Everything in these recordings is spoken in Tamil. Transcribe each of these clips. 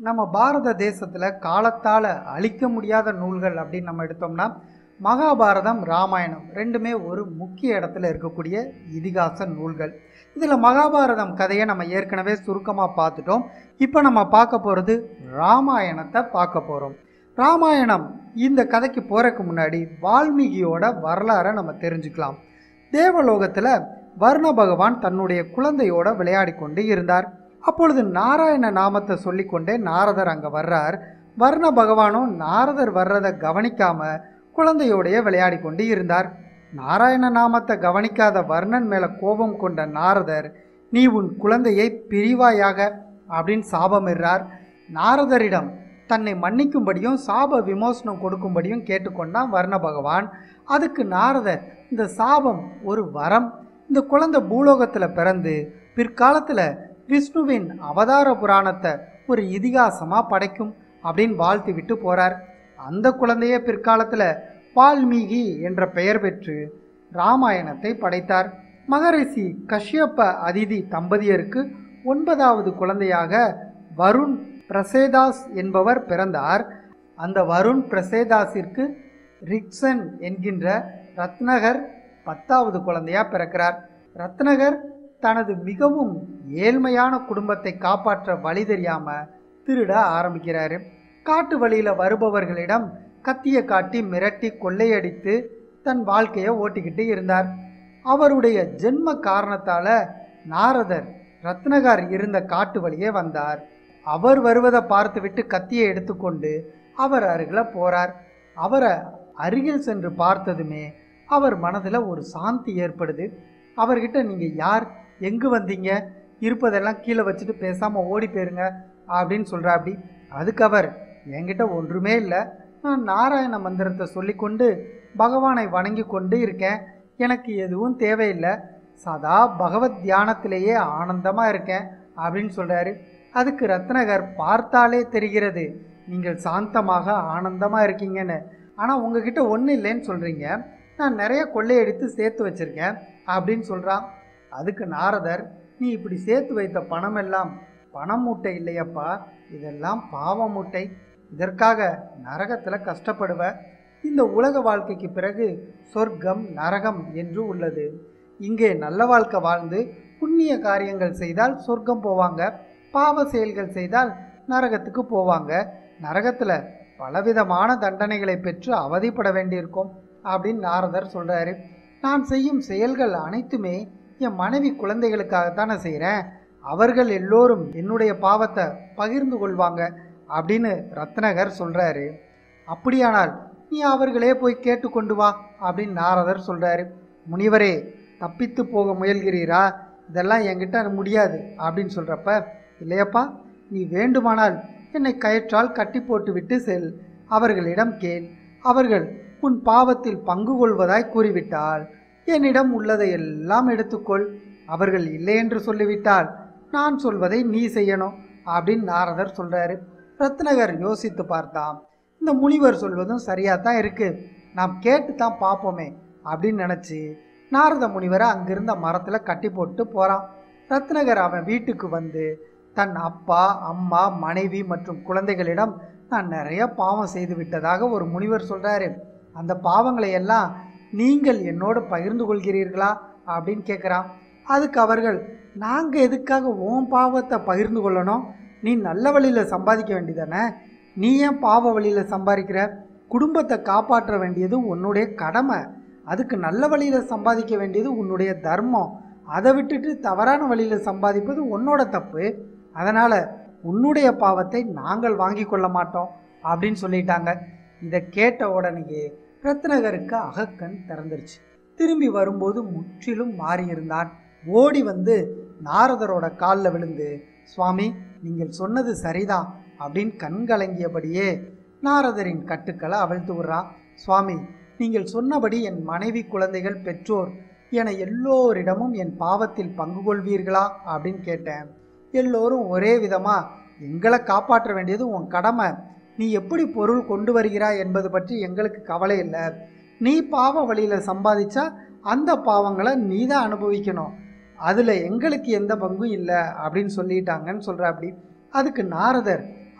நம்ம பாரத தேசத்தில் காலத்தால் அழிக்க முடியாத நூல்கள் அப்படின்னு நம்ம எடுத்தோம்னா மகாபாரதம் ராமாயணம் ரெண்டுமே ஒரு முக்கிய இடத்துல இருக்கக்கூடிய இதிகாச நூல்கள் இதில் மகாபாரதம் கதையை நம்ம ஏற்கனவே சுருக்கமாக பார்த்துட்டோம் இப்போ நம்ம பார்க்க போகிறது ராமாயணத்தை பார்க்க போகிறோம் ராமாயணம் இந்த கதைக்கு போகிறதுக்கு முன்னாடி வால்மீகியோட வரலாறை நம்ம தெரிஞ்சுக்கலாம் தேவலோகத்தில் வர்ண பகவான் தன்னுடைய குழந்தையோட விளையாடி கொண்டு இருந்தார் அப்பொழுது நாராயண நாமத்தை சொல்லிக்கொண்டே நாரதர் அங்கே வர்றார் வர்ண பகவானும் நாரதர் வர்றதை கவனிக்காம குழந்தையோடைய விளையாடி கொண்டு இருந்தார் நாராயண நாமத்தை கவனிக்காத வர்ணன் மேலே கோபம் கொண்ட நாரதர் நீ உன் குழந்தையை பிரிவாயாக அப்படின்னு சாபமிடுறார் நாரதரிடம் தன்னை மன்னிக்கும்படியும் சாப விமோசனம் கொடுக்கும்படியும் கேட்டுக்கொண்டான் வர்ண பகவான் அதுக்கு நாரதர் இந்த சாபம் ஒரு வரம் இந்த குழந்தை பூலோகத்தில் பிறந்து பிற்காலத்தில் விஷ்ணுவின் அவதார புராணத்தை ஒரு இதிகாசமாக படைக்கும் அப்படின்னு வாழ்த்து விட்டு போகிறார் அந்த குழந்தையே பிற்காலத்தில் வால்மீகி என்ற பெயர் பெற்று ராமாயணத்தை படைத்தார் மகரிஷி கஷ்யப்ப அதிதி தம்பதியருக்கு ஒன்பதாவது குழந்தையாக வருண் பிரசேதாஸ் என்பவர் பிறந்தார் அந்த வருண் பிரசேதாஸிற்கு ரிக்சன் என்கின்ற ரத்னகர் பத்தாவது குழந்தையா பிறக்கிறார் ரத்னகர் தனது மிகவும் ஏழ்மையான குடும்பத்தை காப்பாற்ற வழி தெரியாம திருட ஆரம்பிக்கிறாரு காட்டு வழியில வருபவர்களிடம் கத்தியை காட்டி மிரட்டி கொள்ளையடித்து தன் வாழ்க்கையை ஓட்டிக்கிட்டு இருந்தார் அவருடைய ஜென்ம காரணத்தால நாரதர் ரத்னகர் இருந்த காட்டு வழியே வந்தார் அவர் வருவதை பார்த்துவிட்டு கத்தியை எடுத்துக்கொண்டு அவர் அருகில் போறார் அவரை அருகில் சென்று பார்த்ததுமே அவர் மனதில் ஒரு சாந்தி ஏற்படுது அவர்கிட்ட நீங்கள் யார் எங்கு வந்தீங்க இருப்பதெல்லாம் கீழே வச்சுட்டு பேசாமல் ஓடி போயிருங்க அப்படின்னு சொல்கிறா அப்படி அதுக்கு அவர் என்கிட்ட ஒன்றுமே இல்லை நான் நாராயண மந்திரத்தை சொல்லிக்கொண்டு பகவானை வணங்கி கொண்டு இருக்கேன் எனக்கு எதுவும் தேவையில்லை சதா பகவத் தியானத்திலேயே ஆனந்தமாக இருக்கேன் அப்படின்னு சொல்கிறாரு அதுக்கு ரத்னகர் பார்த்தாலே தெரிகிறது நீங்கள் சாந்தமாக ஆனந்தமாக இருக்கீங்கன்னு ஆனால் உங்ககிட்ட ஒன்றும் இல்லைன்னு சொல்கிறீங்க நான் நிறைய கொள்ளையடித்து சேர்த்து வச்சுருக்கேன் அப்படின்னு சொல்கிறான் அதுக்கு நாரதர் நீ இப்படி சேர்த்து வைத்த பணம் எல்லாம் பணம் மூட்டை இல்லையப்பா இதெல்லாம் பாவ மூட்டை இதற்காக நரகத்தில் கஷ்டப்படுவ இந்த உலக வாழ்க்கைக்கு பிறகு சொர்க்கம் நரகம் என்று உள்ளது இங்கே நல்ல வாழ்க்கை வாழ்ந்து புண்ணிய காரியங்கள் செய்தால் சொர்க்கம் போவாங்க பாவ செயல்கள் செய்தால் நரகத்துக்கு போவாங்க நரகத்தில் பலவிதமான தண்டனைகளை பெற்று அவதிப்பட வேண்டியிருக்கும் அப்படின்னு நாரதர் சொல்கிறாரு நான் செய்யும் செயல்கள் அனைத்துமே என் மனைவி குழந்தைகளுக்காகத்தானே செய்கிறேன் அவர்கள் எல்லோரும் என்னுடைய பாவத்தை பகிர்ந்து கொள்வாங்க அப்படின்னு ரத்னகர் சொல்கிறாரு அப்படியானால் நீ அவர்களே போய் கேட்டுக்கொண்டு வா அப்படின்னு நாரதர் சொல்கிறாரு முனிவரே தப்பித்து போக முயல்கிறீரா இதெல்லாம் என்கிட்ட முடியாது அப்படின்னு சொல்கிறப்ப இல்லையப்பா நீ வேண்டுமானால் என்னை கயிற்றால் கட்டி போட்டு விட்டு செல் அவர்களிடம் கேள் அவர்கள் உன் பாவத்தில் பங்கு கொள்வதாய் கூறிவிட்டால் என்னிடம் உள்ளதை எல்லாம் எடுத்துக்கொள் அவர்கள் இல்லை என்று சொல்லிவிட்டால் நான் சொல்வதை நீ செய்யணும் அப்படின்னு நாரதர் சொல்கிறாரு ரத்னகர் யோசித்து பார்த்தான் இந்த முனிவர் சொல்வதும் சரியாக தான் இருக்குது நாம் கேட்டு தான் பார்ப்போமே அப்படின்னு நினச்சி நாரத முனிவரை அங்கிருந்த மரத்தில் கட்டி போட்டு போகிறான் ரத்னகர் அவன் வீட்டுக்கு வந்து தன் அப்பா அம்மா மனைவி மற்றும் குழந்தைகளிடம் நான் நிறைய பாவம் செய்து விட்டதாக ஒரு முனிவர் சொல்கிறாரு அந்த பாவங்களை எல்லாம் நீங்கள் என்னோடு பகிர்ந்து கொள்கிறீர்களா அப்படின்னு கேட்குறான் அதுக்கு அவர்கள் நாங்கள் எதுக்காக உன் பாவத்தை பகிர்ந்து கொள்ளணும் நீ நல்ல வழியில் சம்பாதிக்க வேண்டியதானே நீ ஏன் பாவ வழியில் சம்பாதிக்கிற குடும்பத்தை காப்பாற்ற வேண்டியது உன்னுடைய கடமை அதுக்கு நல்ல வழியில் சம்பாதிக்க வேண்டியது உன்னுடைய தர்மம் அதை விட்டுட்டு தவறான வழியில் சம்பாதிப்பது உன்னோட தப்பு அதனால் உன்னுடைய பாவத்தை நாங்கள் வாங்கி கொள்ள மாட்டோம் அப்படின்னு சொல்லிட்டாங்க இதை கேட்ட உடனேயே ரத்னகருக்கு அகக்கண் திறந்துருச்சு திரும்பி வரும்போது முற்றிலும் மாறியிருந்தான் ஓடி வந்து நாரதரோட காலில் விழுந்து சுவாமி நீங்கள் சொன்னது சரிதான் அப்படின்னு கண் கலங்கியபடியே நாரதரின் கட்டுக்களை அவிழ்த்து விடுறான் சுவாமி நீங்கள் சொன்னபடி என் மனைவி குழந்தைகள் பெற்றோர் என எல்லோரிடமும் என் பாவத்தில் பங்கு கொள்வீர்களா அப்படின்னு கேட்டேன் எல்லோரும் ஒரே விதமாக எங்களை காப்பாற்ற வேண்டியது உன் கடமை நீ எப்படி பொருள் கொண்டு வருகிறாய் என்பது பற்றி எங்களுக்கு கவலை இல்லை நீ பாவ வழியில் சம்பாதிச்சா அந்த பாவங்களை நீ தான் அனுபவிக்கணும் அதில் எங்களுக்கு எந்த பங்கும் இல்லை அப்படின்னு சொல்லிட்டாங்கன்னு சொல்கிற அப்படி அதுக்கு நாரதர்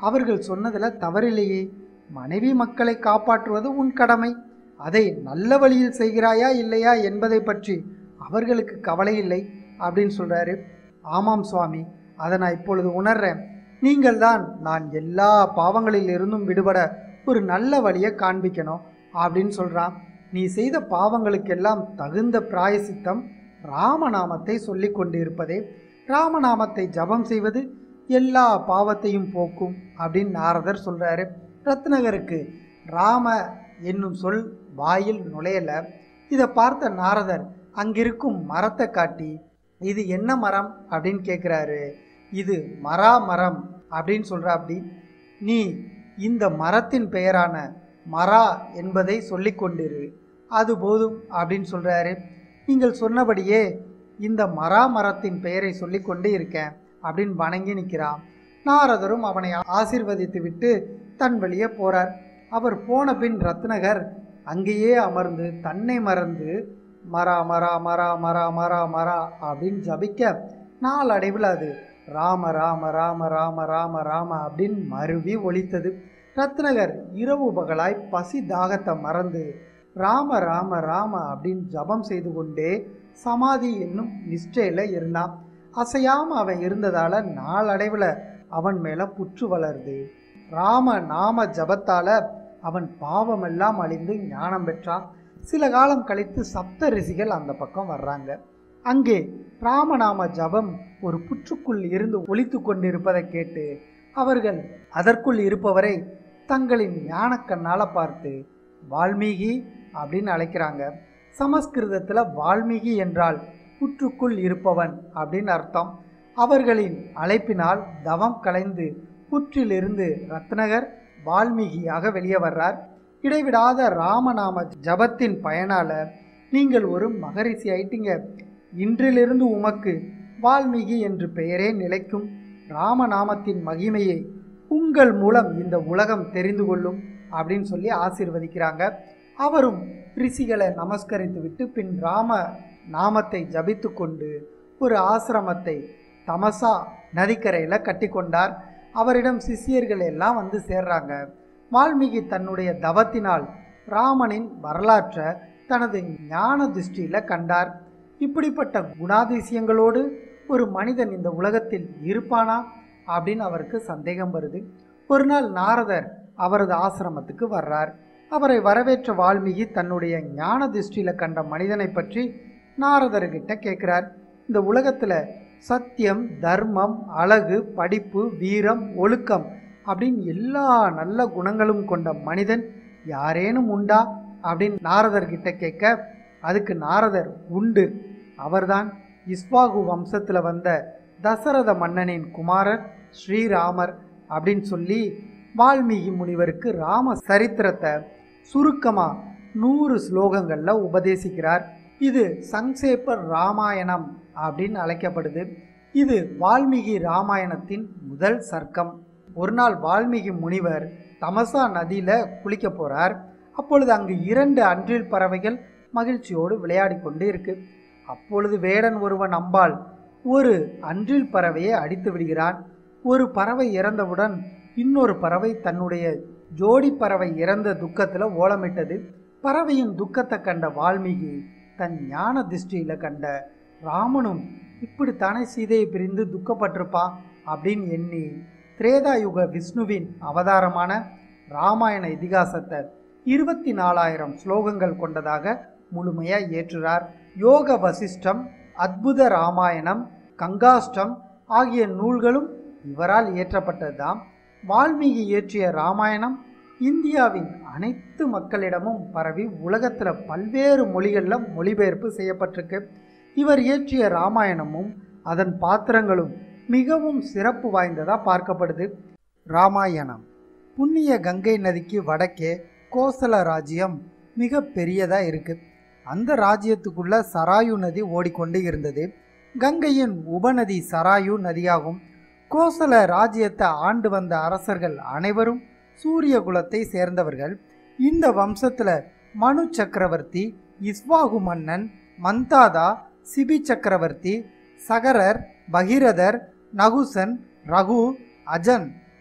அவர்கள் சொன்னதில் தவறில்லையே மனைவி மக்களை காப்பாற்றுவது உன் கடமை அதை நல்ல வழியில் செய்கிறாயா இல்லையா என்பதை பற்றி அவர்களுக்கு கவலை இல்லை அப்படின்னு சொல்கிறாரு ஆமாம் சுவாமி அதை நான் இப்பொழுது உணர்றேன் நீங்கள் தான் நான் எல்லா பாவங்களில் இருந்தும் விடுபட ஒரு நல்ல வழியை காண்பிக்கணும் அப்படின்னு சொல்கிறான் நீ செய்த பாவங்களுக்கெல்லாம் தகுந்த பிராயசித்தம் ராமநாமத்தை சொல்லி கொண்டிருப்பதே ராமநாமத்தை ஜபம் செய்வது எல்லா பாவத்தையும் போக்கும் அப்படின்னு நாரதர் சொல்கிறாரு ரத்னகருக்கு ராம என்னும் சொல் வாயில் நுழையல இதை பார்த்த நாரதர் அங்கிருக்கும் மரத்தை காட்டி இது என்ன மரம் அப்படின்னு கேட்குறாரு இது மரா மரம் அப்படின்னு சொல்கிற அப்படி நீ இந்த மரத்தின் பெயரான மரா என்பதை சொல்லிக் கொண்டிரு அது போதும் அப்படின்னு சொல்கிறாரு நீங்கள் சொன்னபடியே இந்த மரா மரத்தின் பெயரை சொல்லிக்கொண்டு இருக்கேன் அப்படின்னு வணங்கி நிற்கிறான் நாரதரும் அவனை ஆசீர்வதித்து விட்டு தன் வழியே போறார் அவர் போன பின் ரத்னகர் அங்கேயே அமர்ந்து தன்னை மறந்து மரா மரா மரா மரா மரா மரா அப்படின்னு ஜபிக்க நாளடைவில் அது ராம ராம ராம ராம ராம ராம அப்படின்னு மருவி ஒலித்தது ரத்னகர் இரவு பகலாய் பசி தாகத்தை மறந்து ராம ராம ராம அப்படின்னு ஜபம் செய்து கொண்டே சமாதி என்னும் நிஷ்டையில் இருந்தான் அசையாம அவன் இருந்ததால நாளடைவில் அவன் மேலே புற்று வளருது ராம நாம ஜபத்தால அவன் பாவமெல்லாம் அழிந்து ஞானம் பெற்றான் சில காலம் கழித்து சப்த ரிஷிகள் அந்த பக்கம் வர்றாங்க அங்கே ராமநாம ஜபம் ஒரு புற்றுக்குள் இருந்து ஒலித்து கொண்டிருப்பதை கேட்டு அவர்கள் அதற்குள் இருப்பவரை தங்களின் ஞானக்கண்ணால் பார்த்து வால்மீகி அப்படின்னு அழைக்கிறாங்க சமஸ்கிருதத்தில் வால்மீகி என்றால் புற்றுக்குள் இருப்பவன் அப்படின்னு அர்த்தம் அவர்களின் அழைப்பினால் தவம் கலைந்து புற்றிலிருந்து ரத்னகர் வால்மீகியாக வெளியே வர்றார் இடைவிடாத ராமநாம ஜபத்தின் பயனால நீங்கள் ஒரு மகரிஷி ஆயிட்டீங்க இன்றிலிருந்து உமக்கு வால்மீகி என்று பெயரே நிலைக்கும் ராமநாமத்தின் மகிமையை உங்கள் மூலம் இந்த உலகம் தெரிந்து கொள்ளும் அப்படின்னு சொல்லி ஆசீர்வதிக்கிறாங்க அவரும் ரிஷிகளை நமஸ்கரித்து விட்டு பின் ராம நாமத்தை ஜபித்து கொண்டு ஒரு ஆசிரமத்தை தமசா நதிக்கரையில் கட்டி கொண்டார் அவரிடம் சிஷியர்கள் எல்லாம் வந்து சேர்றாங்க வால்மீகி தன்னுடைய தவத்தினால் ராமனின் வரலாற்றை தனது ஞான திருஷ்டியில் கண்டார் இப்படிப்பட்ட குணாதிசயங்களோடு ஒரு மனிதன் இந்த உலகத்தில் இருப்பானா அப்படின்னு அவருக்கு சந்தேகம் வருது ஒரு நாள் நாரதர் அவரது ஆசிரமத்துக்கு வர்றார் அவரை வரவேற்ற வால்மீகி தன்னுடைய ஞான திருஷ்டியில் கண்ட மனிதனை பற்றி நாரதர்கிட்ட கேட்குறார் இந்த உலகத்தில் சத்தியம் தர்மம் அழகு படிப்பு வீரம் ஒழுக்கம் அப்படின்னு எல்லா நல்ல குணங்களும் கொண்ட மனிதன் யாரேனும் உண்டா அப்படின்னு நாரதர்கிட்ட கேட்க அதுக்கு நாரதர் உண்டு அவர்தான் இஸ்வாகு வம்சத்தில் வந்த தசரத மன்னனின் குமாரர் ஸ்ரீராமர் அப்படின்னு சொல்லி வால்மீகி முனிவருக்கு ராம சரித்திரத்தை சுருக்கமாக நூறு ஸ்லோகங்களில் உபதேசிக்கிறார் இது சங்சேப்பர் ராமாயணம் அப்படின்னு அழைக்கப்படுது இது வால்மீகி ராமாயணத்தின் முதல் சர்க்கம் ஒரு நாள் வால்மீகி முனிவர் தமசா நதியில் குளிக்க போகிறார் அப்பொழுது அங்கு இரண்டு அன்றில் பறவைகள் மகிழ்ச்சியோடு விளையாடி கொண்டு இருக்கு அப்பொழுது வேடன் ஒருவன் அம்பாள் ஒரு அன்றில் பறவையை அடித்து விடுகிறான் ஒரு பறவை இறந்தவுடன் இன்னொரு பறவை தன்னுடைய ஜோடி பறவை இறந்த துக்கத்தில் ஓலமிட்டது பறவையின் துக்கத்தை கண்ட வால்மீகி தன் ஞான திருஷ்டியில் கண்ட ராமனும் இப்படித்தானே சீதையை பிரிந்து துக்கப்பட்டிருப்பா அப்படின்னு எண்ணி திரேதாயுக விஷ்ணுவின் அவதாரமான ராமாயண இதிகாசத்தை இருபத்தி நாலாயிரம் ஸ்லோகங்கள் கொண்டதாக முழுமையாக ஏற்றுறார் யோக வசிஷ்டம் அத்புத ராமாயணம் கங்காஷ்டம் ஆகிய நூல்களும் இவரால் இயற்றப்பட்டதுதான் வால்மீகி இயற்றிய ராமாயணம் இந்தியாவின் அனைத்து மக்களிடமும் பரவி உலகத்தில் பல்வேறு மொழிகளில் மொழிபெயர்ப்பு செய்யப்பட்டிருக்கு இவர் இயற்றிய ராமாயணமும் அதன் பாத்திரங்களும் மிகவும் சிறப்பு வாய்ந்ததாக பார்க்கப்படுது ராமாயணம் புண்ணிய கங்கை நதிக்கு வடக்கே கோசல ராஜ்யம் மிக பெரியதாக இருக்குது அந்த ராஜ்யத்துக்குள்ள சராயு நதி ஓடிக்கொண்டு இருந்தது கங்கையின் உபநதி சராயு நதியாகும் கோசல ராஜ்யத்தை ஆண்டு வந்த அரசர்கள் அனைவரும் சூரிய குலத்தை சேர்ந்தவர்கள் இந்த வம்சத்தில் மனு சக்கரவர்த்தி இஸ்வாகு மன்னன் மந்தாதா சிபி சக்கரவர்த்தி சகரர் பகிரதர் நகுசன் ரகு அஜன்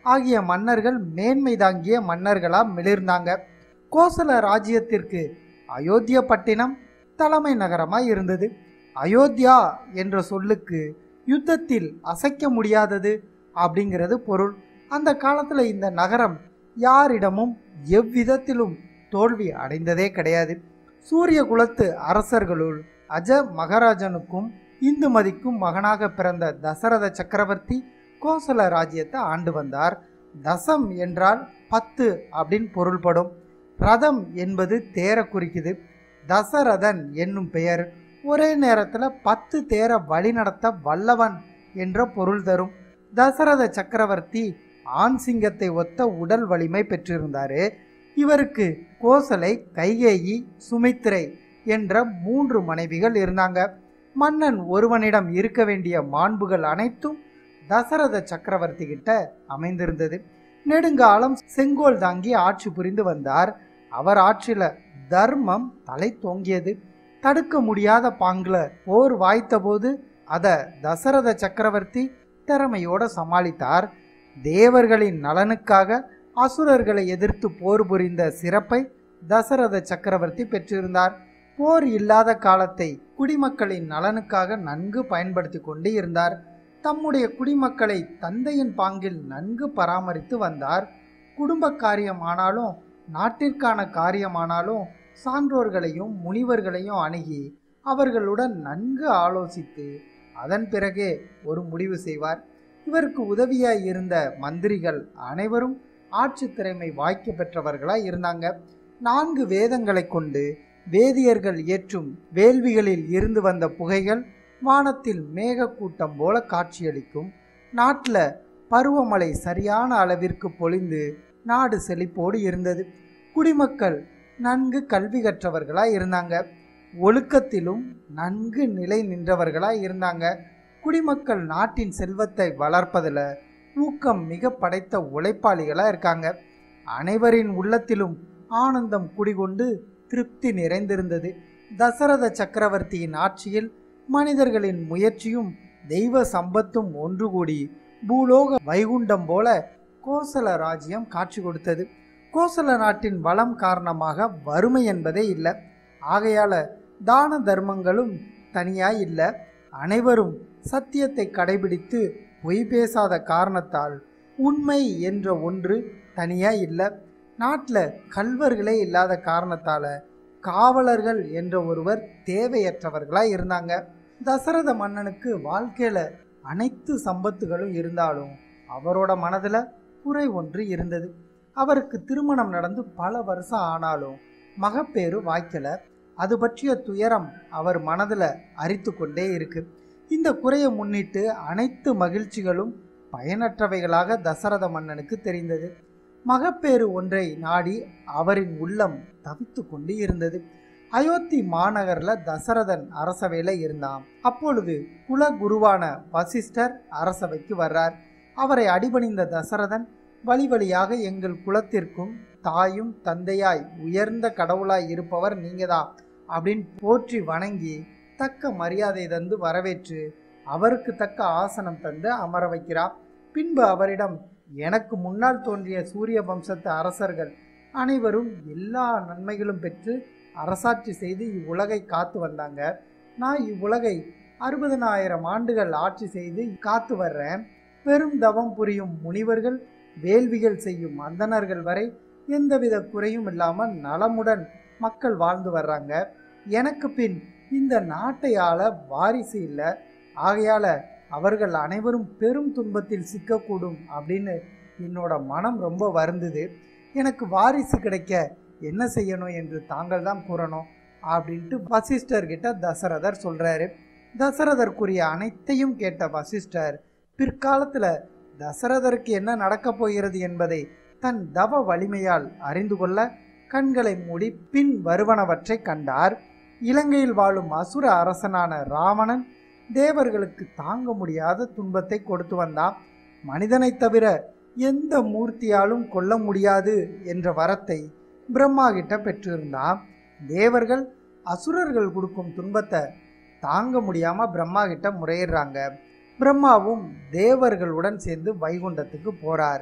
ஆகிய மன்னர்கள் மேன்மை தாங்கிய மன்னர்களா மிளிர்ந்தாங்க கோசல ராஜ்யத்திற்கு அயோத்தியப்பட்டினம் தலைமை நகரமாய் இருந்தது அயோத்தியா என்ற சொல்லுக்கு யுத்தத்தில் அசைக்க முடியாதது அப்படிங்கிறது பொருள் அந்த காலத்தில் இந்த நகரம் யாரிடமும் எவ்விதத்திலும் தோல்வி அடைந்ததே கிடையாது சூரிய குலத்து அரசர்களுள் அஜ மகாராஜனுக்கும் இந்துமதிக்கும் மகனாக பிறந்த தசரத சக்கரவர்த்தி கோசல ராஜ்யத்தை ஆண்டு வந்தார் தசம் என்றால் பத்து அப்படின்னு பொருள்படும் ரதம் என்பது தேர குறிக்குது தசரதன் என்னும் பெயர் ஒரே நேரத்தில் பத்து தேர வழிநடத்த வல்லவன் என்ற பொருள் தரும் தசரத சக்கரவர்த்தி ஆண் சிங்கத்தை ஒத்த உடல் வலிமை பெற்றிருந்தாரு இவருக்கு கோசலை கைகேயி சுமித்திரை என்ற மூன்று மனைவிகள் இருந்தாங்க மன்னன் ஒருவனிடம் இருக்க வேண்டிய மாண்புகள் அனைத்தும் தசரத சக்கரவர்த்தி கிட்ட அமைந்திருந்தது நெடுங்காலம் செங்கோல் தாங்கி ஆட்சி புரிந்து வந்தார் அவர் ஆட்சியில தர்மம் தலை தோங்கியது தடுக்க முடியாத பாங்குல போர் வாய்த்தபோது அதை தசரத சக்கரவர்த்தி திறமையோட சமாளித்தார் தேவர்களின் நலனுக்காக அசுரர்களை எதிர்த்து போர் புரிந்த சிறப்பை தசரத சக்கரவர்த்தி பெற்றிருந்தார் போர் இல்லாத காலத்தை குடிமக்களின் நலனுக்காக நன்கு பயன்படுத்தி கொண்டு இருந்தார் தம்முடைய குடிமக்களை தந்தையின் பாங்கில் நன்கு பராமரித்து வந்தார் குடும்ப காரியமானாலும் நாட்டிற்கான காரியமானாலும் சான்றோர்களையும் முனிவர்களையும் அணுகி அவர்களுடன் நன்கு ஆலோசித்து அதன் பிறகே ஒரு முடிவு செய்வார் இவருக்கு உதவியாய் இருந்த மந்திரிகள் அனைவரும் ஆட்சி திறமை வாய்க்க பெற்றவர்களாய் இருந்தாங்க நான்கு வேதங்களை கொண்டு வேதியர்கள் ஏற்றும் வேள்விகளில் இருந்து வந்த புகைகள் வானத்தில் மேகக்கூட்டம் போல காட்சியளிக்கும் நாட்டில் பருவமழை சரியான அளவிற்கு பொழிந்து நாடு செழிப்போடு இருந்தது குடிமக்கள் நன்கு கல்வி கற்றவர்களாய் இருந்தாங்க ஒழுக்கத்திலும் நன்கு நிலை நின்றவர்களாய் இருந்தாங்க குடிமக்கள் நாட்டின் செல்வத்தை வளர்ப்பதில் ஊக்கம் மிக படைத்த உழைப்பாளிகளாக இருக்காங்க அனைவரின் உள்ளத்திலும் ஆனந்தம் குடிகொண்டு திருப்தி நிறைந்திருந்தது தசரத சக்கரவர்த்தியின் ஆட்சியில் மனிதர்களின் முயற்சியும் தெய்வ சம்பத்தும் ஒன்று கூடி பூலோக வைகுண்டம் போல கோசல ராஜ்யம் காட்சி கொடுத்தது கோசல நாட்டின் வளம் காரணமாக வறுமை என்பதே இல்லை ஆகையால தான தர்மங்களும் தனியாய் இல்லை அனைவரும் சத்தியத்தை கடைபிடித்து பொய் பேசாத காரணத்தால் உண்மை என்ற ஒன்று தனியாய் இல்லை நாட்டில் கல்வர்களே இல்லாத காரணத்தால் காவலர்கள் என்ற ஒருவர் தேவையற்றவர்களாக இருந்தாங்க தசரத மன்னனுக்கு வாழ்க்கையில் அனைத்து சம்பத்துகளும் இருந்தாலும் அவரோட மனதில் குறை ஒன்று இருந்தது அவருக்கு திருமணம் நடந்து பல வருஷம் ஆனாலும் மகப்பேறு வாய்க்கலை அது பற்றிய துயரம் அவர் மனதில் அரித்து கொண்டே இருக்கு இந்த குறையை முன்னிட்டு அனைத்து மகிழ்ச்சிகளும் பயனற்றவைகளாக தசரத மன்னனுக்கு தெரிந்தது மகப்பேறு ஒன்றை நாடி அவரின் உள்ளம் தவித்து கொண்டு இருந்தது அயோத்தி மாநகரில் தசரதன் அரசவையில் இருந்தான் அப்பொழுது குலகுருவான வசிஷ்டர் அரசவைக்கு வர்றார் அவரை அடிபணிந்த தசரதன் வழி வழியாக எங்கள் குலத்திற்கும் தாயும் தந்தையாய் உயர்ந்த கடவுளாய் இருப்பவர் நீங்கதான் அப்படின்னு போற்றி வணங்கி தக்க மரியாதை தந்து வரவேற்று அவருக்கு தக்க ஆசனம் தந்து அமர வைக்கிறார் பின்பு அவரிடம் எனக்கு முன்னால் தோன்றிய சூரிய வம்சத்து அரசர்கள் அனைவரும் எல்லா நன்மைகளும் பெற்று அரசாட்சி செய்து இவ்வுலகை காத்து வந்தாங்க நான் இவ்வுலகை அறுபதனாயிரம் ஆண்டுகள் ஆட்சி செய்து காத்து வர்றேன் பெரும் தவம் புரியும் முனிவர்கள் வேள்விகள் செய்யும் அந்தணர்கள் வரை எந்தவித குறையும் இல்லாமல் நலமுடன் மக்கள் வாழ்ந்து வர்றாங்க எனக்கு பின் இந்த நாட்டை ஆள வாரிசு இல்லை ஆகையால அவர்கள் அனைவரும் பெரும் துன்பத்தில் சிக்கக்கூடும் அப்படின்னு என்னோட மனம் ரொம்ப வருந்தது எனக்கு வாரிசு கிடைக்க என்ன செய்யணும் என்று தாங்கள் தான் கூறணும் அப்படின்ட்டு வசிஷ்டர்கிட்ட தசரதர் சொல்றாரு தசரதற்குரிய அனைத்தையும் கேட்ட வசிஷ்டர் பிற்காலத்தில் தசரதருக்கு என்ன நடக்கப் போகிறது என்பதை தன் தவ வலிமையால் அறிந்து கொள்ள கண்களை மூடி பின் வருவனவற்றை கண்டார் இலங்கையில் வாழும் அசுர அரசனான ராவணன் தேவர்களுக்கு தாங்க முடியாத துன்பத்தை கொடுத்து வந்தான் மனிதனைத் தவிர எந்த மூர்த்தியாலும் கொல்ல முடியாது என்ற வரத்தை பிரம்மா கிட்ட பெற்றிருந்தான் தேவர்கள் அசுரர்கள் கொடுக்கும் துன்பத்தை தாங்க முடியாம பிரம்மா கிட்ட முறையிடுறாங்க பிரம்மாவும் தேவர்களுடன் சேர்ந்து வைகுண்டத்துக்கு போறார்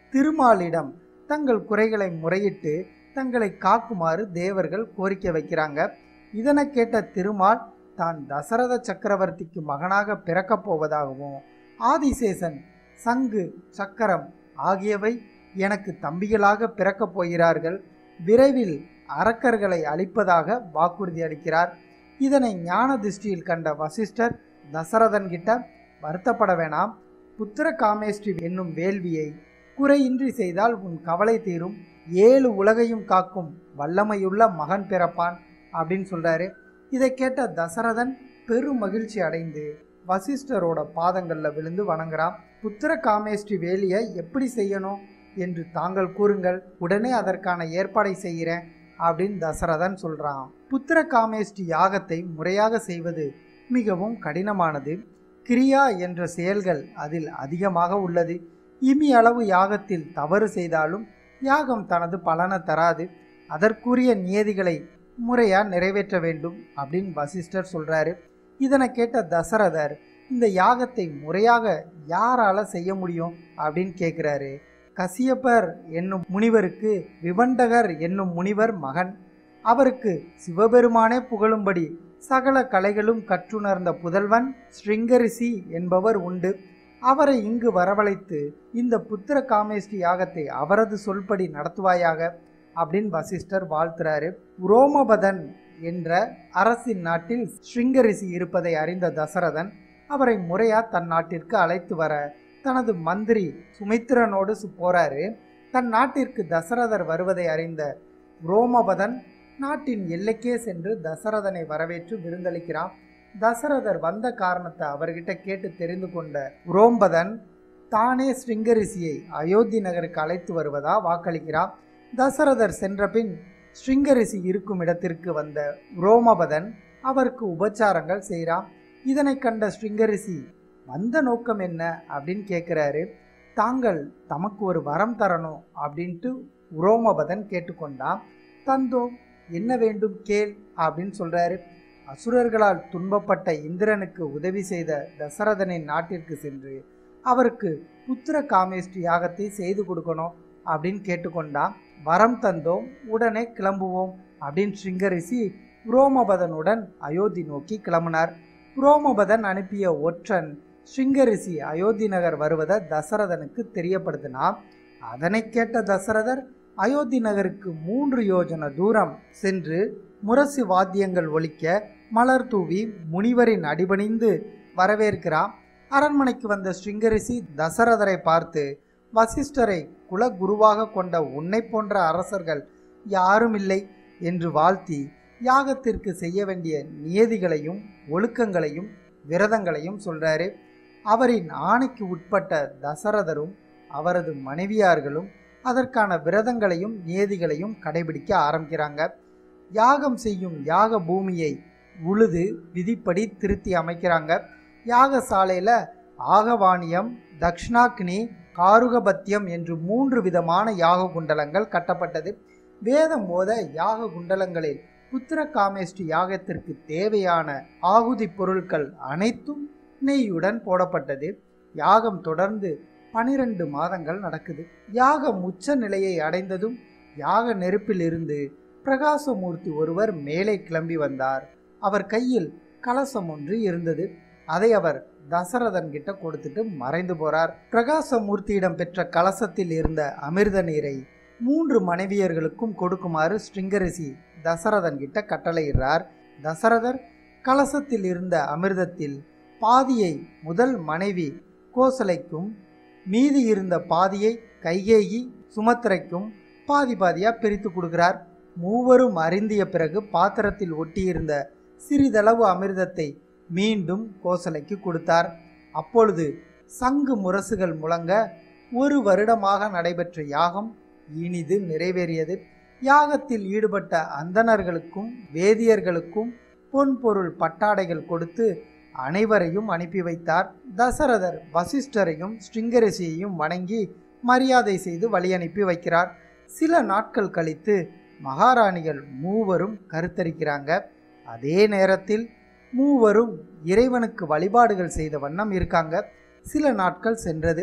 திருமாலிடம் தங்கள் குறைகளை முறையிட்டு தங்களை காக்குமாறு தேவர்கள் கோரிக்கை வைக்கிறாங்க இதனை கேட்ட திருமால் தான் தசரத சக்கரவர்த்திக்கு மகனாக பிறக்கப் போவதாகவும் ஆதிசேஷன் சங்கு சக்கரம் ஆகியவை எனக்கு தம்பிகளாக பிறக்கப் போகிறார்கள் விரைவில் அரக்கர்களை அழிப்பதாக வாக்குறுதி அளிக்கிறார் இதனை ஞான திருஷ்டியில் கண்ட வசிஷ்டர் தசரதன் கிட்ட வருத்தப்பட வேணாம் புத்திர காமேஷ்டி என்னும் வேள்வியை குறையின்றி செய்தால் உன் கவலை தீரும் ஏழு உலகையும் காக்கும் வல்லமையுள்ள மகன் பிறப்பான் அப்படின்னு சொல்றாரு இதை கேட்ட தசரதன் பெரும் மகிழ்ச்சி அடைந்து வசிஷ்டரோட பாதங்களில் விழுந்து வணங்குறான் புத்திர காமேஷ்டி வேலியை எப்படி செய்யணும் என்று தாங்கள் கூறுங்கள் உடனே அதற்கான ஏற்பாடை செய்கிறேன் அப்படின்னு தசரதன் சொல்றான் புத்திர காமேஷ்டி யாகத்தை முறையாக செய்வது மிகவும் கடினமானது கிரியா என்ற செயல்கள் அதில் அதிகமாக உள்ளது இமி அளவு யாகத்தில் தவறு செய்தாலும் யாகம் தனது பலனை தராது அதற்குரிய நியதிகளை முறையா நிறைவேற்ற வேண்டும் அப்படின்னு வசிஷ்டர் சொல்றாரு இதனை கேட்ட தசரதர் இந்த யாகத்தை முறையாக யாரால செய்ய முடியும் அப்படின்னு கேட்குறாரு கசியப்பர் என்னும் முனிவருக்கு விவண்டகர் என்னும் முனிவர் மகன் அவருக்கு சிவபெருமானே புகழும்படி சகல கலைகளும் கற்றுணர்ந்த புதல்வன் ஸ்ருங்கரிசி என்பவர் உண்டு அவரை இங்கு வரவழைத்து இந்த புத்திர காமேஷ்டி யாகத்தை அவரது சொல்படி நடத்துவாயாக அப்படின்னு வசிஷ்டர் வாழ்த்துறாரு உரோமபதன் என்ற அரசின் நாட்டில் ஸ்ருங்கரிசி இருப்பதை அறிந்த தசரதன் அவரை முறையா தன் நாட்டிற்கு அழைத்து வர தனது மந்திரி சுமித்திரனோடு சு- போறாரு தன் நாட்டிற்கு தசரதர் வருவதை அறிந்த உரோமபதன் நாட்டின் எல்லைக்கே சென்று தசரதனை வரவேற்று விருந்தளிக்கிறான் தசரதர் வந்த காரணத்தை அவர்கிட்ட கேட்டு தெரிந்து கொண்ட உரோம்பதன் தானே ஸ்ருங்கரிசியை அயோத்தி நகருக்கு அழைத்து வருவதா வாக்களிக்கிறான் தசரதர் சென்றபின் ஸ்ருங்கரிசி இருக்கும் இடத்திற்கு வந்த உரோமபதன் அவருக்கு உபச்சாரங்கள் செய்கிறான் இதனை கண்ட ஸ்ருங்கரிசி வந்த நோக்கம் என்ன அப்படின்னு கேட்குறாரு தாங்கள் தமக்கு ஒரு வரம் தரணும் அப்படின்ட்டு உரோமபதன் கேட்டுக்கொண்டான் தந்தோம் என்ன வேண்டும் கேள் அப்படின்னு சொல்றாரு அசுரர்களால் துன்பப்பட்ட இந்திரனுக்கு உதவி செய்த தசரதனின் நாட்டிற்கு சென்று அவருக்கு புத்திர காமேஷ்டி யாகத்தை செய்து கொடுக்கணும் அப்படின்னு கேட்டுக்கொண்டான் வரம் தந்தோம் உடனே கிளம்புவோம் அப்படின்னு ஸ்ருங்கரிசி உரோமபதனுடன் அயோத்தி நோக்கி கிளம்பினார் உரோமபதன் அனுப்பிய ஒற்றன் ஸ்ருங்கரிசி அயோத்தி நகர் வருவதை தசரதனுக்கு தெரியப்படுத்தினா அதனை கேட்ட தசரதர் அயோத்தி நகருக்கு மூன்று யோஜன தூரம் சென்று முரசு வாத்தியங்கள் ஒலிக்க மலர் தூவி முனிவரின் அடிபணிந்து வரவேற்கிறான் அரண்மனைக்கு வந்த ஸ்ருங்கரிசி தசரதரை பார்த்து வசிஷ்டரை குலகுருவாக கொண்ட உன்னை போன்ற அரசர்கள் யாரும் இல்லை என்று வாழ்த்தி யாகத்திற்கு செய்ய வேண்டிய நியதிகளையும் ஒழுக்கங்களையும் விரதங்களையும் சொல்றாரு அவரின் ஆணைக்கு உட்பட்ட தசரதரும் அவரது மனைவியார்களும் அதற்கான விரதங்களையும் நியதிகளையும் கடைபிடிக்க ஆரம்பிக்கிறாங்க யாகம் செய்யும் யாக பூமியை உழுது விதிப்படி திருத்தி அமைக்கிறாங்க யாகசாலையில் ஆகவாணியம் தக்ஷணாக்னி காருகபத்தியம் என்று மூன்று விதமான யாக குண்டலங்கள் கட்டப்பட்டது வேதம் போத யாக குண்டலங்களில் புத்திர காமேஷ்டி யாகத்திற்கு தேவையான ஆகுதி பொருட்கள் அனைத்தும் நெய்யுடன் போடப்பட்டது யாகம் தொடர்ந்து பனிரெண்டு மாதங்கள் நடக்குது யாகம் உச்ச நிலையை அடைந்ததும் யாக நெருப்பிலிருந்து பிரகாசமூர்த்தி ஒருவர் மேலே கிளம்பி வந்தார் அவர் கையில் கலசம் ஒன்று இருந்தது அதை அவர் தசரதன் கிட்ட கொடுத்துட்டு மறைந்து போறார் பிரகாசமூர்த்தியிடம் பெற்ற கலசத்தில் இருந்த அமிர்த நீரை மூன்று மனைவியர்களுக்கும் கொடுக்குமாறு ஸ்ருங்கரிசி தசரதன் கிட்ட கட்டளையிடுறார் தசரதர் கலசத்தில் இருந்த அமிர்தத்தில் பாதியை முதல் மனைவி கோசலைக்கும் மீதி இருந்த பாதியை கைகேயி சுமத்திரைக்கும் பாதி பாதியா பிரித்து கொடுக்கிறார் மூவரும் அருந்திய பிறகு பாத்திரத்தில் ஒட்டியிருந்த சிறிதளவு அமிர்தத்தை மீண்டும் கோசலைக்கு கொடுத்தார் அப்பொழுது சங்கு முரசுகள் முழங்க ஒரு வருடமாக நடைபெற்ற யாகம் இனிது நிறைவேறியது யாகத்தில் ஈடுபட்ட அந்தணர்களுக்கும் வேதியர்களுக்கும் பொன் பொருள் பட்டாடைகள் கொடுத்து அனைவரையும் அனுப்பி வைத்தார் தசரதர் வசிஷ்டரையும் ஸ்ருங்கரிசியையும் வணங்கி மரியாதை செய்து வழி அனுப்பி வைக்கிறார் சில நாட்கள் கழித்து மகாராணிகள் மூவரும் கருத்தரிக்கிறாங்க அதே நேரத்தில் மூவரும் இறைவனுக்கு வழிபாடுகள் செய்த வண்ணம் இருக்காங்க சில நாட்கள் சென்றது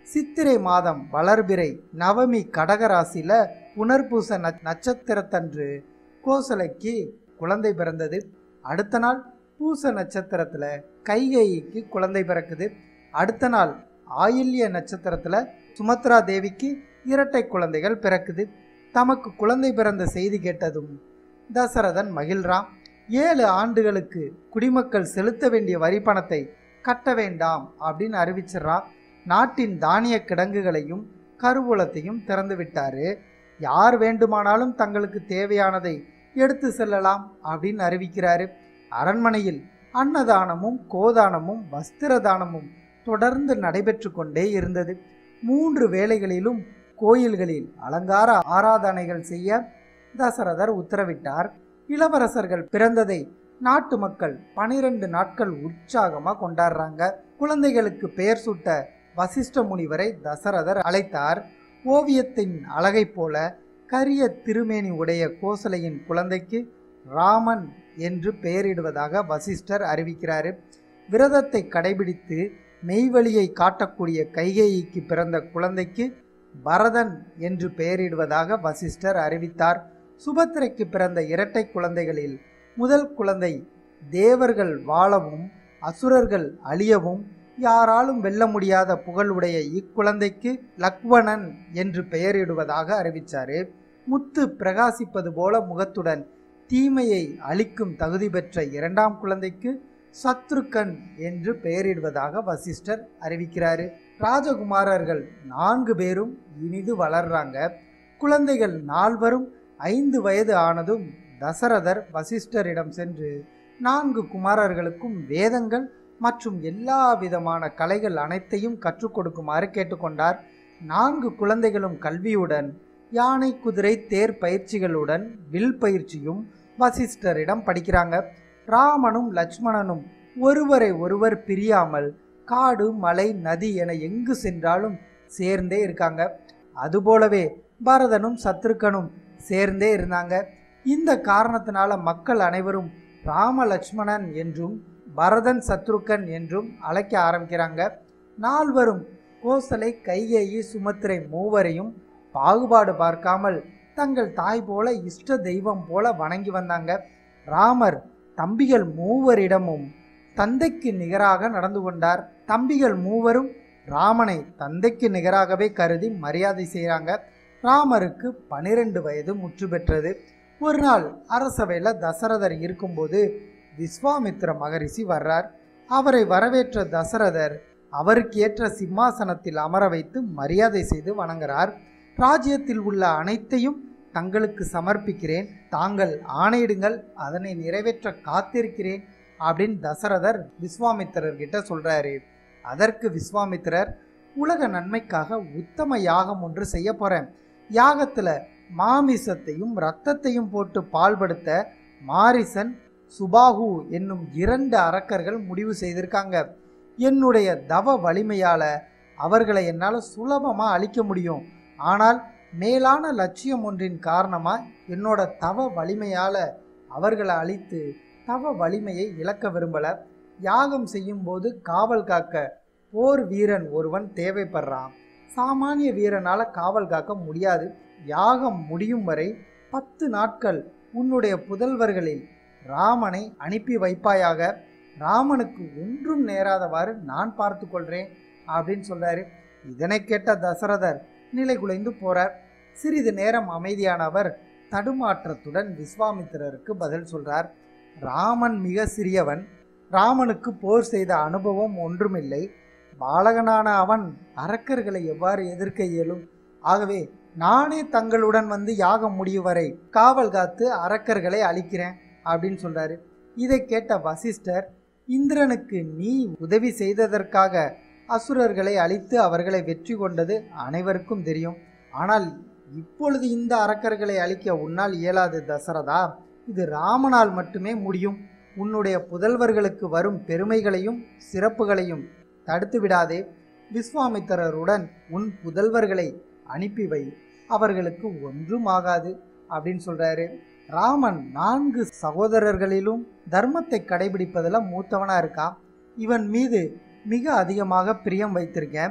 சித்திரை மாதம் வளர்பிறை நவமி கடகராசியில புனர்பூச ந- நட்சத்திரத்தன்று கோசலைக்கு குழந்தை பிறந்தது அடுத்த நாள் பூச நட்சத்திரத்துல கைகேயிக்கு குழந்தை பிறக்குது அடுத்த நாள் ஆயில்ய நட்சத்திரத்துல சுமத்ரா தேவிக்கு இரட்டை குழந்தைகள் பிறக்குது தமக்கு குழந்தை பிறந்த செய்தி கேட்டதும் தசரதன் மகிழ்றான் ஏழு ஆண்டுகளுக்கு குடிமக்கள் செலுத்த வேண்டிய வரி பணத்தை கட்ட வேண்டாம் அப்படின்னு அறிவிச்சிடுறான் நாட்டின் தானிய கிடங்குகளையும் கருவூலத்தையும் திறந்து விட்டாரு யார் வேண்டுமானாலும் தங்களுக்கு தேவையானதை எடுத்து செல்லலாம் அப்படின்னு அறிவிக்கிறாரு அரண்மனையில் அன்னதானமும் கோதானமும் வஸ்திர தானமும் தொடர்ந்து நடைபெற்று கொண்டே இருந்தது மூன்று வேளைகளிலும் கோயில்களில் அலங்கார ஆராதனைகள் செய்ய தசரதர் உத்தரவிட்டார் இளவரசர்கள் பிறந்ததை நாட்டு மக்கள் பனிரெண்டு நாட்கள் உற்சாகமா கொண்டாடுறாங்க குழந்தைகளுக்கு பெயர் சூட்ட வசிஷ்ட முனிவரை தசரதர் அழைத்தார் ஓவியத்தின் அழகைப் போல கரிய திருமேனி உடைய கோசலையின் குழந்தைக்கு ராமன் என்று பெயரிடுவதாக வசிஷ்டர் அறிவிக்கிறாரு விரதத்தை கடைபிடித்து மெய்வழியை காட்டக்கூடிய கைகேயிக்கு பிறந்த குழந்தைக்கு பரதன் என்று பெயரிடுவதாக வசிஷ்டர் அறிவித்தார் சுபத்திரைக்கு பிறந்த இரட்டை குழந்தைகளில் முதல் குழந்தை தேவர்கள் வாழவும் அசுரர்கள் அழியவும் யாராலும் வெல்ல முடியாத புகழுடைய இக்குழந்தைக்கு லக்வணன் என்று பெயரிடுவதாக அறிவிச்சாரு முத்து பிரகாசிப்பது போல முகத்துடன் தீமையை அழிக்கும் தகுதி பெற்ற இரண்டாம் குழந்தைக்கு சத்ருக்கன் என்று பெயரிடுவதாக வசிஷ்டர் அறிவிக்கிறாரு ராஜகுமாரர்கள் நான்கு பேரும் இனிது வளர்றாங்க குழந்தைகள் நால்வரும் ஐந்து வயது ஆனதும் தசரதர் வசிஷ்டரிடம் சென்று நான்கு குமாரர்களுக்கும் வேதங்கள் மற்றும் எல்லா விதமான கலைகள் அனைத்தையும் கற்றுக் கொடுக்குமாறு கேட்டுக்கொண்டார் நான்கு குழந்தைகளும் கல்வியுடன் யானை குதிரை தேர் பயிற்சிகளுடன் வில் பயிற்சியும் வசிஷ்டரிடம் படிக்கிறாங்க ராமனும் லட்சுமணனும் ஒருவரை ஒருவர் பிரியாமல் காடு மலை நதி என எங்கு சென்றாலும் சேர்ந்தே இருக்காங்க அதுபோலவே பரதனும் சத்ருக்கனும் சேர்ந்தே இருந்தாங்க இந்த காரணத்தினால மக்கள் அனைவரும் ராம லட்சுமணன் என்றும் பரதன் சத்ருக்கன் என்றும் அழைக்க ஆரம்பிக்கிறாங்க நால்வரும் கோசலை கைகேயி சுமத்திரை மூவரையும் பாகுபாடு பார்க்காமல் தங்கள் தாய் போல இஷ்ட தெய்வம் போல வணங்கி வந்தாங்க ராமர் தம்பிகள் மூவரிடமும் தந்தைக்கு நிகராக நடந்து கொண்டார் தம்பிகள் மூவரும் ராமனை தந்தைக்கு நிகராகவே கருதி மரியாதை செய்கிறாங்க ராமருக்கு பனிரெண்டு வயது முற்று பெற்றது ஒரு நாள் அரசவையில் தசரதர் இருக்கும்போது விஸ்வாமித்ர மகரிஷி வர்றார் அவரை வரவேற்ற தசரதர் அவருக்கு ஏற்ற சிம்மாசனத்தில் அமர வைத்து மரியாதை செய்து வணங்குறார் ராஜ்யத்தில் உள்ள அனைத்தையும் தங்களுக்கு சமர்ப்பிக்கிறேன் தாங்கள் ஆணையிடுங்கள் அதனை நிறைவேற்ற காத்திருக்கிறேன் அப்படின்னு தசரதர் விஸ்வாமித்திரர்கிட்ட சொல்றாரு அதற்கு விஸ்வாமித்திரர் உலக நன்மைக்காக உத்தம யாகம் ஒன்று செய்ய போறேன் யாகத்துல மாமிசத்தையும் இரத்தத்தையும் போட்டு பால்படுத்த மாரிசன் சுபாகு என்னும் இரண்டு அரக்கர்கள் முடிவு செய்திருக்காங்க என்னுடைய தவ வலிமையால அவர்களை என்னால் சுலபமாக அழிக்க முடியும் ஆனால் மேலான லட்சியம் ஒன்றின் காரணமா என்னோட தவ வலிமையால அவர்களை அழித்து தவ வலிமையை இழக்க விரும்பல யாகம் செய்யும்போது காவல் காக்க போர் வீரன் ஒருவன் தேவைப்படுறான் சாமானிய வீரனால காவல் காக்க முடியாது யாகம் முடியும் வரை பத்து நாட்கள் உன்னுடைய புதல்வர்களில் ராமனை அனுப்பி வைப்பாயாக ராமனுக்கு ஒன்றும் நேராதவாறு நான் பார்த்து கொள்றேன் அப்படின்னு சொல்றாரு இதனை கேட்ட தசரதர் நிலை குலைந்து போறார் சிறிது நேரம் அமைதியான அவர் தடுமாற்றத்துடன் விஸ்வாமித்திரருக்கு பதில் சொல்றார் ராமன் மிக சிறியவன் ராமனுக்கு போர் செய்த அனுபவம் ஒன்றுமில்லை பாலகனான அவன் அரக்கர்களை எவ்வாறு எதிர்க்க இயலும் ஆகவே நானே தங்களுடன் வந்து யாகம் முடியும் வரை காவல் காத்து அரக்கர்களை அழிக்கிறேன் அப்படின்னு சொல்றாரு இதை கேட்ட வசிஷ்டர் இந்திரனுக்கு நீ உதவி செய்ததற்காக அசுரர்களை அழித்து அவர்களை வெற்றி கொண்டது அனைவருக்கும் தெரியும் ஆனால் இப்பொழுது இந்த அரக்கர்களை அழிக்க உன்னால் இயலாது தசரதா இது ராமனால் மட்டுமே முடியும் உன்னுடைய புதல்வர்களுக்கு வரும் பெருமைகளையும் சிறப்புகளையும் தடுத்து விடாதே விஸ்வாமித்திரருடன் உன் புதல்வர்களை அனுப்பி வை அவர்களுக்கு ஒன்றும் ஆகாது அப்படின்னு சொல்றாரு ராமன் நான்கு சகோதரர்களிலும் தர்மத்தை கடைபிடிப்பதில் மூத்தவனா இருக்கான் இவன் மீது மிக அதிகமாக பிரியம் வைத்திருக்கேன்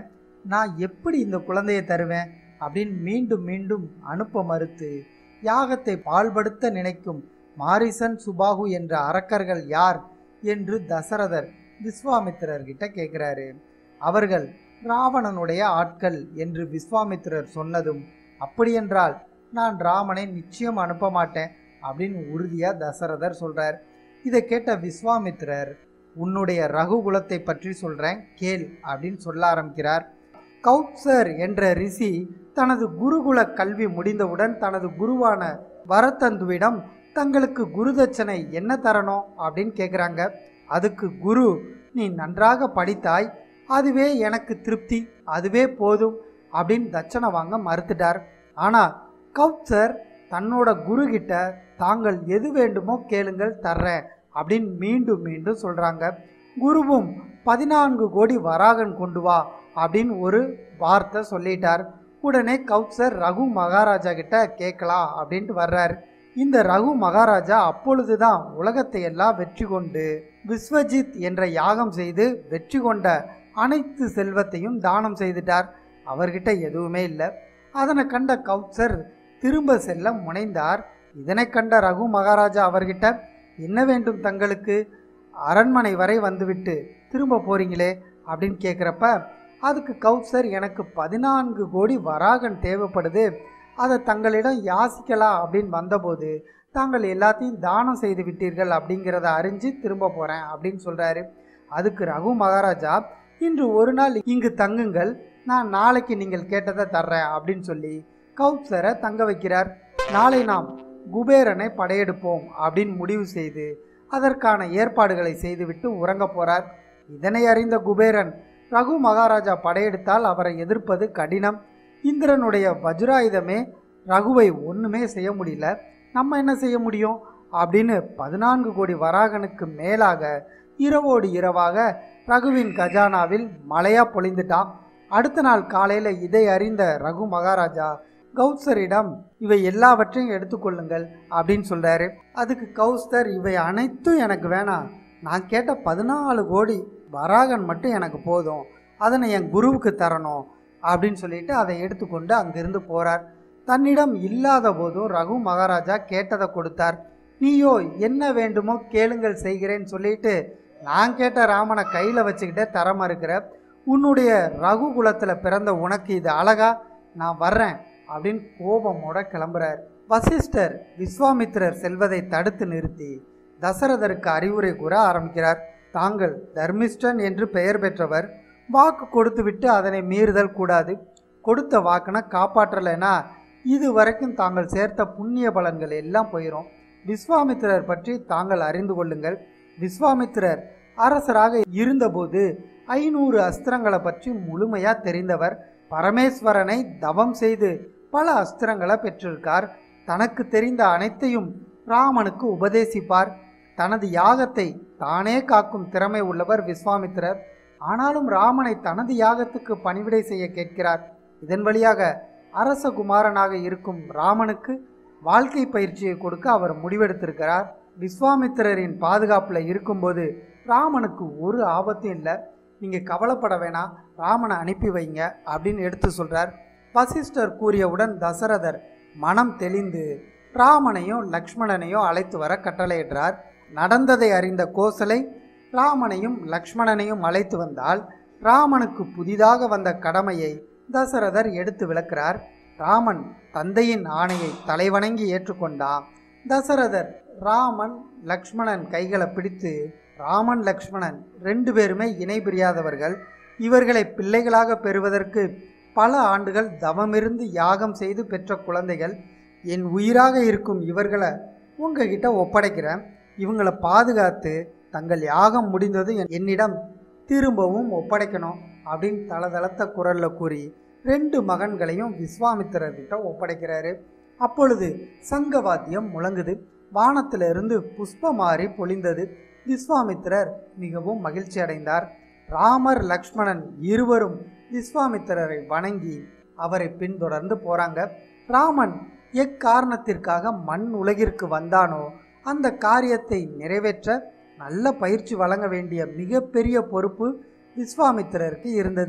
நான் எப்படி இந்த குழந்தையை தருவேன் அப்படின்னு மீண்டும் மீண்டும் அனுப்ப மறுத்து யாகத்தை பால்படுத்த நினைக்கும் மாரிசன் சுபாகு என்ற அரக்கர்கள் யார் என்று தசரதர் விஸ்வாமித்திரர்கிட்ட கேட்குறாரு அவர்கள் ராவணனுடைய ஆட்கள் என்று விஸ்வாமித்திரர் சொன்னதும் அப்படியென்றால் நான் ராமனை நிச்சயம் அனுப்ப மாட்டேன் அப்படின்னு உறுதியாக தசரதர் சொல்கிறார் இதை கேட்ட விஸ்வாமித்திரர் உன்னுடைய ரகுகுலத்தை பற்றி சொல்கிறேன் கேள் அப்படின்னு சொல்ல ஆரம்பிக்கிறார் கௌத்சர் என்ற ரிஷி தனது குருகுல கல்வி முடிந்தவுடன் தனது குருவான வரத்தந்துவிடம் தங்களுக்கு குருதட்சணை என்ன தரணும் அப்படின்னு கேட்குறாங்க அதுக்கு குரு நீ நன்றாக படித்தாய் அதுவே எனக்கு திருப்தி அதுவே போதும் அப்படின்னு தட்சணை வாங்க மறுத்துட்டார் ஆனால் கௌத்சர் தன்னோட குரு கிட்ட தாங்கள் எது வேண்டுமோ கேளுங்கள் தர்றேன் அப்படின்னு மீண்டும் மீண்டும் சொல்கிறாங்க குருவும் பதினான்கு கோடி வராகன் கொண்டு வா அப்படின்னு ஒரு வார்த்தை சொல்லிட்டார் உடனே கௌத்சர் ரகு மகாராஜா கிட்ட கேட்கலாம் அப்படின்ட்டு வர்றார் இந்த ரகு மகாராஜா அப்பொழுதுதான் உலகத்தை எல்லாம் வெற்றி கொண்டு விஸ்வஜித் என்ற யாகம் செய்து வெற்றி கொண்ட அனைத்து செல்வத்தையும் தானம் செய்துட்டார் அவர்கிட்ட எதுவுமே இல்லை அதனை கண்ட கௌத்சர் திரும்ப செல்ல முனைந்தார் இதனை கண்ட ரகு மகாராஜா அவர்கிட்ட என்ன வேண்டும் தங்களுக்கு அரண்மனை வரை வந்துவிட்டு திரும்ப போறீங்களே அப்படின்னு கேட்குறப்ப அதுக்கு கௌசர் எனக்கு பதினான்கு கோடி வராகன் தேவைப்படுது அதை தங்களிடம் யாசிக்கலாம் அப்படின்னு வந்தபோது தாங்கள் எல்லாத்தையும் தானம் செய்து விட்டீர்கள் அப்படிங்கிறத அறிஞ்சு திரும்ப போகிறேன் அப்படின்னு சொல்கிறாரு அதுக்கு ரகு மகாராஜா இன்று ஒரு நாள் இங்கு தங்குங்கள் நான் நாளைக்கு நீங்கள் கேட்டதை தர்றேன் அப்படின்னு சொல்லி கௌசரை தங்க வைக்கிறார் நாளை நாம் குபேரனை படையெடுப்போம் அப்படின்னு முடிவு செய்து அதற்கான ஏற்பாடுகளை செய்துவிட்டு உறங்க போறார் இதனை அறிந்த குபேரன் ரகு மகாராஜா படையெடுத்தால் அவரை எதிர்ப்பது கடினம் இந்திரனுடைய வஜ்ராயுதமே ரகுவை ஒன்றுமே செய்ய முடியல நம்ம என்ன செய்ய முடியும் அப்படின்னு பதினான்கு கோடி வராகனுக்கு மேலாக இரவோடு இரவாக ரகுவின் கஜானாவில் மழையா பொழிந்துட்டான் அடுத்த நாள் காலையில் இதை அறிந்த ரகு மகாராஜா கௌசரிடம் இவை எல்லாவற்றையும் எடுத்துக்கொள்ளுங்கள் அப்படின்னு சொல்றாரு அதுக்கு கௌஸ்தர் இவை அனைத்தும் எனக்கு வேணாம் நான் கேட்ட பதினாலு கோடி வராகன் மட்டும் எனக்கு போதும் அதனை என் குருவுக்கு தரணும் அப்படின்னு சொல்லிட்டு அதை எடுத்துக்கொண்டு அங்கிருந்து போறார் தன்னிடம் இல்லாத போதும் ரகு மகாராஜா கேட்டதை கொடுத்தார் நீயோ என்ன வேண்டுமோ கேளுங்கள் செய்கிறேன்னு சொல்லிட்டு நான் கேட்ட ராமனை கையில் வச்சுக்கிட்டே தர மறுக்கிற உன்னுடைய ரகு குலத்தில் பிறந்த உனக்கு இது அழகா நான் வர்றேன் அப்படின்னு கோபமோட கிளம்புறார் வசிஷ்டர் விஸ்வாமித்திரர் செல்வதை தடுத்து நிறுத்தி தசரதருக்கு அறிவுரை கூற ஆரம்பிக்கிறார் தாங்கள் தர்மிஷ்டன் என்று பெயர் பெற்றவர் வாக்கு கொடுத்துவிட்டு அதனை மீறுதல் கூடாது கொடுத்த வாக்குனை காப்பாற்றலைன்னா இது வரைக்கும் தாங்கள் சேர்த்த புண்ணிய பலன்கள் எல்லாம் போயிடும் விஸ்வாமித்திரர் பற்றி தாங்கள் அறிந்து கொள்ளுங்கள் விஸ்வாமித்திரர் அரசராக இருந்தபோது ஐநூறு அஸ்திரங்களை பற்றி முழுமையா தெரிந்தவர் பரமேஸ்வரனை தவம் செய்து பல அஸ்திரங்களை பெற்றிருக்கார் தனக்கு தெரிந்த அனைத்தையும் ராமனுக்கு உபதேசிப்பார் தனது யாகத்தை தானே காக்கும் திறமை உள்ளவர் விஸ்வாமித்திரர் ஆனாலும் ராமனை தனது யாகத்துக்கு பணிவிடை செய்ய கேட்கிறார் இதன் வழியாக அரச குமாரனாக இருக்கும் ராமனுக்கு வாழ்க்கை பயிற்சியை கொடுக்க அவர் முடிவெடுத்திருக்கிறார் விஸ்வாமித்திரரின் பாதுகாப்பில் இருக்கும்போது ராமனுக்கு ஒரு ஆபத்தும் இல்லை நீங்கள் கவலைப்பட வேணாம் ராமனை அனுப்பி வைங்க அப்படின்னு எடுத்து சொல்கிறார் வசிஷ்டர் கூறியவுடன் தசரதர் மனம் தெளிந்து ராமனையும் லக்ஷ்மணனையும் அழைத்து வர கட்டளையிடுறார் நடந்ததை அறிந்த கோசலை ராமனையும் லக்ஷ்மணனையும் அழைத்து வந்தால் ராமனுக்கு புதிதாக வந்த கடமையை தசரதர் எடுத்து விளக்கிறார் ராமன் தந்தையின் ஆணையை தலைவணங்கி ஏற்றுக்கொண்டான் தசரதர் ராமன் லக்ஷ்மணன் கைகளை பிடித்து ராமன் லக்ஷ்மணன் ரெண்டு பேருமே இணை பிரியாதவர்கள் இவர்களை பிள்ளைகளாக பெறுவதற்கு பல ஆண்டுகள் தவமிருந்து யாகம் செய்து பெற்ற குழந்தைகள் என் உயிராக இருக்கும் இவர்களை உங்ககிட்ட ஒப்படைக்கிறேன் இவங்களை பாதுகாத்து தங்கள் யாகம் முடிந்தது என்- என்னிடம் திரும்பவும் ஒப்படைக்கணும் அப்படின்னு தளதளத்த குரல்ல கூறி ரெண்டு மகன்களையும் விஸ்வாமித்திரர்கிட்ட ஒப்படைக்கிறாரு அப்பொழுது சங்கவாத்தியம் முழங்குது வானத்திலிருந்து புஷ்பமாரி பொழிந்தது விஸ்வாமித்திரர் மிகவும் மகிழ்ச்சி அடைந்தார் ராமர் லக்ஷ்மணன் இருவரும் விஸ்வாமித்திரரை வணங்கி அவரை பின்தொடர்ந்து போறாங்க ராமன் எக்காரணத்திற்காக மண் உலகிற்கு வந்தானோ அந்த காரியத்தை நிறைவேற்ற நல்ல பயிற்சி வழங்க வேண்டிய மிகப்பெரிய பொறுப்பு விஸ்வாமித்திரருக்கு இருந்தது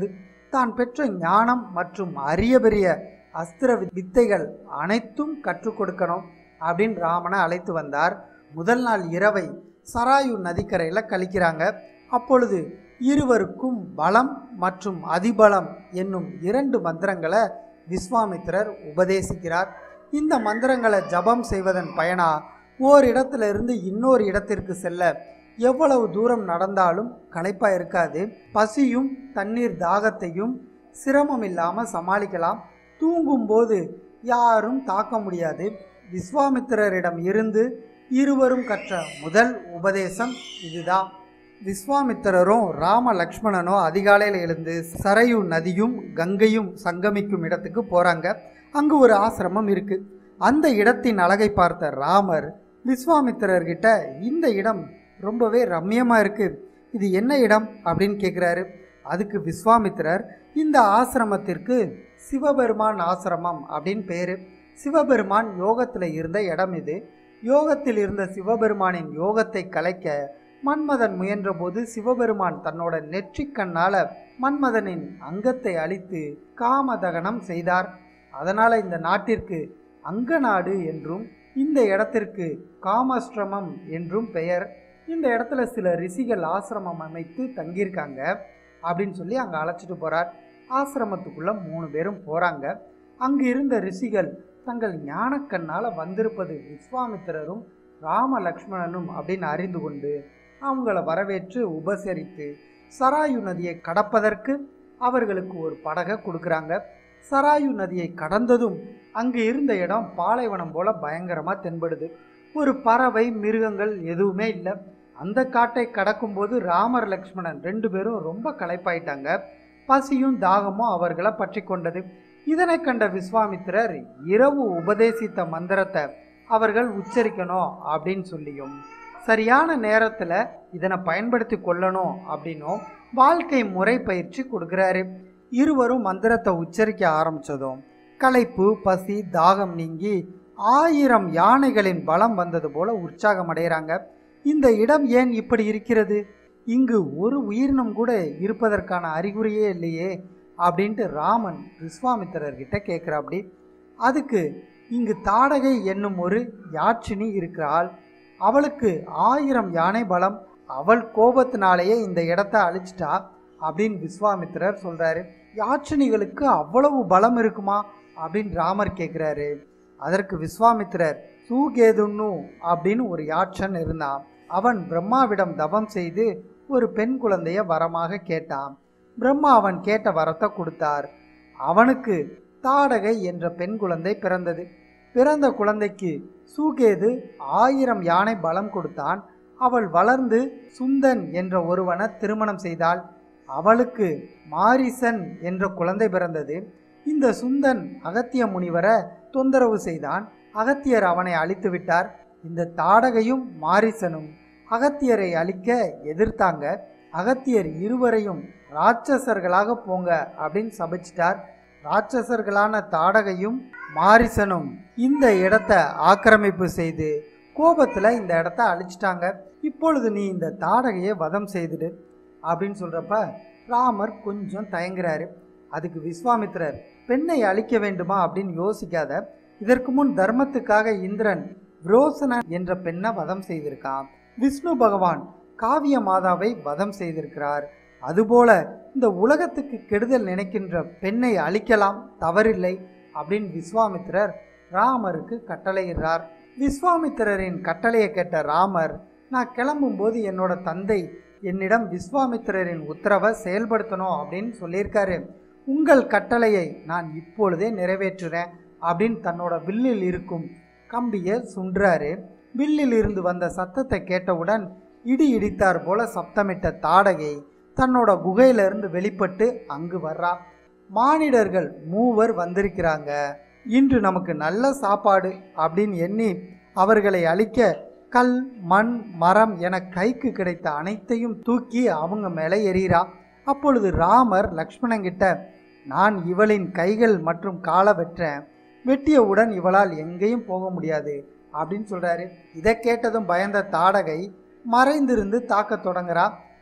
தான் பெற்ற ஞானம் மற்றும் அரிய பெரிய அஸ்திர வி- வித்தைகள் அனைத்தும் கற்றுக் கொடுக்கணும் அப்படின்னு ராமனை அழைத்து வந்தார் முதல் நாள் இரவை சராயு நதிக்கரையில் கழிக்கிறாங்க அப்பொழுது இருவருக்கும் பலம் மற்றும் அதிபலம் என்னும் இரண்டு மந்திரங்களை விஸ்வாமித்திரர் உபதேசிக்கிறார் இந்த மந்திரங்களை ஜபம் செய்வதன் பயனா ஓரிடத்துல இருந்து இன்னொரு இடத்திற்கு செல்ல எவ்வளவு தூரம் நடந்தாலும் களைப்பாக இருக்காது பசியும் தண்ணீர் தாகத்தையும் சிரமம் இல்லாமல் சமாளிக்கலாம் தூங்கும்போது யாரும் தாக்க முடியாது விஸ்வாமித்திரரிடம் இருந்து இருவரும் கற்ற முதல் உபதேசம் இதுதான் விஸ்வாமித்திரரும் ராம லக்ஷ்மணனும் அதிகாலையில் எழுந்து சரையு நதியும் கங்கையும் சங்கமிக்கும் இடத்துக்கு போகிறாங்க அங்கு ஒரு ஆசிரமம் இருக்கு அந்த இடத்தின் அழகை பார்த்த ராமர் விஸ்வாமித்திரர்கிட்ட இந்த இடம் ரொம்பவே ரம்மியமாக இருக்கு இது என்ன இடம் அப்படின்னு கேட்குறாரு அதுக்கு விஸ்வாமித்திரர் இந்த ஆசிரமத்திற்கு சிவபெருமான் ஆசிரமம் அப்படின்னு பேர் சிவபெருமான் யோகத்தில் இருந்த இடம் இது யோகத்தில் இருந்த சிவபெருமானின் யோகத்தை கலைக்க மன்மதன் முயன்றபோது சிவபெருமான் தன்னோட நெற்றிக்கண்ணால மன்மதனின் அங்கத்தை அழித்து காமதகனம் செய்தார் அதனால இந்த நாட்டிற்கு அங்கநாடு என்றும் இந்த இடத்திற்கு காமஸ்ட்ரமம் என்றும் பெயர் இந்த இடத்துல சில ரிஷிகள் ஆசிரமம் அமைத்து தங்கியிருக்காங்க அப்படின்னு சொல்லி அங்கே அழைச்சிட்டு போறார் ஆசிரமத்துக்குள்ள மூணு பேரும் போறாங்க அங்கு இருந்த ரிஷிகள் தங்கள் ஞானக்கண்ணால் வந்திருப்பது விஸ்வாமித்திரரும் ராம லக்ஷ்மணனும் அப்படின்னு அறிந்து கொண்டு அவங்கள வரவேற்று உபசரித்து சராயு நதியை கடப்பதற்கு அவர்களுக்கு ஒரு படகை கொடுக்குறாங்க சராயு நதியை கடந்ததும் அங்கு இருந்த இடம் பாலைவனம் போல பயங்கரமாக தென்படுது ஒரு பறவை மிருகங்கள் எதுவுமே இல்லை அந்த காட்டை கடக்கும்போது ராமர் லக்ஷ்மணன் ரெண்டு பேரும் ரொம்ப களைப்பாயிட்டாங்க பசியும் தாகமும் அவர்களை பற்றி கொண்டது இதனை கண்ட விஸ்வாமித்திரர் இரவு உபதேசித்த மந்திரத்தை அவர்கள் உச்சரிக்கணும் அப்படின்னு சொல்லியும் சரியான நேரத்தில் இதனை பயன்படுத்தி கொள்ளணும் அப்படின்னும் வாழ்க்கை முறை பயிற்சி கொடுக்குறாரு இருவரும் மந்திரத்தை உச்சரிக்க ஆரம்பித்ததும் களைப்பு பசி தாகம் நீங்கி ஆயிரம் யானைகளின் பலம் வந்தது போல உற்சாகம் அடைகிறாங்க இந்த இடம் ஏன் இப்படி இருக்கிறது இங்கு ஒரு உயிரினம் கூட இருப்பதற்கான அறிகுறியே இல்லையே அப்படின்ட்டு ராமன் விஸ்வாமித்திரர்கிட்ட கேட்குறாப்படி அதுக்கு இங்கு தாடகை என்னும் ஒரு யாட்சினி இருக்கிறாள் அவளுக்கு ஆயிரம் யானை பலம் அவள் கோபத்தினாலேயே இந்த இடத்த அழிச்சிட்டா அப்படின்னு விஸ்வாமித்திரர் சொல்றாரு யாட்சினிகளுக்கு அவ்வளவு பலம் இருக்குமா அப்படின்னு ராமர் கேட்குறாரு அதற்கு விஸ்வாமித்திரர் சூகேதுன்னு அப்படின்னு ஒரு யாட்சன் இருந்தான் அவன் பிரம்மாவிடம் தவம் செய்து ஒரு பெண் குழந்தைய வரமாக கேட்டான் பிரம்மா அவன் கேட்ட வரத்தை கொடுத்தார் அவனுக்கு தாடகை என்ற பெண் குழந்தை பிறந்தது பிறந்த குழந்தைக்கு சூகேது ஆயிரம் யானை பலம் கொடுத்தான் அவள் வளர்ந்து சுந்தன் என்ற ஒருவனை திருமணம் செய்தாள் அவளுக்கு மாரிசன் என்ற குழந்தை பிறந்தது இந்த சுந்தன் அகத்திய முனிவரை தொந்தரவு செய்தான் அகத்தியர் அவனை அழித்து விட்டார் இந்த தாடகையும் மாரிசனும் அகத்தியரை அழிக்க எதிர்த்தாங்க அகத்தியர் இருவரையும் ராட்சசர்களாக போங்க அப்படின்னு சபிச்சிட்டார் ராட்சசர்களான தாடகையும் மாரிசனும் இந்த இடத்த ஆக்கிரமிப்பு செய்து கோபத்தில் இந்த இடத்த அழிச்சிட்டாங்க இப்பொழுது நீ இந்த தாடகையை வதம் செய்துடு அப்படின்னு சொல்கிறப்ப ராமர் கொஞ்சம் தயங்குறாரு அதுக்கு விஸ்வாமித்திரர் பெண்ணை அழிக்க வேண்டுமா அப்படின்னு யோசிக்காத இதற்கு முன் தர்மத்துக்காக இந்திரன் புரோசன என்ற பெண்ணை வதம் செய்திருக்கான் விஷ்ணு பகவான் காவிய மாதாவை வதம் செய்திருக்கிறார் அதுபோல இந்த உலகத்துக்கு கெடுதல் நினைக்கின்ற பெண்ணை அழிக்கலாம் தவறில்லை அப்படின்னு விஸ்வாமித்திரர் ராமருக்கு கட்டளையிடுறார் விஸ்வாமித்திரரின் கட்டளையை கேட்ட ராமர் நான் கிளம்பும்போது என்னோட தந்தை என்னிடம் விஸ்வாமித்திரரின் உத்தரவை செயல்படுத்தணும் அப்படின்னு சொல்லியிருக்காரு உங்கள் கட்டளையை நான் இப்பொழுதே நிறைவேற்றுறேன் அப்படின்னு தன்னோட வில்லில் இருக்கும் கம்பியை சுன்றாரு வில்லில் இருந்து வந்த சத்தத்தை கேட்டவுடன் இடி இடித்தார் போல சப்தமிட்ட தாடகை தன்னோட குகையிலிருந்து வெளிப்பட்டு அங்கு வர்றா மானிடர்கள் மூவர் வந்திருக்கிறாங்க இன்று நமக்கு நல்ல சாப்பாடு அப்படின்னு எண்ணி அவர்களை அழிக்க கல் மண் மரம் என கைக்கு கிடைத்த அனைத்தையும் தூக்கி அவங்க மேலே எறிகிறா அப்பொழுது ராமர் லக்ஷ்மணங்கிட்ட நான் இவளின் கைகள் மற்றும் காலை வெற்றேன் வெட்டியவுடன் இவளால் எங்கேயும் போக முடியாது அப்படின்னு சொல்றாரு இதை கேட்டதும் பயந்த தாடகை மறைந்திருந்து தாக்கத் தொடங்குறா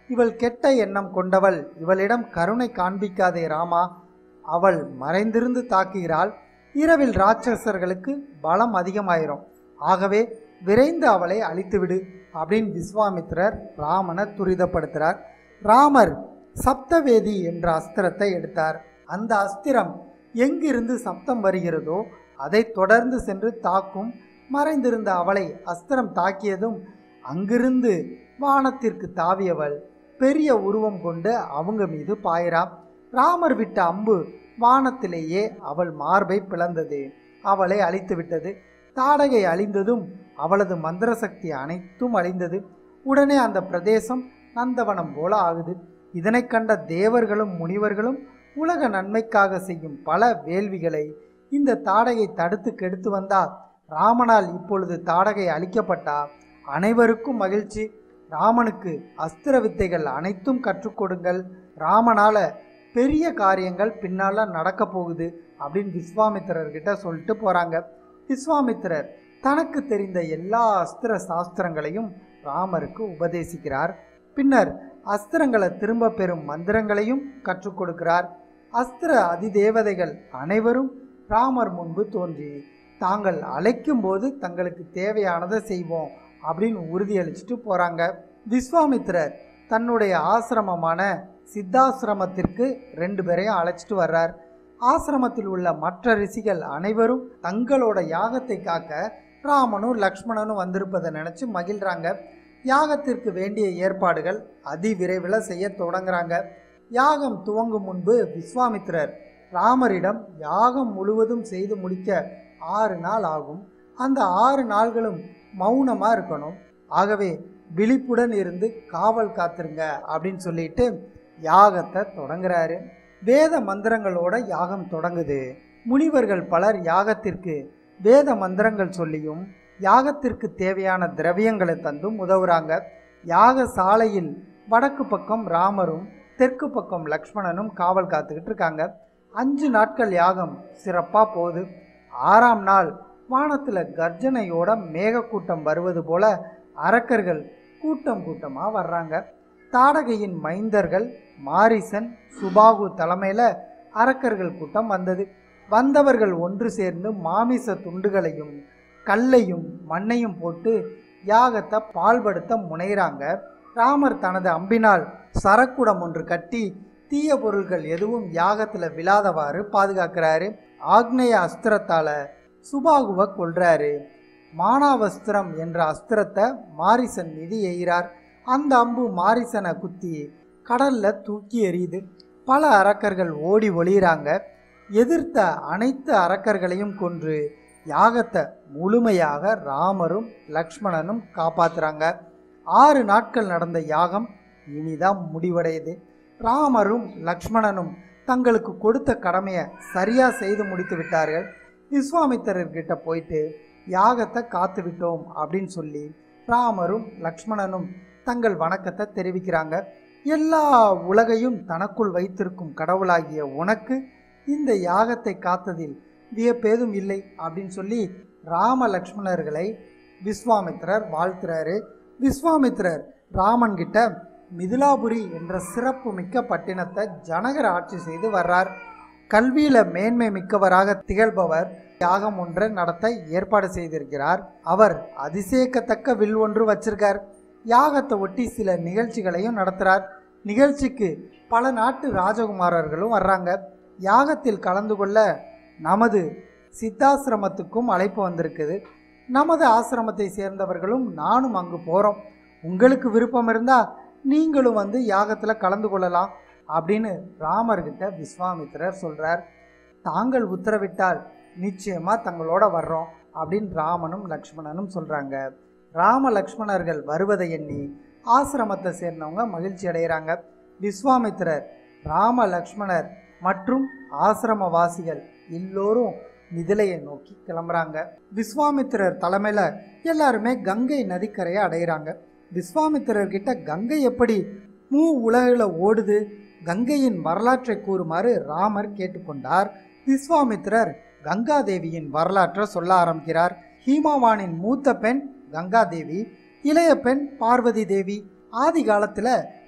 இவள் கெட்ட எண்ணம் கொண்டவள் இவளிடம் கருணை காண்பிக்காதே ராமா அவள் மறைந்திருந்து தாக்குகிறாள் இரவில் ராட்சசர்களுக்கு பலம் அதிகமாயிரும் ஆகவே விரைந்து அவளை அழித்துவிடு அப்படின்னு விஸ்வாமித்திரர் ராமனை துரிதப்படுத்துகிறார் ராமர் சப்தவேதி என்ற அஸ்திரத்தை எடுத்தார் அந்த அஸ்திரம் எங்கிருந்து சப்தம் வருகிறதோ அதை தொடர்ந்து சென்று தாக்கும் மறைந்திருந்த அவளை அஸ்திரம் தாக்கியதும் அங்கிருந்து வானத்திற்கு தாவியவள் பெரிய உருவம் கொண்டு அவங்க மீது பாயிரா ராமர் விட்ட அம்பு வானத்திலேயே அவள் மார்பை பிளந்தது அவளை அழித்து விட்டது தாடகை அழிந்ததும் அவளது மந்திர சக்தி அனைத்தும் அழிந்தது உடனே அந்த பிரதேசம் நந்தவனம் போல ஆகுது இதனை கண்ட தேவர்களும் முனிவர்களும் உலக நன்மைக்காக செய்யும் பல வேள்விகளை இந்த தாடகை தடுத்து கெடுத்து வந்தால் ராமனால் இப்பொழுது தாடகை அழிக்கப்பட்டா அனைவருக்கும் மகிழ்ச்சி ராமனுக்கு அஸ்திர வித்தைகள் அனைத்தும் கற்றுக் கொடுங்கள் ராமனால பெரிய காரியங்கள் பின்னால நடக்க போகுது அப்படின்னு விஸ்வாமித்திரர்கிட்ட சொல்லிட்டு போறாங்க விஸ்வாமித்திரர் தனக்கு தெரிந்த எல்லா அஸ்திர சாஸ்திரங்களையும் ராமருக்கு உபதேசிக்கிறார் பின்னர் அஸ்திரங்களை திரும்ப பெறும் மந்திரங்களையும் கற்றுக் கொடுக்கிறார் அஸ்திர அதிதேவதைகள் அனைவரும் ராமர் முன்பு தோன்றி தாங்கள் அழைக்கும் போது தங்களுக்கு தேவையானதை செய்வோம் அப்படின்னு உறுதியளிச்சுட்டு போறாங்க விஸ்வாமித்திரர் தன்னுடைய ஆசிரமமான சித்தாசிரமத்திற்கு ரெண்டு பேரையும் அழைச்சிட்டு வர்றார் ஆசிரமத்தில் உள்ள மற்ற ரிஷிகள் அனைவரும் தங்களோட யாகத்தை காக்க ராமனும் லக்ஷ்மணனும் வந்திருப்பதை நினச்சி மகிழ்றாங்க யாகத்திற்கு வேண்டிய ஏற்பாடுகள் அதிவிரைவில் செய்ய தொடங்குறாங்க யாகம் துவங்கும் முன்பு விஸ்வாமித்திரர் ராமரிடம் யாகம் முழுவதும் செய்து முடிக்க ஆறு நாள் ஆகும் அந்த ஆறு நாள்களும் மௌனமாக இருக்கணும் ஆகவே விழிப்புடன் இருந்து காவல் காத்துருங்க அப்படின்னு சொல்லிட்டு யாகத்தை தொடங்குறாரு வேத மந்திரங்களோட யாகம் தொடங்குது முனிவர்கள் பலர் யாகத்திற்கு வேத மந்திரங்கள் சொல்லியும் யாகத்திற்கு தேவையான திரவியங்களை தந்தும் உதவுறாங்க யாக சாலையில் வடக்கு பக்கம் ராமரும் தெற்கு பக்கம் லக்ஷ்மணனும் காவல் காத்துக்கிட்டு இருக்காங்க அஞ்சு நாட்கள் யாகம் சிறப்பாக போகுது ஆறாம் நாள் வானத்தில் கர்ஜனையோட மேகக்கூட்டம் வருவது போல அரக்கர்கள் கூட்டம் கூட்டமாக வர்றாங்க தாடகையின் மைந்தர்கள் மாரிசன் சுபாகு தலைமையில் அரக்கர்கள் கூட்டம் வந்தது வந்தவர்கள் ஒன்று சேர்ந்து மாமிச துண்டுகளையும் கல்லையும் மண்ணையும் போட்டு யாகத்தை பால்படுத்த முனைகிறாங்க ராமர் தனது அம்பினால் சரக்குடம் ஒன்று கட்டி தீய பொருள்கள் எதுவும் யாகத்தில் விழாதவாறு பாதுகாக்கிறாரு ஆக்னேய அஸ்திரத்தால் சுபாகுவை கொல்றாரு மானாவஸ்திரம் என்ற அஸ்திரத்தை மாரிசன் மீது எய்கிறார் அந்த அம்பு மாரிசனை குத்தி கடல்ல தூக்கி எறியுது பல அரக்கர்கள் ஓடி ஒளியிறாங்க எதிர்த்த அனைத்து அரக்கர்களையும் கொன்று யாகத்தை முழுமையாக ராமரும் லக்ஷ்மணனும் காப்பாத்துறாங்க ஆறு நாட்கள் நடந்த யாகம் இனிதான் முடிவடையுது ராமரும் லக்ஷ்மணனும் தங்களுக்கு கொடுத்த கடமையை சரியா செய்து முடித்து விட்டார்கள் விஸ்வாமித்திரர்கிட்ட போயிட்டு யாகத்தை காத்து விட்டோம் அப்படின்னு சொல்லி ராமரும் லக்ஷ்மணனும் தங்கள் வணக்கத்தை தெரிவிக்கிறாங்க எல்லா உலகையும் தனக்குள் வைத்திருக்கும் கடவுளாகிய உனக்கு இந்த யாகத்தை காத்ததில் வியப்பேதும் இல்லை அப்படின்னு சொல்லி ராம லக்ஷ்மணர்களை விஸ்வாமித்திரர் வாழ்த்துறாரு விஸ்வாமித்திரர் ராமன் கிட்ட மிதிலாபுரி என்ற சிறப்பு மிக்க பட்டினத்தை ஜனகர் ஆட்சி செய்து வர்றார் கல்வியில மேன்மை மிக்கவராக திகழ்பவர் யாகம் ஒன்றை நடத்த ஏற்பாடு செய்திருக்கிறார் அவர் அதிசயிக்கத்தக்க வில் ஒன்று வச்சிருக்கார் யாகத்தை ஒட்டி சில நிகழ்ச்சிகளையும் நடத்துகிறார் நிகழ்ச்சிக்கு பல நாட்டு ராஜகுமாரர்களும் வர்றாங்க யாகத்தில் கலந்து கொள்ள நமது சித்தாசிரமத்துக்கும் அழைப்பு வந்திருக்குது நமது ஆசிரமத்தை சேர்ந்தவர்களும் நானும் அங்கு போகிறோம் உங்களுக்கு விருப்பம் இருந்தால் நீங்களும் வந்து யாகத்தில் கலந்து கொள்ளலாம் அப்படின்னு ராமர்கிட்ட விஸ்வாமித்திரர் சொல்கிறார் தாங்கள் உத்தரவிட்டால் நிச்சயமாக தங்களோட வர்றோம் அப்படின்னு ராமனும் லக்ஷ்மணனும் சொல்கிறாங்க ராம லக்ஷ்மணர்கள் வருவதை எண்ணி ஆசிரமத்தை சேர்ந்தவங்க மகிழ்ச்சி அடைகிறாங்க விஸ்வாமித்திரர் ராம லக்ஷ்மணர் மற்றும் ஆசிரமவாசிகள் எல்லோரும் மிதிலையை நோக்கி கிளம்புறாங்க விஸ்வாமித்திரர் தலைமையில் எல்லாருமே கங்கை நதிக்கரையை அடைகிறாங்க விஸ்வாமித்திரர் கிட்ட கங்கை எப்படி மூ உலகில் ஓடுது கங்கையின் வரலாற்றை கூறுமாறு ராமர் கேட்டுக்கொண்டார் விஸ்வாமித்திரர் கங்காதேவியின் வரலாற்றை சொல்ல ஆரம்பிக்கிறார் ஹீமாவானின் மூத்த பெண் கங்காதேவி இளைய பெண் பார்வதி தேவி ஆதி காலத்தில்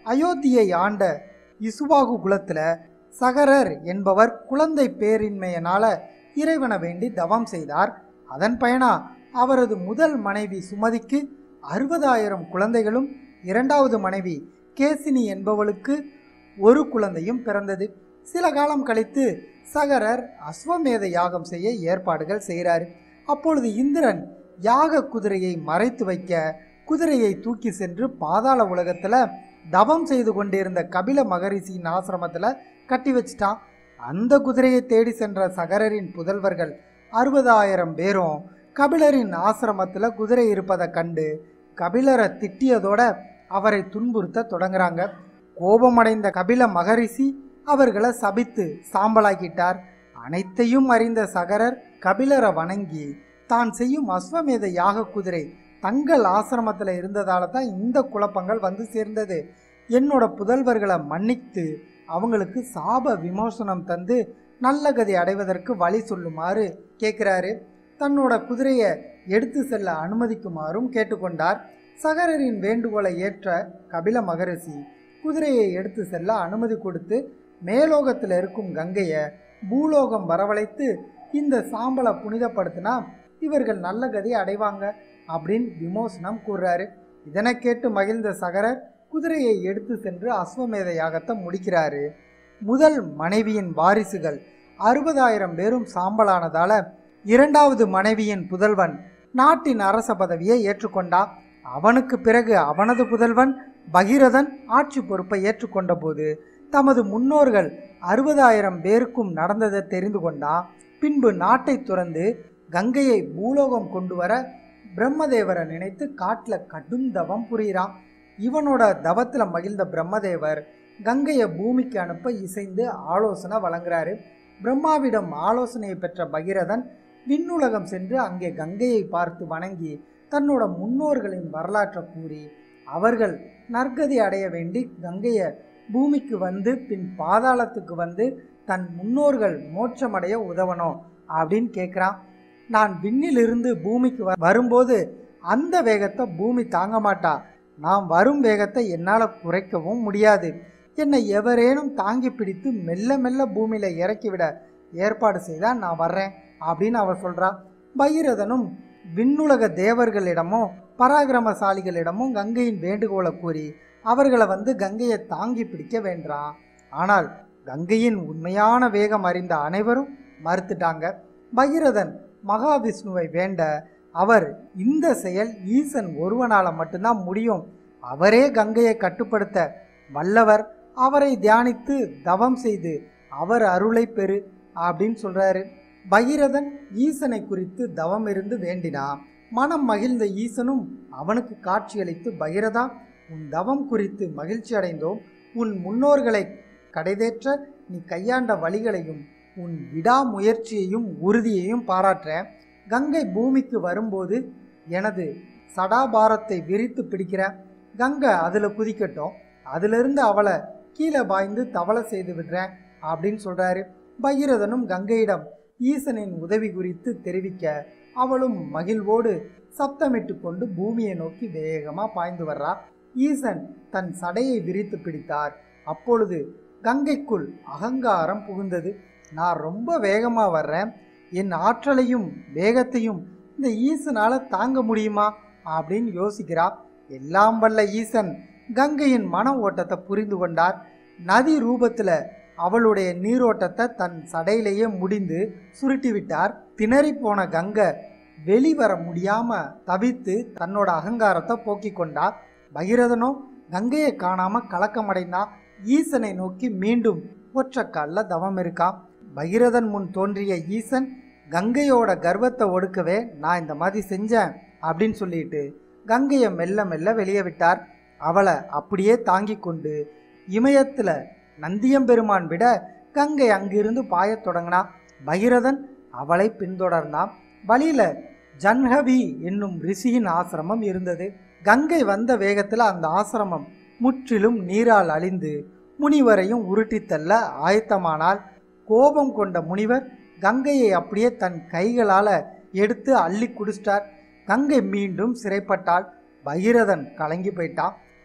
அயோத்தியை ஆண்ட இசுவாகு குலத்தில் சகரர் என்பவர் குழந்தை பேரின்மையினால இறைவனை வேண்டி தவம் செய்தார் அதன் பயனா அவரது முதல் மனைவி சுமதிக்கு அறுபதாயிரம் குழந்தைகளும் இரண்டாவது மனைவி கேசினி என்பவளுக்கு ஒரு குழந்தையும் பிறந்தது சில காலம் கழித்து சகரர் அஸ்வமேத யாகம் செய்ய ஏற்பாடுகள் செய்கிறாரு அப்பொழுது இந்திரன் யாக குதிரையை மறைத்து வைக்க குதிரையை தூக்கி சென்று பாதாள உலகத்துல தவம் செய்து கொண்டிருந்த கபில மகரிஷியின் ஆசிரமத்துல கட்டி வச்சிட்டான் அந்த குதிரையை தேடி சென்ற சகரரின் புதல்வர்கள் அறுபதாயிரம் பேரும் கபிலரின் ஆசிரமத்துல குதிரை இருப்பதை கண்டு கபிலரை திட்டியதோட அவரை துன்புறுத்த தொடங்குறாங்க கோபமடைந்த கபில மகரிஷி அவர்களை சபித்து சாம்பலாக்கிட்டார் அனைத்தையும் அறிந்த சகரர் கபிலரை வணங்கி தான் செய்யும் அஸ்வமேத யாக குதிரை தங்கள் ஆசிரமத்தில் இருந்ததால தான் இந்த குழப்பங்கள் வந்து சேர்ந்தது என்னோட புதல்வர்களை மன்னித்து அவங்களுக்கு சாப விமோசனம் தந்து நல்ல கதி அடைவதற்கு வழி சொல்லுமாறு கேட்குறாரு தன்னோட குதிரையை எடுத்து செல்ல அனுமதிக்குமாறும் கேட்டுக்கொண்டார் சகரரின் வேண்டுகோளை ஏற்ற கபில மகரிஷி குதிரையை எடுத்து செல்ல அனுமதி கொடுத்து மேலோகத்தில் இருக்கும் கங்கையை பூலோகம் வரவழைத்து இந்த சாம்பலை புனிதப்படுத்தினா இவர்கள் நல்ல கதி அடைவாங்க அப்படின்னு விமோசனம் கூறுறாரு இதனை கேட்டு மகிழ்ந்த சகரர் குதிரையை எடுத்து சென்று அஸ்வமேத யாகத்தை முடிக்கிறாரு முதல் மனைவியின் வாரிசுகள் அறுபதாயிரம் பேரும் சாம்பலானதால இரண்டாவது மனைவியின் புதல்வன் நாட்டின் அரச பதவியை ஏற்றுக்கொண்டான் அவனுக்கு பிறகு அவனது புதல்வன் பகீரதன் ஆட்சி பொறுப்பை ஏற்றுக்கொண்ட போது தமது முன்னோர்கள் அறுபதாயிரம் பேருக்கும் நடந்ததை தெரிந்து கொண்டான் பின்பு நாட்டை துறந்து கங்கையை பூலோகம் கொண்டு வர பிரம்மதேவரை நினைத்து காட்டில் கடும் தவம் புரிகிறான் இவனோட தவத்தில் மகிழ்ந்த பிரம்மதேவர் கங்கையை பூமிக்கு அனுப்ப இசைந்து ஆலோசனை வழங்குறாரு பிரம்மாவிடம் ஆலோசனையை பெற்ற பகீரதன் விண்ணுலகம் சென்று அங்கே கங்கையை பார்த்து வணங்கி தன்னோட முன்னோர்களின் வரலாற்றை கூறி அவர்கள் நற்கதி அடைய வேண்டி கங்கையை பூமிக்கு வந்து பின் பாதாளத்துக்கு வந்து தன் முன்னோர்கள் மோட்சமடைய உதவணும் அப்படின்னு கேட்குறான் நான் விண்ணிலிருந்து பூமிக்கு வ- வரும்போது அந்த வேகத்தை பூமி தாங்க மாட்டா நான் வரும் வேகத்தை என்னால் குறைக்கவும் முடியாது என்னை எவரேனும் தாங்கி பிடித்து மெல்ல மெல்ல பூமியில் இறக்கிவிட ஏற்பாடு செய்தால் நான் வர்றேன் அப்படின்னு அவர் சொல்கிறான் பகீரதனும் விண்ணுலக தேவர்களிடமும் பராக்கிரமசாலிகளிடமும் கங்கையின் வேண்டுகோளை கூறி அவர்களை வந்து கங்கையை தாங்கி பிடிக்க வேண்டான் ஆனால் கங்கையின் உண்மையான வேகம் அறிந்த அனைவரும் மறுத்துட்டாங்க பகீரதன் மகாவிஷ்ணுவை வேண்ட அவர் இந்த செயல் ஈசன் ஒருவனால மட்டும்தான் முடியும் அவரே கங்கையை கட்டுப்படுத்த வல்லவர் அவரை தியானித்து தவம் செய்து அவர் அருளை பெறு அப்படின்னு சொல்றாரு பகீரதன் ஈசனை குறித்து தவம் இருந்து வேண்டினான் மனம் மகிழ்ந்த ஈசனும் அவனுக்கு காட்சியளித்து பகீரதா உன் தவம் குறித்து மகிழ்ச்சி அடைந்தோம் உன் முன்னோர்களை கடைதேற்ற நீ கையாண்ட வழிகளையும் உன் விடாமுயற்சியையும் உறுதியையும் பாராட்டுறேன் கங்கை பூமிக்கு வரும்போது எனது சடாபாரத்தை விரித்து பிடிக்கிறேன் கங்கை அதில் குதிக்கட்டும் அதிலிருந்து அவளை கீழே பாய்ந்து தவளை செய்து விடுறேன் அப்படின்னு சொல்றாரு பகீரதனும் கங்கையிடம் ஈசனின் உதவி குறித்து தெரிவிக்க அவளும் மகிழ்வோடு சப்தமிட்டு கொண்டு பூமியை நோக்கி வேகமாக பாய்ந்து வர்றா ஈசன் தன் சடையை விரித்து பிடித்தார் அப்பொழுது கங்கைக்குள் அகங்காரம் புகுந்தது நான் ரொம்ப வேகமாக வர்றேன் என் ஆற்றலையும் வேகத்தையும் இந்த ஈசனால் தாங்க முடியுமா அப்படின்னு யோசிக்கிறா எல்லாம் வல்ல ஈசன் கங்கையின் மன ஓட்டத்தை புரிந்து கொண்டார் நதி ரூபத்தில் அவளுடைய நீரோட்டத்தை தன் சடையிலேயே முடிந்து சுருட்டி விட்டார் திணறி போன கங்கை வெளிவர முடியாம தவித்து தன்னோட அகங்காரத்தை போக்கிக் கொண்டார் பகீரதனோ கங்கையை காணாம கலக்கமடைந்தான் ஈசனை நோக்கி மீண்டும் ஒற்றைக்காலில் தவம் இருக்கான் பகீரதன் முன் தோன்றிய ஈசன் கங்கையோட கர்வத்தை ஒடுக்கவே நான் இந்த மாதிரி செஞ்சேன் அப்படின்னு சொல்லிட்டு கங்கையை மெல்ல மெல்ல வெளியே விட்டார் அவளை அப்படியே தாங்கி கொண்டு இமயத்தில் நந்தியம்பெருமான் விட கங்கை அங்கிருந்து பாயத் தொடங்கினா பகீரதன் அவளை பின்தொடர்ந்தான் வழியில ஜன்ஹவி என்னும் ரிஷியின் ஆசிரமம் இருந்தது கங்கை வந்த வேகத்தில் அந்த ஆசிரமம் முற்றிலும் நீரால் அழிந்து முனிவரையும் உருட்டித் தள்ள ஆயத்தமானால் கோபம் கொண்ட முனிவர் கங்கையை அப்படியே தன் கைகளால் எடுத்து அள்ளி குடிச்சிட்டார் கங்கை மீண்டும் சிறைப்பட்டாள் பகீரதன் கலங்கி போயிட்டான்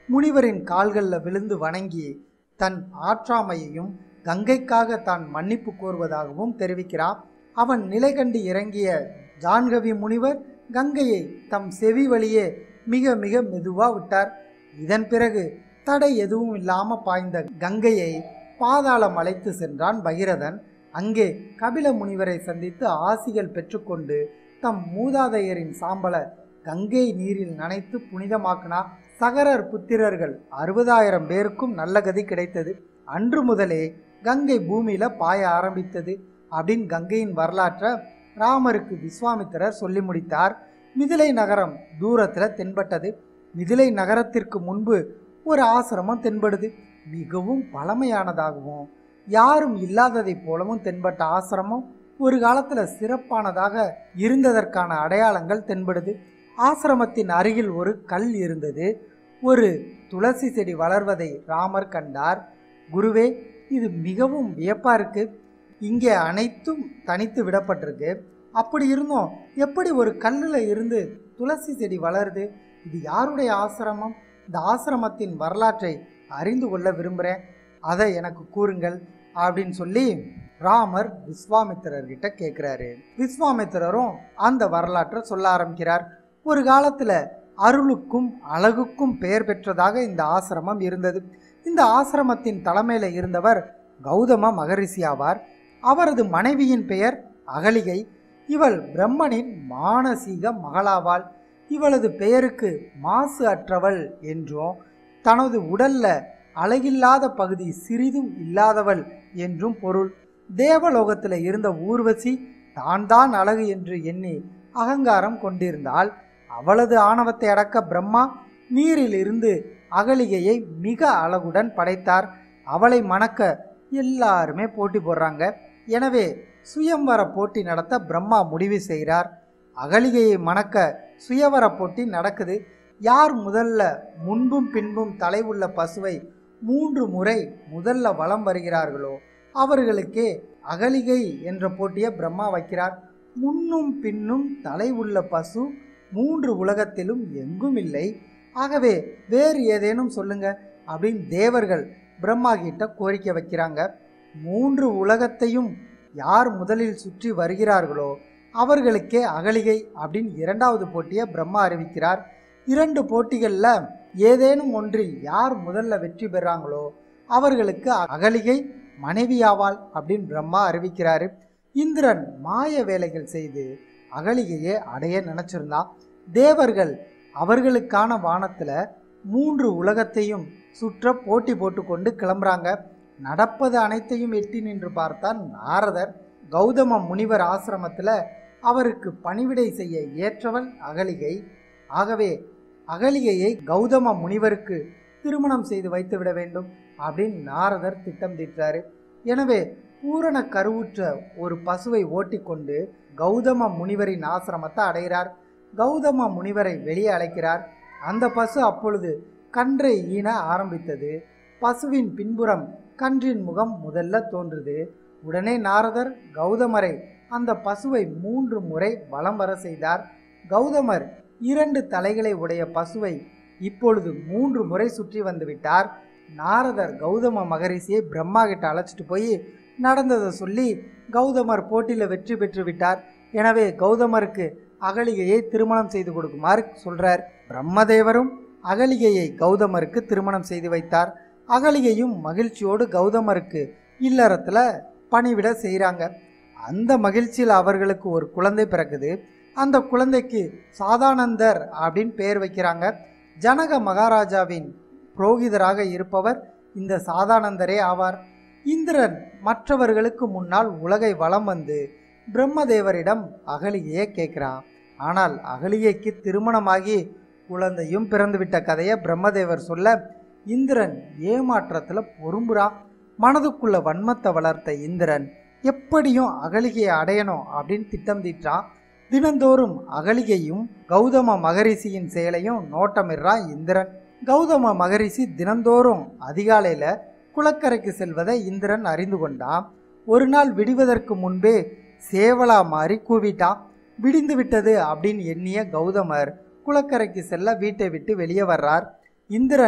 முனிவரின் கால்களில் விழுந்து வணங்கி தன் ஆற்றாமையையும் கங்கைக்காக தான் மன்னிப்பு கோருவதாகவும் தெரிவிக்கிறான் அவன் நிலை கண்டு இறங்கிய ஜான்கவி முனிவர் கங்கையை தம் செவி வழியே மிக மிக மெதுவா விட்டார் இதன் பிறகு தடை எதுவும் இல்லாம பாய்ந்த கங்கையை பாதாளம் அழைத்து சென்றான் பகிரதன் அங்கே கபில முனிவரை சந்தித்து ஆசிகள் பெற்றுக்கொண்டு தம் மூதாதையரின் சாம்பல கங்கை நீரில் நனைத்து புனிதமாக்கினார் சகரர் புத்திரர்கள் அறுபதாயிரம் பேருக்கும் நல்ல கதி கிடைத்தது அன்று முதலே கங்கை பூமியில பாய ஆரம்பித்தது அப்படின்னு கங்கையின் வரலாற்றை ராமருக்கு விஸ்வாமித்திரர் சொல்லி முடித்தார் மிதிலை நகரம் தூரத்துல தென்பட்டது மிதிலை நகரத்திற்கு முன்பு ஒரு ஆசிரமம் தென்படுது மிகவும் பழமையானதாகவும் யாரும் இல்லாததைப் போலவும் தென்பட்ட ஆசிரமம் ஒரு காலத்துல சிறப்பானதாக இருந்ததற்கான அடையாளங்கள் தென்படுது ஆசிரமத்தின் அருகில் ஒரு கல் இருந்தது ஒரு துளசி செடி வளர்வதை ராமர் கண்டார் குருவே இது மிகவும் வியப்பா இருக்கு இங்கே அனைத்தும் தனித்து விடப்பட்டிருக்கு அப்படி இருந்தும் எப்படி ஒரு கல்லில் இருந்து துளசி செடி வளருது இது யாருடைய ஆசிரமம் இந்த ஆசிரமத்தின் வரலாற்றை அறிந்து கொள்ள விரும்புகிறேன் அதை எனக்கு கூறுங்கள் அப்படின்னு சொல்லி ராமர் விஸ்வாமித்திரர்கிட்ட கேட்குறாரு விஸ்வாமித்திரரும் அந்த வரலாற்றை சொல்ல ஆரம்பிக்கிறார் ஒரு காலத்தில் அருளுக்கும் அழகுக்கும் பெயர் பெற்றதாக இந்த ஆசிரமம் இருந்தது இந்த ஆசிரமத்தின் தலைமையில் இருந்தவர் கௌதம மகரிஷி ஆவார் அவரது மனைவியின் பெயர் அகலிகை இவள் பிரம்மனின் மானசீக மகளாவாள் இவளது பெயருக்கு மாசு அற்றவள் என்றும் தனது உடல்ல அழகில்லாத பகுதி சிறிதும் இல்லாதவள் என்றும் பொருள் தேவலோகத்தில் இருந்த ஊர்வசி தான் தான் அழகு என்று எண்ணி அகங்காரம் கொண்டிருந்தாள் அவளது ஆணவத்தை அடக்க பிரம்மா நீரில் இருந்து அகலிகையை மிக அழகுடன் படைத்தார் அவளை மணக்க எல்லாருமே போட்டி போடுறாங்க எனவே சுயம்வர போட்டி நடத்த பிரம்மா முடிவு செய்கிறார் அகலிகையை மணக்க சுயவர போட்டி நடக்குது யார் முதல்ல முன்பும் பின்பும் தலை உள்ள பசுவை மூன்று முறை முதல்ல வலம் வருகிறார்களோ அவர்களுக்கே அகலிகை என்ற போட்டியை பிரம்மா வைக்கிறார் முன்னும் பின்னும் தலை உள்ள பசு மூன்று உலகத்திலும் எங்கும் இல்லை ஆகவே வேறு ஏதேனும் சொல்லுங்க அப்படின்னு தேவர்கள் பிரம்மா கிட்ட கோரிக்கை வைக்கிறாங்க மூன்று உலகத்தையும் யார் முதலில் சுற்றி வருகிறார்களோ அவர்களுக்கே அகலிகை அப்படின்னு இரண்டாவது போட்டியை பிரம்மா அறிவிக்கிறார் இரண்டு போட்டிகளில் ஏதேனும் ஒன்றில் யார் முதல்ல வெற்றி பெறாங்களோ அவர்களுக்கு அகலிகை மனைவியாவாள் அப்படின்னு பிரம்மா அறிவிக்கிறாரு இந்திரன் மாய வேலைகள் செய்து அகலிகையை அடைய நினைச்சிருந்தான் தேவர்கள் அவர்களுக்கான வானத்தில் மூன்று உலகத்தையும் சுற்ற போட்டி போட்டுக்கொண்டு கிளம்புறாங்க நடப்பது அனைத்தையும் எட்டி நின்று பார்த்தார் நாரதர் கௌதம முனிவர் ஆசிரமத்தில் அவருக்கு பணிவிடை செய்ய ஏற்றவள் அகலிகை ஆகவே அகலிகையை கௌதம முனிவருக்கு திருமணம் செய்து வைத்து விட வேண்டும் அப்படின்னு நாரதர் திட்டம் தீட்டாரு எனவே பூரண கருவுற்ற ஒரு பசுவை ஓட்டிக்கொண்டு கௌதம முனிவரின் ஆசிரமத்தை அடைகிறார் கௌதம முனிவரை வெளியே அழைக்கிறார் அந்த பசு அப்பொழுது கன்றை ஈன ஆரம்பித்தது பசுவின் பின்புறம் கன்றின் முகம் முதல்ல தோன்றுது உடனே நாரதர் கௌதமரை அந்த பசுவை மூன்று முறை வலம் வர செய்தார் கௌதமர் இரண்டு தலைகளை உடைய பசுவை இப்பொழுது மூன்று முறை சுற்றி வந்து விட்டார் நாரதர் கௌதம மகரிஷியை பிரம்மா கிட்ட அழைச்சிட்டு போய் நடந்ததை சொல்லி கௌதமர் போட்டியில் வெற்றி பெற்று விட்டார் எனவே கௌதமருக்கு அகலிகையை திருமணம் செய்து கொடுக்குமாறு சொல்றார் பிரம்மதேவரும் அகலிகையை கௌதமருக்கு திருமணம் செய்து வைத்தார் அகலிகையும் மகிழ்ச்சியோடு கௌதமருக்கு இல்லறத்தில் பணிவிட செய்கிறாங்க அந்த மகிழ்ச்சியில் அவர்களுக்கு ஒரு குழந்தை பிறக்குது அந்த குழந்தைக்கு சாதானந்தர் அப்படின்னு பெயர் வைக்கிறாங்க ஜனக மகாராஜாவின் புரோகிதராக இருப்பவர் இந்த சாதானந்தரே ஆவார் இந்திரன் மற்றவர்களுக்கு முன்னால் உலகை வலம் வந்து பிரம்மதேவரிடம் அகலிகையை கேட்கிறான் ஆனால் அகலிகைக்கு திருமணமாகி குழந்தையும் பிறந்துவிட்ட கதையை பிரம்மதேவர் சொல்ல இந்திரன் ஏமாற்றத்தில் பொறும்புறான் மனதுக்குள்ள வன்மத்தை வளர்த்த இந்திரன் எப்படியும் அகலிகையை அடையணும் அப்படின்னு திட்டம் தீட்டான் தினந்தோறும் அகலிகையும் கௌதம மகரிஷியின் செயலையும் நோட்டமிடுறான் இந்திரன் கௌதம மகரிஷி தினந்தோறும் அதிகாலையில் குளக்கரைக்கு செல்வதை இந்திரன் அறிந்து கொண்டான் ஒரு நாள் விடுவதற்கு முன்பே சேவலா மாறி கூவிட்டான் விடிந்து விட்டது அப்படின்னு எண்ணிய கௌதமர் குளக்கரைக்கு செல்ல வீட்டை விட்டு வெளியே வர்றார் இந்திரன்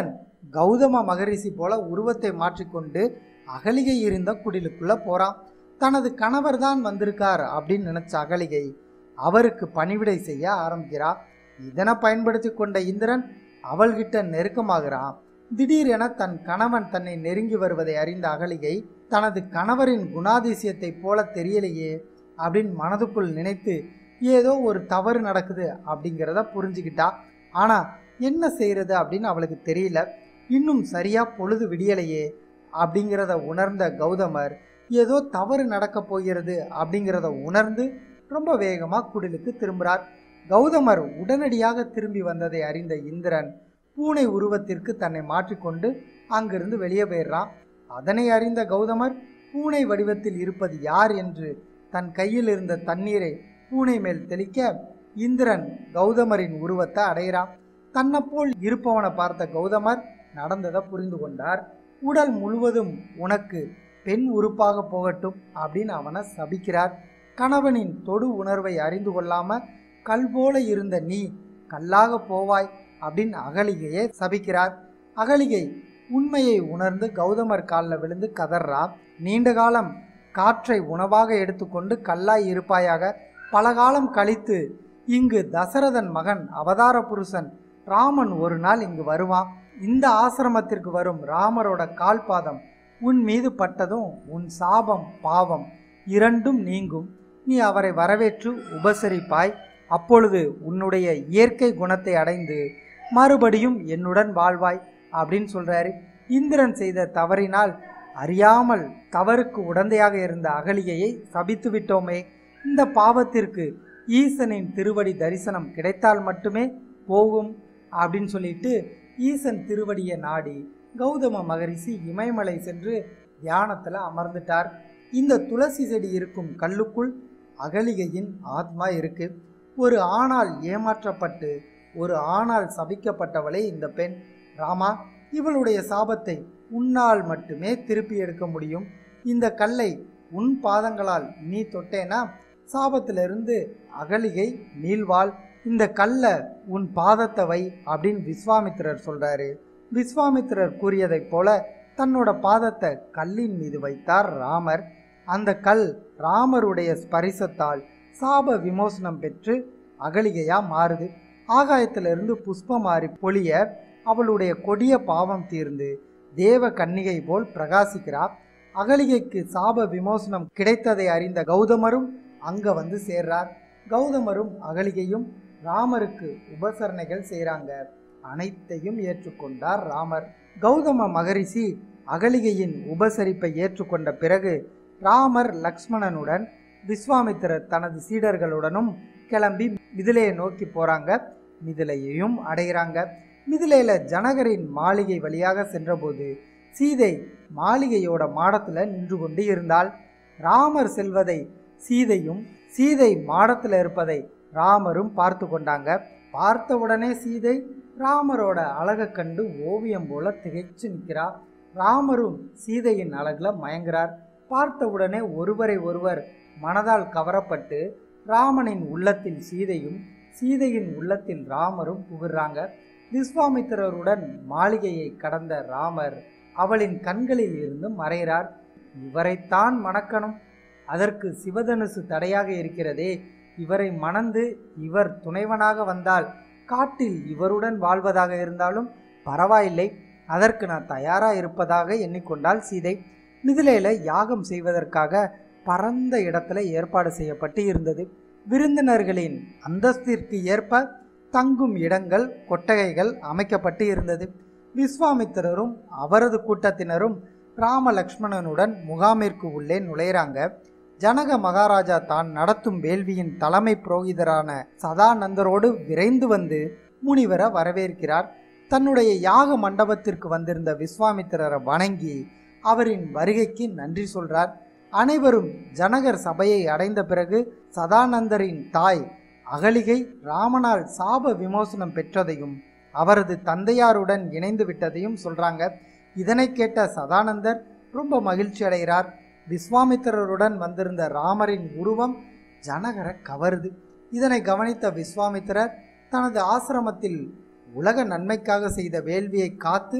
கௌதம மகரிஷி போல உருவத்தை மாற்றிக்கொண்டு அகலிகை இருந்த குடிலுக்குள்ள போறான் தனது கணவர் தான் வந்திருக்கார் அப்படின்னு நினைச்ச அகலிகை அவருக்கு பணிவிடை செய்ய ஆரம்பிக்கிறா இதனை பயன்படுத்தி கொண்ட இந்திரன் அவள்கிட்ட நெருக்கமாகிறான் திடீரென தன் கணவன் தன்னை நெருங்கி வருவதை அறிந்த அகலிகை தனது கணவரின் குணாதிசயத்தை போல தெரியலையே அப்படின்னு மனதுக்குள் நினைத்து ஏதோ ஒரு தவறு நடக்குது அப்படிங்கிறத புரிஞ்சுக்கிட்டா ஆனா என்ன செய்யறது அப்படின்னு அவளுக்கு தெரியல இன்னும் சரியா பொழுது விடியலையே அப்படிங்கிறத உணர்ந்த கௌதமர் ஏதோ தவறு நடக்க போகிறது அப்படிங்கிறத உணர்ந்து ரொம்ப வேகமா குடிலுக்கு திரும்புகிறார் கௌதமர் உடனடியாக திரும்பி வந்ததை அறிந்த இந்திரன் பூனை உருவத்திற்கு தன்னை மாற்றிக்கொண்டு அங்கிருந்து வெளியே போயிடுறான் அதனை அறிந்த கௌதமர் பூனை வடிவத்தில் இருப்பது யார் என்று தன் கையில் இருந்த தண்ணீரை பூனை மேல் தெளிக்க இந்திரன் கௌதமரின் உருவத்தை அடைகிறான் தன்னை போல் இருப்பவனை பார்த்த கௌதமர் நடந்ததை புரிந்து கொண்டார் உடல் முழுவதும் உனக்கு பெண் உறுப்பாக போகட்டும் அப்படின்னு அவனை சபிக்கிறார் கணவனின் தொடு உணர்வை அறிந்து கொள்ளாம கல் போல இருந்த நீ கல்லாக போவாய் அப்படின்னு அகலிகையை சபிக்கிறார் அகலிகை உண்மையை உணர்ந்து கௌதமர் காலில் விழுந்து கதறா நீண்ட காலம் காற்றை உணவாக எடுத்துக்கொண்டு கல்லாய் இருப்பாயாக பல காலம் கழித்து இங்கு தசரதன் மகன் அவதார புருஷன் ராமன் ஒரு நாள் இங்கு வருவான் இந்த ஆசிரமத்திற்கு வரும் ராமரோட கால்பாதம் உன் மீது பட்டதும் உன் சாபம் பாவம் இரண்டும் நீங்கும் நீ அவரை வரவேற்று உபசரிப்பாய் அப்பொழுது உன்னுடைய இயற்கை குணத்தை அடைந்து மறுபடியும் என்னுடன் வாழ்வாய் அப்படின்னு சொல்றாரு இந்திரன் செய்த தவறினால் அறியாமல் தவறுக்கு உடந்தையாக இருந்த அகலிகையை சபித்து விட்டோமே இந்த பாவத்திற்கு ஈசனின் திருவடி தரிசனம் கிடைத்தால் மட்டுமே போகும் அப்படின்னு சொல்லிட்டு ஈசன் திருவடியை நாடி கௌதம மகரிஷி இமயமலை சென்று தியானத்தில் அமர்ந்துட்டார் இந்த துளசி செடி இருக்கும் கல்லுக்குள் அகலிகையின் ஆத்மா இருக்கு ஒரு ஆணால் ஏமாற்றப்பட்டு ஒரு ஆணால் சபிக்கப்பட்டவளே இந்த பெண் ராமா இவளுடைய சாபத்தை உன்னால் மட்டுமே திருப்பி எடுக்க முடியும் இந்த கல்லை உன் பாதங்களால் நீ தொட்டேனா சாபத்திலிருந்து அகலிகை நீள்வாள் இந்த கல்லை உன் பாதத்தை வை அப்படின்னு விஸ்வாமித்திரர் சொல்றாரு விஸ்வாமித்திரர் கூறியதைப் போல தன்னோட பாதத்தை கல்லின் மீது வைத்தார் ராமர் அந்த கல் ராமருடைய ஸ்பரிசத்தால் சாப விமோசனம் பெற்று அகலிகையா மாறுது ஆகாயத்திலிருந்து புஷ்பமாறி பொழிய அவளுடைய கொடிய பாவம் தீர்ந்து தேவ கன்னிகை போல் பிரகாசிக்கிறார் அகலிகைக்கு சாப விமோசனம் கிடைத்ததை அறிந்த கௌதமரும் அங்க வந்து சேர்றார் கௌதமரும் அகலிகையும் ராமருக்கு உபசரணைகள் செய்கிறாங்க அனைத்தையும் ஏற்றுக்கொண்டார் ராமர் கௌதம மகரிஷி அகலிகையின் உபசரிப்பை ஏற்றுக்கொண்ட பிறகு ராமர் லக்ஷ்மணனுடன் விஸ்வாமித்திரர் தனது சீடர்களுடனும் கிளம்பி மிதிலையை நோக்கி போறாங்க மிதிலையையும் அடைகிறாங்க மிதிலையில ஜனகரின் மாளிகை வழியாக சென்றபோது சீதை மாளிகையோட மாடத்துல நின்று கொண்டு இருந்தாள் ராமர் செல்வதை சீதையும் சீதை மாடத்துல இருப்பதை ராமரும் பார்த்து கொண்டாங்க பார்த்த உடனே சீதை ராமரோட அழகை கண்டு ஓவியம் போல திகைச்சு நிற்கிறார் ராமரும் சீதையின் அழகுல மயங்குறார் பார்த்த உடனே ஒருவரை ஒருவர் மனதால் கவரப்பட்டு ராமனின் உள்ளத்தில் சீதையும் சீதையின் உள்ளத்தில் ராமரும் புகுறாங்க விஸ்வாமித்திரருடன் மாளிகையை கடந்த ராமர் அவளின் கண்களில் இருந்து மறைகிறார் இவரைத்தான் மணக்கணும் அதற்கு சிவதனுசு தடையாக இருக்கிறதே இவரை மணந்து இவர் துணைவனாக வந்தால் காட்டில் இவருடன் வாழ்வதாக இருந்தாலும் பரவாயில்லை அதற்கு நான் தயாரா இருப்பதாக எண்ணிக்கொண்டாள் சீதை மிதிலையில யாகம் செய்வதற்காக பரந்த இடத்துல ஏற்பாடு செய்யப்பட்டு இருந்தது விருந்தினர்களின் அந்தஸ்திற்கு ஏற்ப தங்கும் இடங்கள் கொட்டகைகள் அமைக்கப்பட்டு இருந்தது விஸ்வாமித்திரரும் அவரது கூட்டத்தினரும் ராம லக்ஷ்மணனுடன் முகாமிற்கு உள்ளே நுழையிறாங்க ஜனக மகாராஜா தான் நடத்தும் வேள்வியின் தலைமை புரோகிதரான சதானந்தரோடு விரைந்து வந்து முனிவரை வரவேற்கிறார் தன்னுடைய யாக மண்டபத்திற்கு வந்திருந்த விஸ்வாமித்திரரை வணங்கி அவரின் வருகைக்கு நன்றி சொல்றார் அனைவரும் ஜனகர் சபையை அடைந்த பிறகு சதானந்தரின் தாய் அகலிகை ராமனால் சாப விமோசனம் பெற்றதையும் அவரது தந்தையாருடன் இணைந்து விட்டதையும் சொல்றாங்க இதனை கேட்ட சதானந்தர் ரொம்ப மகிழ்ச்சி அடைகிறார் விஸ்வாமித்திரருடன் வந்திருந்த ராமரின் உருவம் ஜனகரை கவருது இதனை கவனித்த விஸ்வாமித்திரர் தனது ஆசிரமத்தில் உலக நன்மைக்காக செய்த வேள்வியை காத்து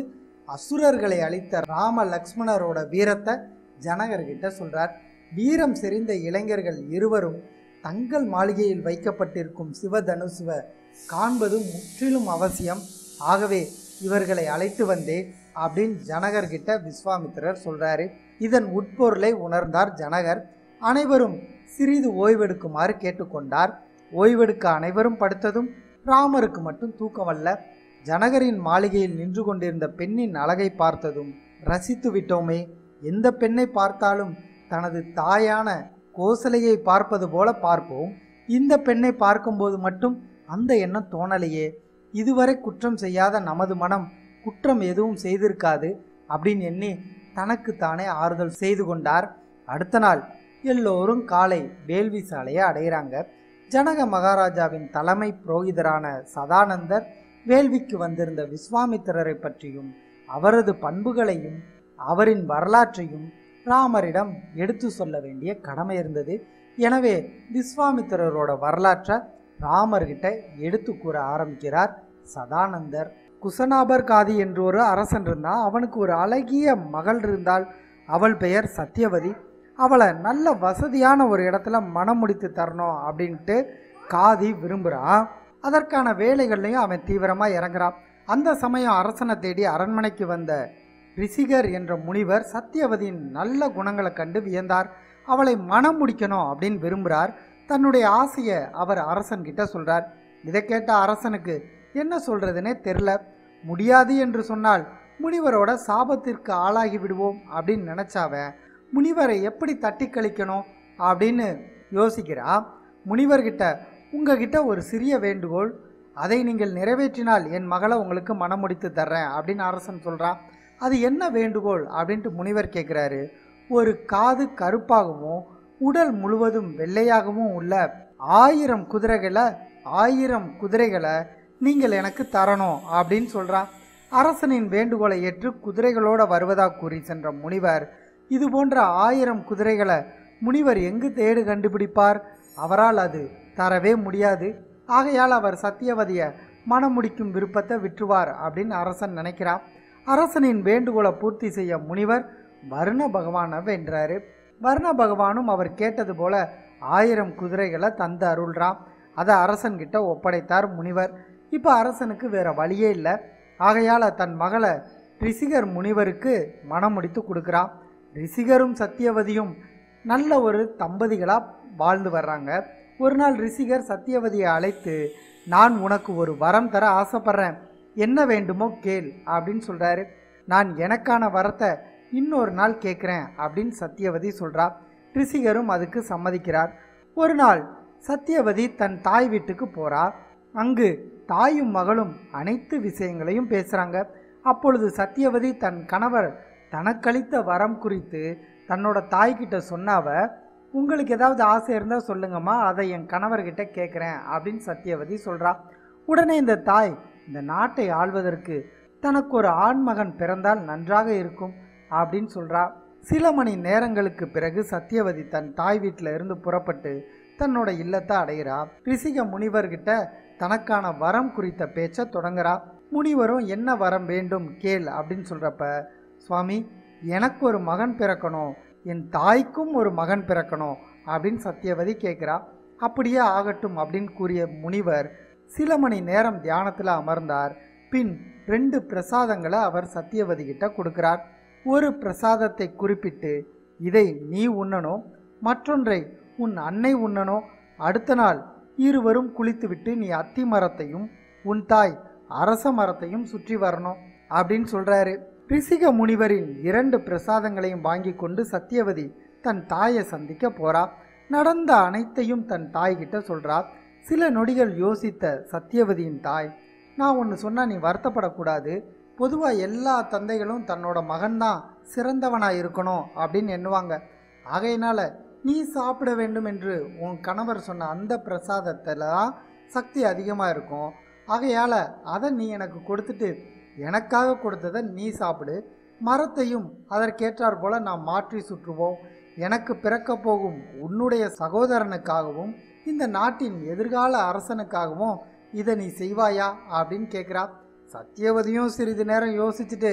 அசுரர்களை அழித்த ராம லக்ஷ்மணரோட வீரத்தை ஜனகர்கிட்ட சொல்றார் வீரம் செறிந்த இளைஞர்கள் இருவரும் தங்கள் மாளிகையில் வைக்கப்பட்டிருக்கும் சிவதனுசுவை காண்பது முற்றிலும் அவசியம் ஆகவே இவர்களை அழைத்து வந்தேன் அப்படின்னு ஜனகர்கிட்ட விஸ்வாமித்திரர் சொல்றாரு இதன் உட்பொருளை உணர்ந்தார் ஜனகர் அனைவரும் சிறிது ஓய்வெடுக்குமாறு கேட்டுக்கொண்டார் ஓய்வெடுக்க அனைவரும் படுத்ததும் ராமருக்கு மட்டும் தூக்கம் வல்ல ஜனகரின் மாளிகையில் நின்று கொண்டிருந்த பெண்ணின் அழகை பார்த்ததும் ரசித்து விட்டோமே எந்த பெண்ணை பார்த்தாலும் தனது தாயான கோசலையை பார்ப்பது போல பார்ப்போம் இந்த பெண்ணை பார்க்கும்போது மட்டும் அந்த எண்ணம் தோணலையே இதுவரை குற்றம் செய்யாத நமது மனம் குற்றம் எதுவும் செய்திருக்காது அப்படின்னு எண்ணி தனக்கு தானே ஆறுதல் செய்து கொண்டார் அடுத்த நாள் எல்லோரும் காலை வேள்வி சாலையை அடைகிறாங்க ஜனக மகாராஜாவின் தலைமை புரோகிதரான சதானந்தர் வேள்விக்கு வந்திருந்த விஸ்வாமித்திரரை பற்றியும் அவரது பண்புகளையும் அவரின் வரலாற்றையும் ராமரிடம் எடுத்து சொல்ல வேண்டிய கடமை இருந்தது எனவே விஸ்வாமித்திரரோட வரலாற்றை ராமர்கிட்ட எடுத்து கூற ஆரம்பிக்கிறார் சதானந்தர் குசனாபர் காதி என்று ஒரு அரசன் இருந்தான் அவனுக்கு ஒரு அழகிய மகள் இருந்தால் அவள் பெயர் சத்தியவதி அவளை நல்ல வசதியான ஒரு இடத்துல மனம் முடித்து தரணும் அப்படின்ட்டு காதி விரும்புகிறான் அதற்கான வேலைகள்லையும் அவன் தீவிரமாக இறங்குறான் அந்த சமயம் அரசனை தேடி அரண்மனைக்கு வந்த ரிசிகர் என்ற முனிவர் சத்தியவதியின் நல்ல குணங்களை கண்டு வியந்தார் அவளை மனம் முடிக்கணும் அப்படின்னு விரும்புகிறார் தன்னுடைய ஆசையை அவர் அரசன்கிட்ட சொல்கிறார் இதை கேட்ட அரசனுக்கு என்ன சொல்கிறதுனே தெரில முடியாது என்று சொன்னால் முனிவரோட சாபத்திற்கு ஆளாகி விடுவோம் அப்படின்னு நினச்சாவன் முனிவரை எப்படி தட்டி கழிக்கணும் அப்படின்னு யோசிக்கிறா முனிவர்கிட்ட உங்ககிட்ட ஒரு சிறிய வேண்டுகோள் அதை நீங்கள் நிறைவேற்றினால் என் மகளை உங்களுக்கு மனம் முடித்து தர்றேன் அப்படின்னு அரசன் சொல்கிறான் அது என்ன வேண்டுகோள் அப்படின்ட்டு முனிவர் கேட்குறாரு ஒரு காது கருப்பாகவும் உடல் முழுவதும் வெள்ளையாகவும் உள்ள ஆயிரம் குதிரைகளை ஆயிரம் குதிரைகளை நீங்கள் எனக்கு தரணும் அப்படின்னு சொல்கிறான் அரசனின் வேண்டுகோளை ஏற்று குதிரைகளோடு வருவதாக கூறி சென்ற முனிவர் இது போன்ற ஆயிரம் குதிரைகளை முனிவர் எங்கு தேடு கண்டுபிடிப்பார் அவரால் அது தரவே முடியாது ஆகையால் அவர் சத்தியவதியை மனம் முடிக்கும் விருப்பத்தை விற்றுவார் அப்படின்னு அரசன் நினைக்கிறான் அரசனின் வேண்டுகோளை பூர்த்தி செய்ய முனிவர் வருண பகவானை வென்றாரு வருண பகவானும் அவர் கேட்டது போல ஆயிரம் குதிரைகளை தந்து அருள்றான் அதை அரசன்கிட்ட ஒப்படைத்தார் முனிவர் இப்போ அரசனுக்கு வேற வழியே இல்லை ஆகையால் தன் மகளை ரிசிகர் முனிவருக்கு மனம் முடித்து கொடுக்குறான் ரிசிகரும் சத்தியவதியும் நல்ல ஒரு தம்பதிகளாக வாழ்ந்து வர்றாங்க ஒரு நாள் ரிசிகர் சத்தியவதியை அழைத்து நான் உனக்கு ஒரு வரம் தர ஆசைப்படுறேன் என்ன வேண்டுமோ கேள் அப்படின்னு சொல்கிறாரு நான் எனக்கான வரத்தை இன்னொரு நாள் கேட்குறேன் அப்படின்னு சத்தியவதி சொல்கிறா ரிசிகரும் அதுக்கு சம்மதிக்கிறார் ஒரு நாள் சத்தியவதி தன் தாய் வீட்டுக்கு போகிறா அங்கு தாயும் மகளும் அனைத்து விஷயங்களையும் பேசுகிறாங்க அப்பொழுது சத்தியவதி தன் கணவர் தனக்களித்த வரம் குறித்து தன்னோட தாய்கிட்ட சொன்னாவ உங்களுக்கு ஏதாவது ஆசை இருந்தால் சொல்லுங்கம்மா அதை என் கணவர்கிட்ட கேட்குறேன் அப்படின்னு சத்தியவதி சொல்கிறா உடனே இந்த தாய் இந்த நாட்டை ஆள்வதற்கு தனக்கு ஒரு ஆண்மகன் பிறந்தால் நன்றாக இருக்கும் அப்படின்னு சொல்கிறா சில மணி நேரங்களுக்கு பிறகு சத்தியவதி தன் தாய் வீட்டில் இருந்து புறப்பட்டு தன்னோட இல்லத்தை அடைகிறா ரிஷிக முனிவர்கிட்ட தனக்கான வரம் குறித்த பேச்சை தொடங்குறா முனிவரும் என்ன வரம் வேண்டும் கேள் அப்படின்னு சொல்கிறப்ப சுவாமி எனக்கு ஒரு மகன் பிறக்கணும் என் தாய்க்கும் ஒரு மகன் பிறக்கணும் அப்படின்னு சத்தியவதி கேட்குறா அப்படியே ஆகட்டும் அப்படின்னு கூறிய முனிவர் சில மணி நேரம் தியானத்தில் அமர்ந்தார் பின் ரெண்டு பிரசாதங்களை அவர் சத்தியவதி கிட்ட கொடுக்கிறார் ஒரு பிரசாதத்தை குறிப்பிட்டு இதை நீ உண்ணணும் மற்றொன்றை உன் அன்னை உண்ணணும் அடுத்த நாள் இருவரும் குளித்துவிட்டு நீ அத்தி மரத்தையும் உன் தாய் அரச மரத்தையும் சுற்றி வரணும் அப்படின்னு சொல்றாரு ரிஷிக முனிவரின் இரண்டு பிரசாதங்களையும் வாங்கி கொண்டு சத்தியவதி தன் தாயை சந்திக்க போறா நடந்த அனைத்தையும் தன் தாய்கிட்ட சொல்றா சில நொடிகள் யோசித்த சத்தியவதியின் தாய் நான் ஒன்று சொன்னால் நீ வருத்தப்படக்கூடாது பொதுவாக எல்லா தந்தைகளும் தன்னோட மகன்தான் சிறந்தவனாக இருக்கணும் அப்படின்னு எண்ணுவாங்க ஆகையினால நீ சாப்பிட வேண்டும் என்று உன் கணவர் சொன்ன அந்த பிரசாதத்தில் தான் சக்தி அதிகமாக இருக்கும் ஆகையால் அதை நீ எனக்கு கொடுத்துட்டு எனக்காக கொடுத்ததை நீ சாப்பிடு மரத்தையும் அதற்கேற்றாற் போல நாம் மாற்றி சுற்றுவோம் எனக்கு பிறக்கப் போகும் உன்னுடைய சகோதரனுக்காகவும் இந்த நாட்டின் எதிர்கால அரசனுக்காகவும் இதை நீ செய்வாயா அப்படின்னு கேட்குறா சத்தியவதியும் சிறிது நேரம் யோசிச்சுட்டு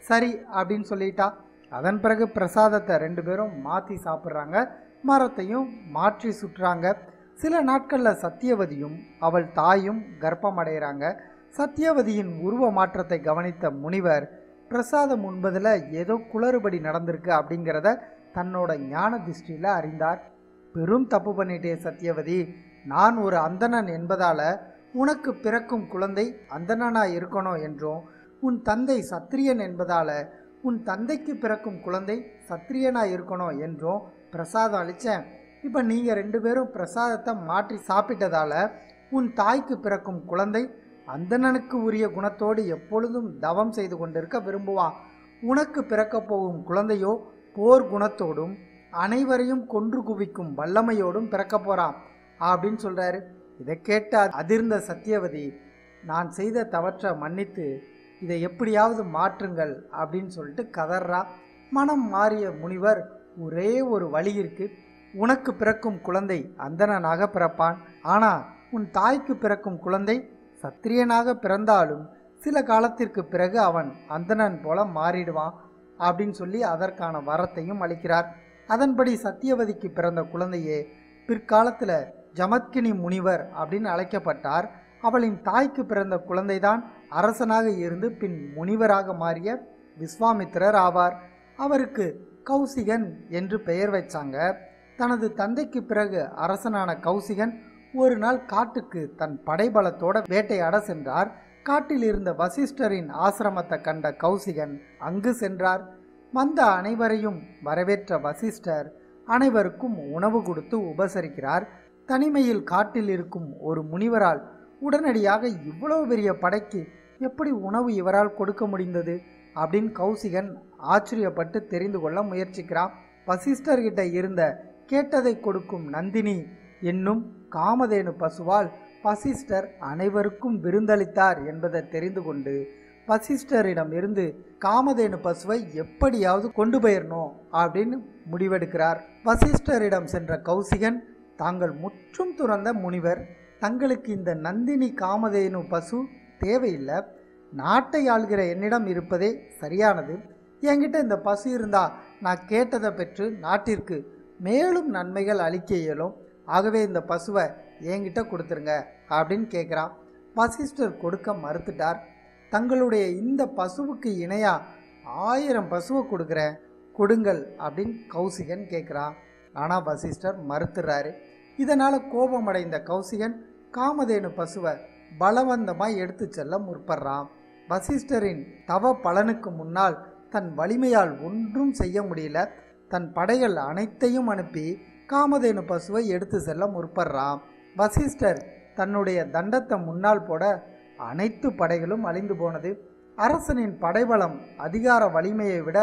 சரி அப்படின்னு சொல்லிட்டா அதன் பிறகு பிரசாதத்தை ரெண்டு பேரும் மாற்றி சாப்பிட்றாங்க மரத்தையும் மாற்றி சுற்றுறாங்க சில நாட்களில் சத்தியவதியும் அவள் தாயும் கர்ப்பம் அடைகிறாங்க சத்தியவதியின் உருவ மாற்றத்தை கவனித்த முனிவர் பிரசாதம் உண்பதில் ஏதோ குளறுபடி நடந்திருக்கு அப்படிங்கிறத தன்னோட ஞான திருஷ்டியில் அறிந்தார் பெரும் தப்பு பண்ணிட்டே சத்தியவதி நான் ஒரு அந்தணன் என்பதால் உனக்கு பிறக்கும் குழந்தை அந்தணனாக இருக்கணும் என்றும் உன் தந்தை சத்திரியன் என்பதால் உன் தந்தைக்கு பிறக்கும் குழந்தை சத்திரியனாக இருக்கணும் என்றும் பிரசாதம் அளித்தேன் இப்போ நீங்கள் ரெண்டு பேரும் பிரசாதத்தை மாற்றி சாப்பிட்டதால் உன் தாய்க்கு பிறக்கும் குழந்தை அந்தணனுக்கு உரிய குணத்தோடு எப்பொழுதும் தவம் செய்து கொண்டிருக்க விரும்புவான் உனக்கு பிறக்கப் போகும் குழந்தையோ போர் குணத்தோடும் அனைவரையும் கொன்று குவிக்கும் வல்லமையோடும் பிறக்க போகிறான் அப்படின்னு சொல்கிறாரு இதை கேட்ட அதிர்ந்த சத்தியவதி நான் செய்த தவற்றை மன்னித்து இதை எப்படியாவது மாற்றுங்கள் அப்படின்னு சொல்லிட்டு கதறா மனம் மாறிய முனிவர் ஒரே ஒரு வழி இருக்கு உனக்கு பிறக்கும் குழந்தை அந்தணனாக பிறப்பான் ஆனால் உன் தாய்க்கு பிறக்கும் குழந்தை சத்திரியனாக பிறந்தாலும் சில காலத்திற்கு பிறகு அவன் அந்தணன் போல மாறிடுவான் அப்படின்னு சொல்லி அதற்கான வரத்தையும் அளிக்கிறார் அதன்படி சத்தியவதிக்கு பிறந்த குழந்தையே பிற்காலத்தில் ஜமத்கினி முனிவர் அப்படின்னு அழைக்கப்பட்டார் அவளின் தாய்க்கு பிறந்த குழந்தைதான் அரசனாக இருந்து பின் முனிவராக மாறிய விஸ்வாமித்திரர் ஆவார் அவருக்கு கௌசிகன் என்று பெயர் வச்சாங்க தனது தந்தைக்கு பிறகு அரசனான கௌசிகன் ஒரு நாள் காட்டுக்கு தன் படைபலத்தோட வேட்டையாட சென்றார் காட்டில் இருந்த வசிஷ்டரின் ஆசிரமத்தை கண்ட கௌசிகன் அங்கு சென்றார் வந்த அனைவரையும் வரவேற்ற வசிஷ்டர் அனைவருக்கும் உணவு கொடுத்து உபசரிக்கிறார் தனிமையில் காட்டில் இருக்கும் ஒரு முனிவரால் உடனடியாக இவ்வளவு பெரிய படைக்கு எப்படி உணவு இவரால் கொடுக்க முடிந்தது அப்படின்னு கௌசிகன் ஆச்சரியப்பட்டு தெரிந்து கொள்ள முயற்சிக்கிறான் வசிஷ்டர்கிட்ட இருந்த கேட்டதை கொடுக்கும் நந்தினி என்னும் காமதேனு பசுவால் வசிஷ்டர் அனைவருக்கும் விருந்தளித்தார் என்பதை தெரிந்து கொண்டு வசிஷ்டரிடம் இருந்து காமதேனு பசுவை எப்படியாவது கொண்டு போயிடணும் அப்படின்னு முடிவெடுக்கிறார் வசிஷ்டரிடம் சென்ற கௌசிகன் தாங்கள் முற்றும் துறந்த முனிவர் தங்களுக்கு இந்த நந்தினி காமதேனு பசு தேவையில்லை நாட்டை ஆள்கிற என்னிடம் இருப்பதே சரியானது என்கிட்ட இந்த பசு இருந்தா நான் கேட்டதை பெற்று நாட்டிற்கு மேலும் நன்மைகள் அளிக்க இயலும் ஆகவே இந்த பசுவை என்கிட்ட கொடுத்துருங்க அப்படின்னு கேட்குறான் வசிஷ்டர் கொடுக்க மறுத்துட்டார் தங்களுடைய இந்த பசுவுக்கு இணையா ஆயிரம் பசுவை கொடுக்குறேன் கொடுங்கள் அப்படின்னு கௌசிகன் கேட்குறான் ஆனால் வசிஷ்டர் மறுத்துறாரு இதனால் கோபமடைந்த கௌசிகன் காமதேனு பசுவை பலவந்தமாக எடுத்து செல்ல முற்படுறான் வசிஷ்டரின் தவ பலனுக்கு முன்னால் தன் வலிமையால் ஒன்றும் செய்ய முடியல தன் படைகள் அனைத்தையும் அனுப்பி காமதேனு பசுவை எடுத்து செல்ல முற்படுறான் வசிஷ்டர் தன்னுடைய தண்டத்தை முன்னால் போட அனைத்து படைகளும் அழிந்து போனது அரசனின் படைபலம் அதிகார வலிமையை விட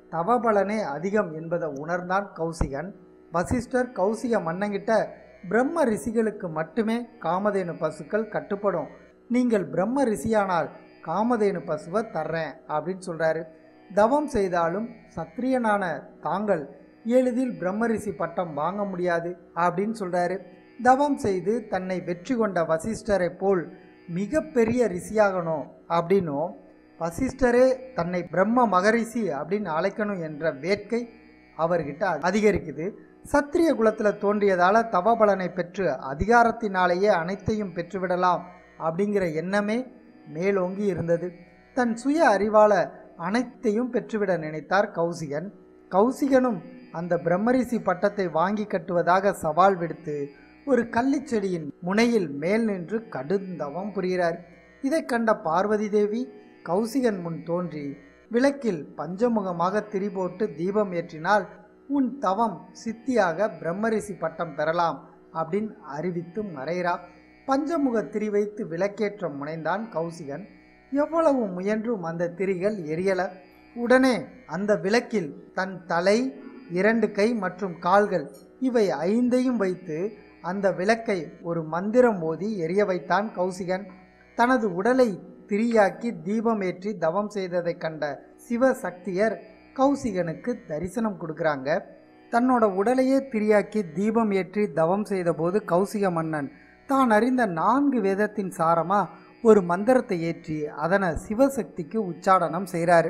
தவபலனே அதிகம் என்பதை உணர்ந்தான் கௌசிகன் வசிஷ்டர் கௌசிக மன்னங்கிட்ட பிரம்ம ரிஷிகளுக்கு மட்டுமே காமதேனு பசுக்கள் கட்டுப்படும் நீங்கள் பிரம்ம ரிஷியானால் காமதேனு பசுவை தர்றேன் அப்படின்னு சொல்கிறாரு தவம் செய்தாலும் சத்திரியனான தாங்கள் எளிதில் பிரம்மரிஷி பட்டம் வாங்க முடியாது அப்படின்னு சொல்கிறாரு தவம் செய்து தன்னை வெற்றி கொண்ட வசிஷ்டரை போல் மிகப்பெரிய ரிஷியாகணும் அப்படின்னும் வசிஷ்டரே தன்னை பிரம்ம மகரிஷி அப்படின்னு அழைக்கணும் என்ற வேட்கை அவர்கிட்ட அதிகரிக்குது சத்திரிய குலத்தில் தோன்றியதால் தவபலனை பெற்று அதிகாரத்தினாலேயே அனைத்தையும் பெற்றுவிடலாம் அப்படிங்கிற எண்ணமே மேலோங்கி இருந்தது தன் சுய அறிவால் அனைத்தையும் பெற்றுவிட நினைத்தார் கௌசிகன் கௌசிகனும் அந்த பிரம்மரிஷி பட்டத்தை வாங்கி கட்டுவதாக சவால் விடுத்து ஒரு கள்ளிச்செடியின் முனையில் மேல் நின்று கடுந்தவம் புரிகிறார் இதை கண்ட பார்வதி தேவி கௌசிகன் முன் தோன்றி விளக்கில் பஞ்சமுகமாக திரிபோட்டு தீபம் ஏற்றினால் உன் தவம் சித்தியாக பிரம்மரிஷி பட்டம் பெறலாம் அப்படின்னு அறிவித்து மறைகிறா பஞ்சமுக திரி வைத்து விளக்கேற்ற முனைந்தான் கௌசிகன் எவ்வளவு முயன்றும் அந்த திரிகள் எரியல உடனே அந்த விளக்கில் தன் தலை இரண்டு கை மற்றும் கால்கள் இவை ஐந்தையும் வைத்து அந்த விளக்கை ஒரு மந்திரம் ஓதி எரிய வைத்தான் கௌசிகன் தனது உடலை திரியாக்கி தீபம் ஏற்றி தவம் செய்ததை கண்ட சிவசக்தியர் கௌசிகனுக்கு தரிசனம் கொடுக்குறாங்க தன்னோட உடலையே திரியாக்கி தீபம் ஏற்றி தவம் செய்தபோது கௌசிக மன்னன் தான் அறிந்த நான்கு வேதத்தின் சாரமா ஒரு மந்திரத்தை ஏற்றி அதனை சிவசக்திக்கு உச்சாடனம் செய்கிறாரு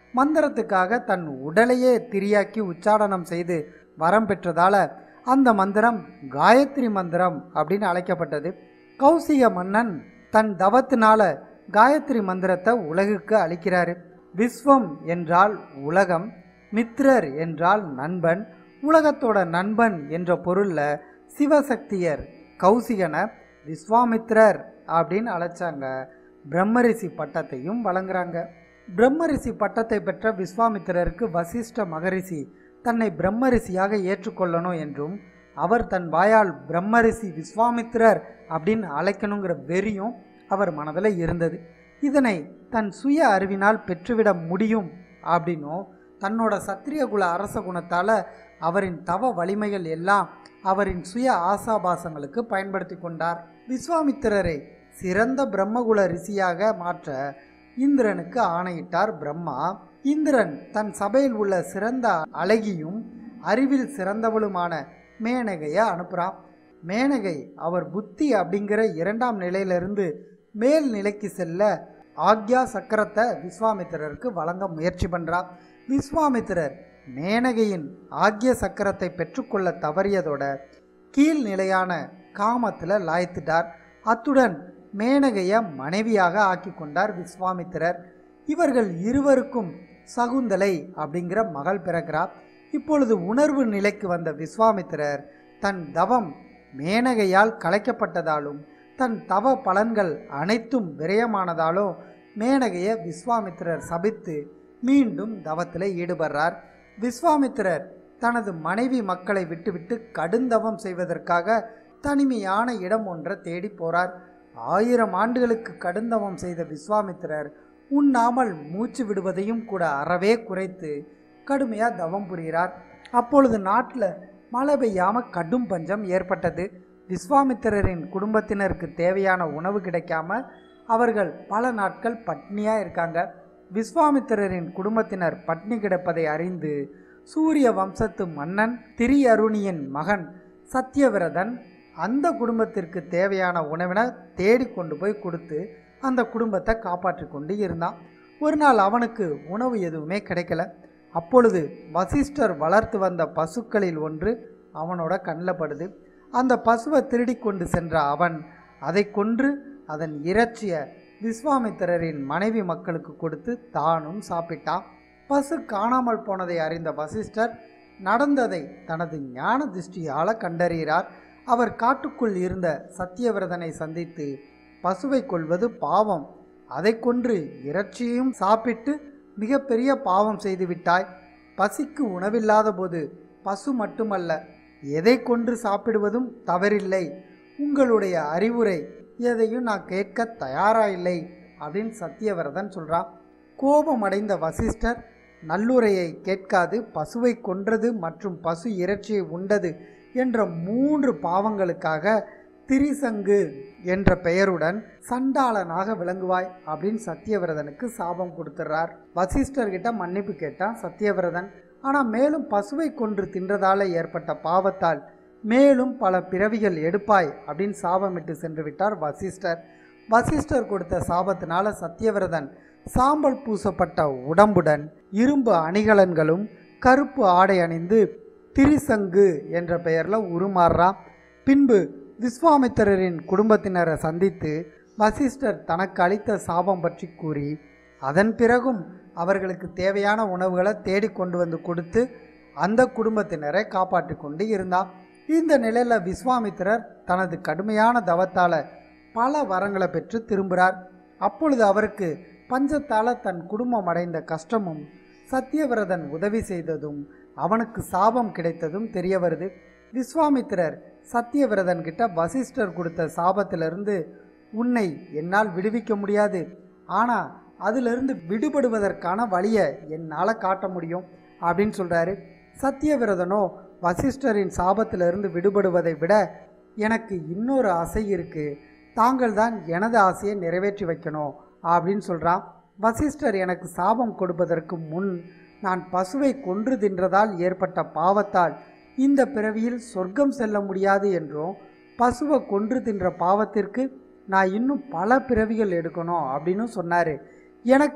மந்திரத்துக்காக தன் உடலையே திரியாக்கி உச்சாடனம் செய்து வரம் பெற்றதால அந்த மந்திரம் காயத்ரி மந்திரம் அப்படின்னு அழைக்கப்பட்டது கௌசிக மன்னன் தன் தவத்தினால காயத்ரி மந்திரத்தை உலகுக்கு அளிக்கிறாரு விஸ்வம் என்றால் உலகம் மித்ரர் என்றால் நண்பன் உலகத்தோட நண்பன் என்ற பொருள்ல சிவசக்தியர் கௌசிகனை விஸ்வாமித்ரர் அப்படின்னு அழைச்சாங்க பிரம்மரிஷி பட்டத்தையும் வழங்குறாங்க பிரம்மரிஷி பட்டத்தை பெற்ற விஸ்வாமித்திரருக்கு வசிஷ்ட மகரிஷி தன்னை பிரம்மரிஷியாக ஏற்றுக்கொள்ளணும் என்றும் அவர் தன் வாயால் பிரம்மரிஷி விஸ்வாமித்திரர் அப்படின்னு அழைக்கணுங்கிற வெறியும் அவர் மனதில் இருந்தது இதனை தன் சுய அறிவினால் பெற்றுவிட முடியும் அப்படின்னும் தன்னோட சத்திரிய குல அரச குணத்தால் அவரின் தவ வலிமைகள் எல்லாம் அவரின் சுய ஆசாபாசங்களுக்கு பயன்படுத்தி கொண்டார் விஸ்வாமித்திரரை சிறந்த பிரம்மகுல ரிஷியாக மாற்ற இந்திரனுக்கு ஆணையிட்டார் பிரம்மா இந்திரன் தன் சபையில் உள்ள சிறந்த அழகியும் அறிவில் சிறந்தவளுமான மேனகையை அனுப்புகிறான் மேனகை அவர் புத்தி அப்படிங்கிற இரண்டாம் நிலையிலிருந்து மேல் நிலைக்கு செல்ல ஆக்யா சக்கரத்தை விஸ்வாமித்திரருக்கு வழங்க முயற்சி பண்ணுறார் விஸ்வாமித்திரர் மேனகையின் ஆக்ய சக்கரத்தை பெற்றுக்கொள்ள தவறியதோட கீழ்நிலையான காமத்தில் லாய்த்துட்டார் அத்துடன் மேனகையை மனைவியாக ஆக்கி கொண்டார் விஸ்வாமித்திரர் இவர்கள் இருவருக்கும் சகுந்தலை அப்படிங்கிற மகள் பிறக்கிறார் இப்பொழுது உணர்வு நிலைக்கு வந்த விஸ்வாமித்திரர் தன் தவம் மேனகையால் கலைக்கப்பட்டதாலும் தன் தவ பலன்கள் அனைத்தும் விரயமானதாலும் மேனகையை விஸ்வாமித்திரர் சபித்து மீண்டும் தவத்தில் ஈடுபடுறார் விஸ்வாமித்திரர் தனது மனைவி மக்களை விட்டுவிட்டு கடுந்தவம் செய்வதற்காக தனிமையான இடம் ஒன்றை தேடி போறார் ஆயிரம் ஆண்டுகளுக்கு கடுந்தவம் செய்த விஸ்வாமித்திரர் உண்ணாமல் மூச்சு விடுவதையும் கூட அறவே குறைத்து கடுமையாக தவம் புரிகிறார் அப்பொழுது நாட்டில் மழை பெய்யாமல் கடும் பஞ்சம் ஏற்பட்டது விஸ்வாமித்திரரின் குடும்பத்தினருக்கு தேவையான உணவு கிடைக்காம அவர்கள் பல நாட்கள் பட்னியாக இருக்காங்க விஸ்வாமித்திரரின் குடும்பத்தினர் பட்னி கிடப்பதை அறிந்து சூரிய வம்சத்து மன்னன் திரியருணியின் மகன் சத்தியவிரதன் அந்த குடும்பத்திற்கு தேவையான உணவினை தேடி கொண்டு போய் கொடுத்து அந்த குடும்பத்தை காப்பாற்றி கொண்டு இருந்தான் ஒரு நாள் அவனுக்கு உணவு எதுவுமே கிடைக்கல அப்பொழுது வசிஷ்டர் வளர்த்து வந்த பசுக்களில் ஒன்று அவனோட கண்ணில் படுது அந்த பசுவை திருடி கொண்டு சென்ற அவன் அதை கொன்று அதன் இறைச்சியை விஸ்வாமித்திரரின் மனைவி மக்களுக்கு கொடுத்து தானும் சாப்பிட்டான் பசு காணாமல் போனதை அறிந்த வசிஷ்டர் நடந்ததை தனது ஞான திருஷ்டியால் கண்டறிகிறார் அவர் காட்டுக்குள் இருந்த சத்தியவிரதனை சந்தித்து பசுவை கொள்வது பாவம் அதை கொன்று இறைச்சியையும் சாப்பிட்டு மிகப்பெரிய பாவம் செய்து விட்டாய் பசிக்கு உணவில்லாத போது பசு மட்டுமல்ல எதை கொன்று சாப்பிடுவதும் தவறில்லை உங்களுடைய அறிவுரை எதையும் நான் கேட்க தயாரா இல்லை அப்படின்னு சத்தியவிரதன் சொல்கிறான் கோபமடைந்த வசிஷ்டர் நல்லுரையை கேட்காது பசுவை கொன்றது மற்றும் பசு இறைச்சியை உண்டது என்ற மூன்று பாவங்களுக்காக திரிசங்கு என்ற பெயருடன் சண்டாளனாக விளங்குவாய் அப்படின்னு சத்தியவிரதனுக்கு சாபம் கொடுத்துட்றார் வசிஷ்டர்கிட்ட மன்னிப்பு கேட்டான் சத்தியவிரதன் ஆனால் மேலும் பசுவை கொன்று தின்றதால ஏற்பட்ட பாவத்தால் மேலும் பல பிறவிகள் எடுப்பாய் அப்படின்னு சாபமிட்டு சென்று விட்டார் வசிஷ்டர் வசிஷ்டர் கொடுத்த சாபத்தினால சத்தியவிரதன் சாம்பல் பூசப்பட்ட உடம்புடன் இரும்பு அணிகலன்களும் கருப்பு ஆடை அணிந்து திரிசங்கு என்ற பெயரில் உருமாறுறான் பின்பு விஸ்வாமித்திரரின் குடும்பத்தினரை சந்தித்து வசிஷ்டர் தனக்கு அளித்த சாபம் பற்றி கூறி அதன் பிறகும் அவர்களுக்கு தேவையான உணவுகளை தேடி கொண்டு வந்து கொடுத்து அந்த குடும்பத்தினரை காப்பாற்றி கொண்டு இருந்தார் இந்த நிலையில் விஸ்வாமித்திரர் தனது கடுமையான தவத்தால் பல வரங்களை பெற்று திரும்புகிறார் அப்பொழுது அவருக்கு பஞ்சத்தால் தன் குடும்பம் அடைந்த கஷ்டமும் சத்தியவிரதன் உதவி செய்ததும் அவனுக்கு சாபம் கிடைத்ததும் தெரிய வருது விஸ்வாமித்திரர் சத்தியவிரதன் கிட்ட வசிஷ்டர் கொடுத்த சாபத்திலிருந்து உன்னை என்னால் விடுவிக்க முடியாது ஆனால் அதிலிருந்து விடுபடுவதற்கான வழியை என்னால் காட்ட முடியும் அப்படின்னு சொல்கிறாரு சத்தியவிரதனோ வசிஷ்டரின் சாபத்திலிருந்து விடுபடுவதை விட எனக்கு இன்னொரு ஆசை இருக்குது தாங்கள் தான் எனது ஆசையை நிறைவேற்றி வைக்கணும் அப்படின்னு சொல்கிறான் வசிஷ்டர் எனக்கு சாபம் கொடுப்பதற்கு முன் நான் பசுவை கொன்று தின்றதால் ஏற்பட்ட பாவத்தால் இந்த பிறவியில் சொர்க்கம் செல்ல முடியாது என்றும் பசுவை கொன்று தின்ற பாவத்திற்கு நான் இன்னும் பல பிறவிகள் எடுக்கணும் அப்படின்னு சொன்னார் எனக்கு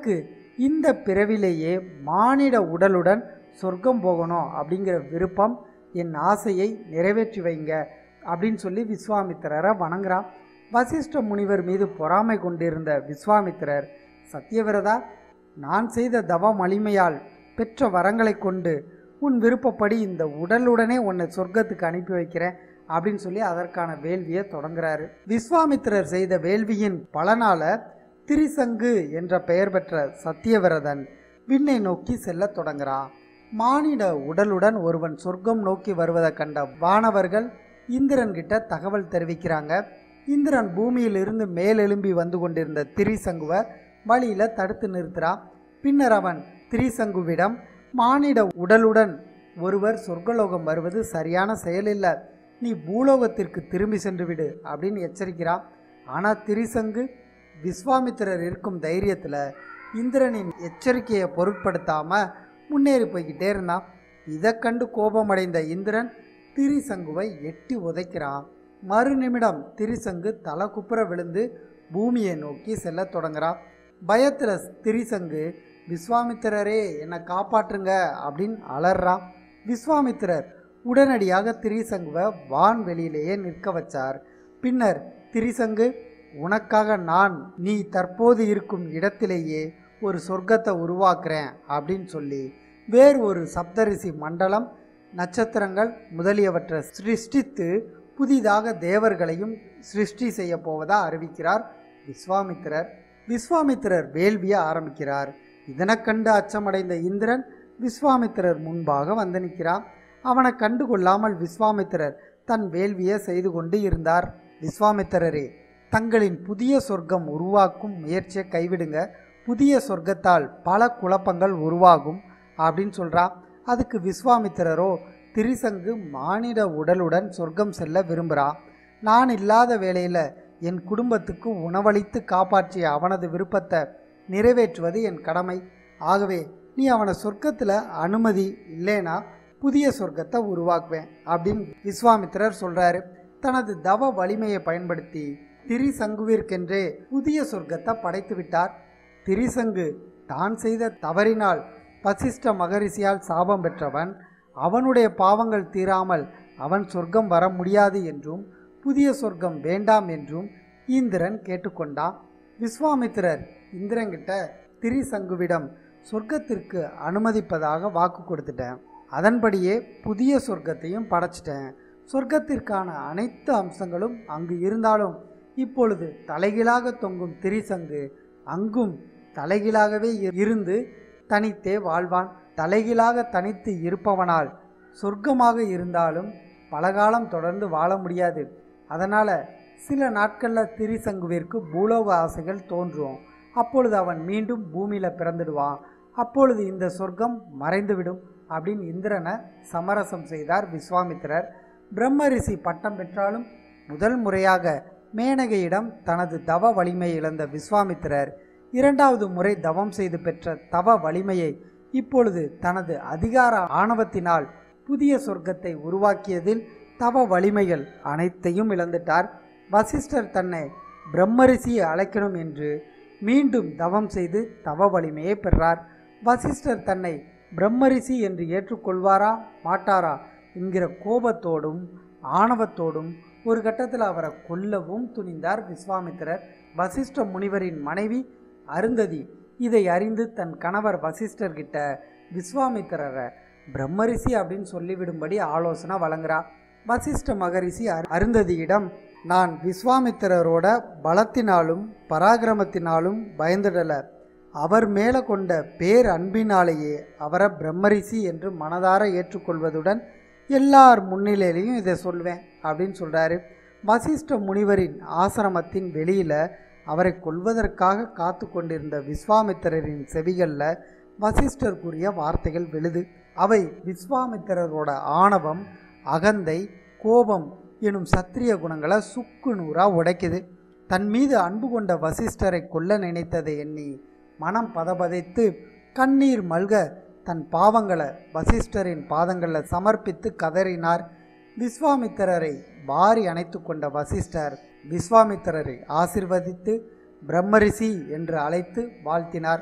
இந்த பிறவிலேயே மானிட உடலுடன் சொர்க்கம் போகணும் அப்படிங்கிற விருப்பம் என் ஆசையை நிறைவேற்றி வைங்க அப்படின்னு சொல்லி விஸ்வாமித்திரரை வணங்குறான் வசிஷ்ட முனிவர் மீது பொறாமை கொண்டிருந்த விஸ்வாமித்திரர் சத்தியவிரதா நான் செய்த தவம் வலிமையால் பெற்ற வரங்களை கொண்டு உன் விருப்பப்படி இந்த உடலுடனே உன்னை சொர்க்கத்துக்கு அனுப்பி வைக்கிறேன் அப்படின்னு சொல்லி அதற்கான வேள்வியை தொடங்குறாரு விஸ்வாமித்திரர் செய்த வேள்வியின் பலனால திரிசங்கு என்ற பெயர் பெற்ற சத்தியவிரதன் விண்ணை நோக்கி செல்லத் தொடங்குறான் மானிட உடலுடன் ஒருவன் சொர்க்கம் நோக்கி வருவதை கண்ட வானவர்கள் இந்திரன் கிட்ட தகவல் தெரிவிக்கிறாங்க இந்திரன் பூமியிலிருந்து மேலெலும்பி வந்து கொண்டிருந்த திரிசங்குவை வழியில தடுத்து நிறுத்துறான் பின்னர் அவன் திரிசங்குவிடம் மானிட உடலுடன் ஒருவர் சொர்க்கலோகம் வருவது சரியான செயலில்லை நீ பூலோகத்திற்கு திரும்பி சென்று விடு அப்படின்னு எச்சரிக்கிறான் ஆனால் திரிசங்கு விஸ்வாமித்திரர் இருக்கும் தைரியத்தில் இந்திரனின் எச்சரிக்கையை பொருட்படுத்தாமல் முன்னேறி போய்கிட்டே இருந்தான் இதை கண்டு கோபமடைந்த இந்திரன் திரிசங்குவை எட்டி உதைக்கிறான் மறு நிமிடம் திரிசங்கு தலை குப்புற விழுந்து பூமியை நோக்கி செல்லத் தொடங்குறான் பயத்தில் திரிசங்கு விஸ்வாமித்திரரே என்னை காப்பாற்றுங்க அப்படின்னு அலறான் விஸ்வாமித்திரர் உடனடியாக திரிசங்குவை வான்வெளியிலேயே நிற்க வச்சார் பின்னர் திரிசங்கு உனக்காக நான் நீ தற்போது இருக்கும் இடத்திலேயே ஒரு சொர்க்கத்தை உருவாக்குறேன் அப்படின்னு சொல்லி வேறு ஒரு சப்தரிசி மண்டலம் நட்சத்திரங்கள் முதலியவற்றை சிருஷ்டித்து புதிதாக தேவர்களையும் சிருஷ்டி செய்ய போவதா அறிவிக்கிறார் விஸ்வாமித்திரர் விஸ்வாமித்திரர் வேள்வியை ஆரம்பிக்கிறார் இதனைக் கண்டு அச்சமடைந்த இந்திரன் விஸ்வாமித்திரர் முன்பாக வந்து நிற்கிறான் அவனை கண்டு கொள்ளாமல் விஸ்வாமித்திரர் தன் வேள்வியை செய்து கொண்டு இருந்தார் விஸ்வாமித்திரரே தங்களின் புதிய சொர்க்கம் உருவாக்கும் முயற்சியை கைவிடுங்க புதிய சொர்க்கத்தால் பல குழப்பங்கள் உருவாகும் அப்படின்னு சொல்றா அதுக்கு விஸ்வாமித்திரரோ திரிசங்கு மானிட உடலுடன் சொர்க்கம் செல்ல விரும்புகிறா நான் இல்லாத வேளையில் என் குடும்பத்துக்கு உணவளித்து காப்பாற்றிய அவனது விருப்பத்தை நிறைவேற்றுவது என் கடமை ஆகவே நீ அவனை சொர்க்கத்தில் அனுமதி இல்லைனா புதிய சொர்க்கத்தை உருவாக்குவேன் அப்படின்னு விஸ்வாமித்திரர் சொல்கிறாரு தனது தவ வலிமையை பயன்படுத்தி திரிசங்குவிற்கென்றே புதிய சொர்க்கத்தை படைத்து விட்டார் திரிசங்கு தான் செய்த தவறினால் வசிஷ்ட மகரிஷியால் சாபம் பெற்றவன் அவனுடைய பாவங்கள் தீராமல் அவன் சொர்க்கம் வர முடியாது என்றும் புதிய சொர்க்கம் வேண்டாம் என்றும் இந்திரன் கேட்டுக்கொண்டான் விஸ்வாமித்திரர் இந்திரன்கிட்ட திரிசங்குவிடம் சொர்க்கத்திற்கு அனுமதிப்பதாக வாக்கு கொடுத்துட்டேன் அதன்படியே புதிய சொர்க்கத்தையும் படைச்சிட்டேன் சொர்க்கத்திற்கான அனைத்து அம்சங்களும் அங்கு இருந்தாலும் இப்பொழுது தலைகீழாக தொங்கும் திரிசங்கு அங்கும் தலைகீழாகவே இரு- இருந்து தனித்தே வாழ்வான் தலைகீழாக தனித்து இருப்பவனால் சொர்க்கமாக இருந்தாலும் பலகாலம் தொடர்ந்து வாழ முடியாது அதனால் சில நாட்களில் திரிசங்குவிற்கு பூலோக ஆசைகள் தோன்றும் அப்பொழுது அவன் மீண்டும் பூமியில் பிறந்துடுவான் அப்பொழுது இந்த சொர்க்கம் மறைந்துவிடும் அப்படின்னு இந்திரனை சமரசம் செய்தார் விஸ்வாமித்திரர் பிரம்மரிஷி பட்டம் பெற்றாலும் முதல் முறையாக மேனகையிடம் தனது தவ வலிமையை இழந்த விஸ்வாமித்திரர் இரண்டாவது முறை தவம் செய்து பெற்ற தவ வலிமையை இப்பொழுது தனது அதிகார ஆணவத்தினால் புதிய சொர்க்கத்தை உருவாக்கியதில் தவ வலிமைகள் அனைத்தையும் இழந்துட்டார் வசிஷ்டர் தன்னை பிரம்மரிஷியை அழைக்கணும் என்று மீண்டும் தவம் செய்து தவ வலிமையை பெறார் வசிஷ்டர் தன்னை பிரம்மரிஷி என்று ஏற்றுக்கொள்வாரா மாட்டாரா என்கிற கோபத்தோடும் ஆணவத்தோடும் ஒரு கட்டத்தில் அவரை கொல்லவும் துணிந்தார் விஸ்வாமித்திரர் வசிஷ்ட முனிவரின் மனைவி அருந்ததி இதை அறிந்து தன் கணவர் வசிஷ்டர்கிட்ட விஸ்வாமித்திரரை பிரம்மரிஷி அப்படின்னு சொல்லிவிடும்படி ஆலோசனை வழங்குறா வசிஷ்ட மகரிஷி அரு- அருந்ததியிடம் நான் விஸ்வாமித்திரரோட பலத்தினாலும் பராக்கிரமத்தினாலும் பயந்துடல அவர் மேலே கொண்ட பேர் அன்பினாலேயே அவரை பிரம்மரிஷி என்று மனதார ஏற்றுக்கொள்வதுடன் எல்லார் முன்னிலையிலையும் இதை சொல்வேன் அப்படின்னு சொல்கிறாரு வசிஷ்ட முனிவரின் ஆசிரமத்தின் வெளியில் அவரை கொல்வதற்காக காத்து கொண்டிருந்த விஸ்வாமித்திரரின் செவிகளில் வசிஷ்டர் கூறிய வார்த்தைகள் விழுது அவை விஸ்வாமித்திரரோட ஆணவம் அகந்தை கோபம் எனும் சத்திரிய குணங்களை சுக்கு நூறா உடைக்குது தன் மீது அன்பு கொண்ட வசிஷ்டரை கொல்ல நினைத்ததை எண்ணி மனம் பதபதைத்து கண்ணீர் மல்க தன் பாவங்களை வசிஷ்டரின் பாதங்களில் சமர்ப்பித்து கதறினார் விஸ்வாமித்திரரை வாரி அணைத்து கொண்ட வசிஷ்டர் விஸ்வாமித்திரரை ஆசிர்வதித்து பிரம்மரிஷி என்று அழைத்து வாழ்த்தினார்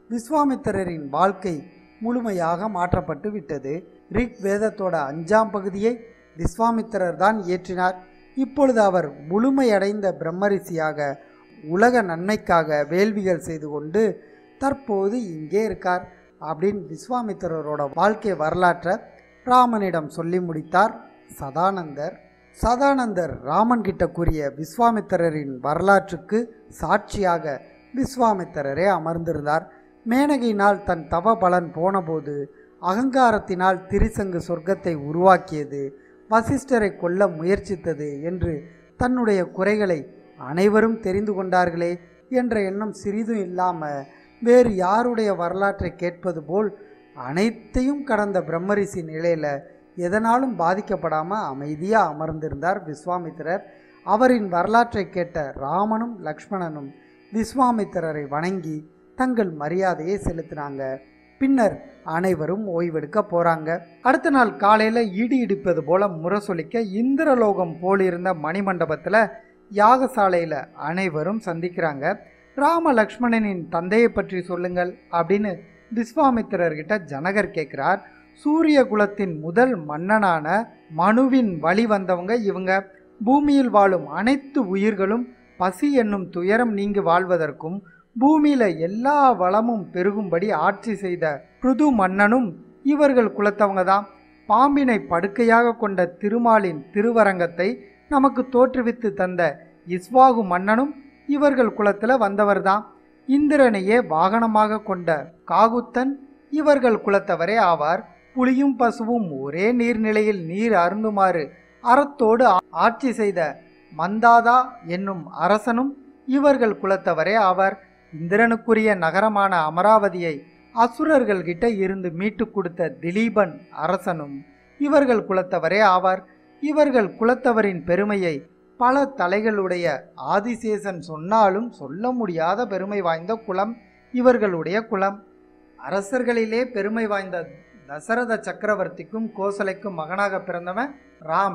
விஸ்வாமித்திரரின் வாழ்க்கை முழுமையாக மாற்றப்பட்டு விட்டது ரிக் வேதத்தோட அஞ்சாம் பகுதியை விஸ்வாமித்திரர் தான் இயற்றினார் இப்பொழுது அவர் முழுமையடைந்த பிரம்மரிஷியாக உலக நன்மைக்காக வேள்விகள் செய்து கொண்டு தற்போது இங்கே இருக்கார் அப்படின்னு விஸ்வாமித்திரரோட வாழ்க்கை வரலாற்றை ராமனிடம் சொல்லி முடித்தார் சதானந்தர் சதானந்தர் ராமன் கிட்ட கூறிய விஸ்வாமித்திரரின் வரலாற்றுக்கு சாட்சியாக விஸ்வாமித்திரரே அமர்ந்திருந்தார் மேனகையினால் தன் தவ பலன் போனபோது அகங்காரத்தினால் திரிசங்கு சொர்க்கத்தை உருவாக்கியது வசிஷ்டரை கொல்ல முயற்சித்தது என்று தன்னுடைய குறைகளை அனைவரும் தெரிந்து கொண்டார்களே என்ற எண்ணம் சிறிதும் இல்லாமல் வேறு யாருடைய வரலாற்றை கேட்பது போல் அனைத்தையும் கடந்த பிரம்மரிஷி நிலையில் எதனாலும் பாதிக்கப்படாமல் அமைதியாக அமர்ந்திருந்தார் விஸ்வாமித்திரர் அவரின் வரலாற்றை கேட்ட ராமனும் லக்ஷ்மணனும் விஸ்வாமித்திரரை வணங்கி தங்கள் மரியாதையை செலுத்தினாங்க பின்னர் அனைவரும் ஓய்வெடுக்க போறாங்க அடுத்த நாள் காலையில இடி இடிப்பது போல முரசொலிக்க இந்திரலோகம் போலிருந்த மணிமண்டபத்தில் யாகசாலையில் அனைவரும் சந்திக்கிறாங்க ராம லக்ஷ்மணனின் தந்தையை பற்றி சொல்லுங்கள் அப்படின்னு விஸ்வாமித்திரர்கிட்ட ஜனகர் கேட்குறார் சூரிய குலத்தின் முதல் மன்னனான மனுவின் வழி வந்தவங்க இவங்க பூமியில் வாழும் அனைத்து உயிர்களும் பசி என்னும் துயரம் நீங்கி வாழ்வதற்கும் பூமியில எல்லா வளமும் பெருகும்படி ஆட்சி செய்த பிருது மன்னனும் இவர்கள் குலத்தவங்க தான் பாம்பினை படுக்கையாக கொண்ட திருமாலின் திருவரங்கத்தை நமக்கு தோற்றுவித்து தந்த இஸ்வாகு மன்னனும் இவர்கள் குலத்துல வந்தவர்தான் இந்திரனையே வாகனமாக கொண்ட காகுத்தன் இவர்கள் குலத்தவரே ஆவார் புலியும் பசுவும் ஒரே நீர்நிலையில் நீர் அருந்துமாறு அறத்தோடு ஆட்சி செய்த மந்தாதா என்னும் அரசனும் இவர்கள் குலத்தவரே ஆவார் இந்திரனுக்குரிய நகரமான அமராவதியை அசுரர்கள் கிட்ட இருந்து மீட்டு கொடுத்த திலீபன் அரசனும் இவர்கள் குலத்தவரே ஆவார் இவர்கள் குலத்தவரின் பெருமையை பல தலைகளுடைய ஆதிசேஷன் சொன்னாலும் சொல்ல முடியாத பெருமை வாய்ந்த குலம் இவர்களுடைய குலம் அரசர்களிலே பெருமை வாய்ந்த தசரத சக்கரவர்த்திக்கும் கோசலைக்கும் மகனாக பிறந்தவன் ராம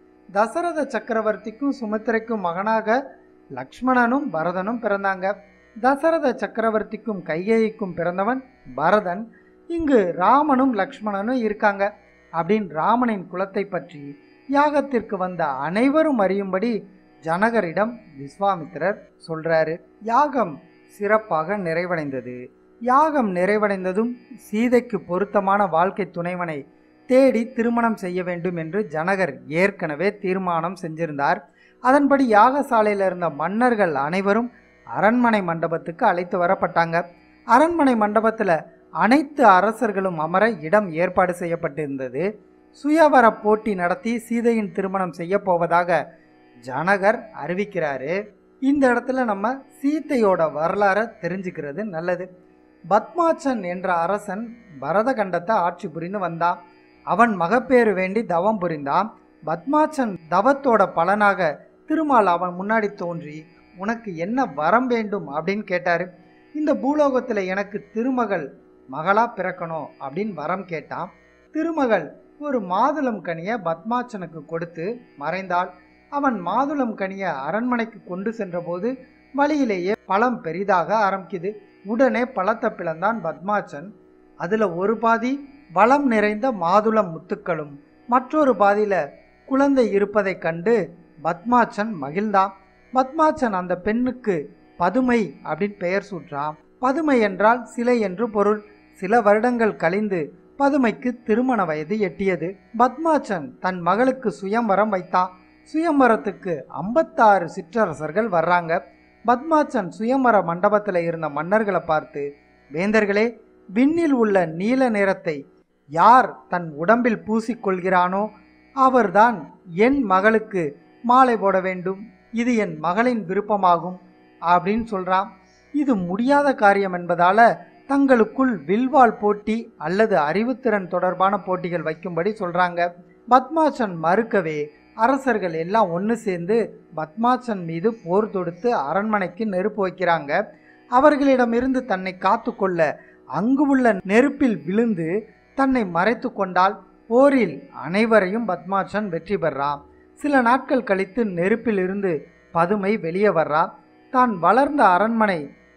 தசரத சக்கரவர்த்திக்கும் சுமித்திரைக்கும் மகனாக லக்ஷ்மணனும் பரதனும் பிறந்தாங்க தசரத சக்கரவர்த்திக்கும் கைகேயிக்கும் பிறந்தவன் பரதன் இங்கு ராமனும் லக்ஷ்மணனும் இருக்காங்க அப்படின்னு ராமனின் குலத்தை பற்றி யாகத்திற்கு வந்த அனைவரும் அறியும்படி ஜனகரிடம் விஸ்வாமித்திரர் சொல்றாரு யாகம் சிறப்பாக நிறைவடைந்தது யாகம் நிறைவடைந்ததும் சீதைக்கு பொருத்தமான வாழ்க்கை துணைவனை தேடி திருமணம் செய்ய வேண்டும் என்று ஜனகர் ஏற்கனவே தீர்மானம் செஞ்சிருந்தார் அதன்படி யாகசாலையில் இருந்த மன்னர்கள் அனைவரும் அரண்மனை மண்டபத்துக்கு அழைத்து வரப்பட்டாங்க அரண்மனை மண்டபத்தில் அனைத்து அரசர்களும் அமர இடம் ஏற்பாடு செய்யப்பட்டிருந்தது சுயவர போட்டி நடத்தி சீதையின் திருமணம் செய்ய போவதாக ஜனகர் அறிவிக்கிறாரு இந்த இடத்துல நம்ம சீத்தையோட வரலாறை தெரிஞ்சுக்கிறது நல்லது பத்மாச்சன் என்ற அரசன் பரதகண்டத்தை ஆட்சி புரிந்து வந்தான் அவன் மகப்பேறு வேண்டி தவம் புரிந்தான் பத்மாச்சன் தவத்தோட பலனாக திருமால் அவன் முன்னாடி தோன்றி உனக்கு என்ன வரம் வேண்டும் அப்படின்னு கேட்டாரு இந்த பூலோகத்தில் எனக்கு திருமகள் மகளா பிறக்கணும் அப்படின்னு வரம் கேட்டான் திருமகள் ஒரு மாதுளம் கனியை பத்மாச்சனுக்கு கொடுத்து மறைந்தாள் அவன் மாதுளம் கனியை அரண்மனைக்கு கொண்டு சென்றபோது வழியிலேயே பழம் பெரிதாக ஆரம்பிக்குது உடனே பழத்தை பிளந்தான் பத்மாச்சன் அதுல ஒரு பாதி வளம் நிறைந்த மாதுளம் முத்துக்களும் மற்றொரு பாதியில குழந்தை இருப்பதைக் கண்டு பத்மாச்சன் மகிழ்ந்தான் பத்மாச்சன் அந்த பெண்ணுக்கு பதுமை அப்படின்னு பெயர் சூட்டான் பதுமை என்றால் சிலை என்று பொருள் சில வருடங்கள் கழிந்து பதுமைக்கு திருமண வயது எட்டியது பத்மாச்சன் தன் மகளுக்கு சுயம்வரம் வைத்தான் சுயம்வரத்துக்கு ஐம்பத்தாறு சிற்றரசர்கள் வர்றாங்க பத்மாச்சன் சுயம்வர மண்டபத்தில் இருந்த மன்னர்களை பார்த்து வேந்தர்களே விண்ணில் உள்ள நீல நிறத்தை யார் தன் உடம்பில் பூசிக்கொள்கிறானோ அவர்தான் என் மகளுக்கு மாலை போட வேண்டும் இது என் மகளின் விருப்பமாகும் அப்படின்னு சொல்றான் இது முடியாத காரியம் என்பதால தங்களுக்குள் வில்வால் போட்டி அல்லது அறிவுத்திறன் தொடர்பான போட்டிகள் வைக்கும்படி சொல்றாங்க பத்மாச்சன் மறுக்கவே அரசர்கள் எல்லாம் ஒன்று சேர்ந்து பத்மாச்சன் மீது போர் தொடுத்து அரண்மனைக்கு நெருப்பு வைக்கிறாங்க அவர்களிடமிருந்து தன்னை காத்துக்கொள்ள அங்கு உள்ள நெருப்பில் விழுந்து தன்னை மறைத்து கொண்டால் போரில் அனைவரையும் பத்மாச்சன் வெற்றி பெறான் சில நாட்கள் கழித்து நெருப்பில் இருந்து பதுமை வெளியே வர்றா தான் வளர்ந்த அரண்மனை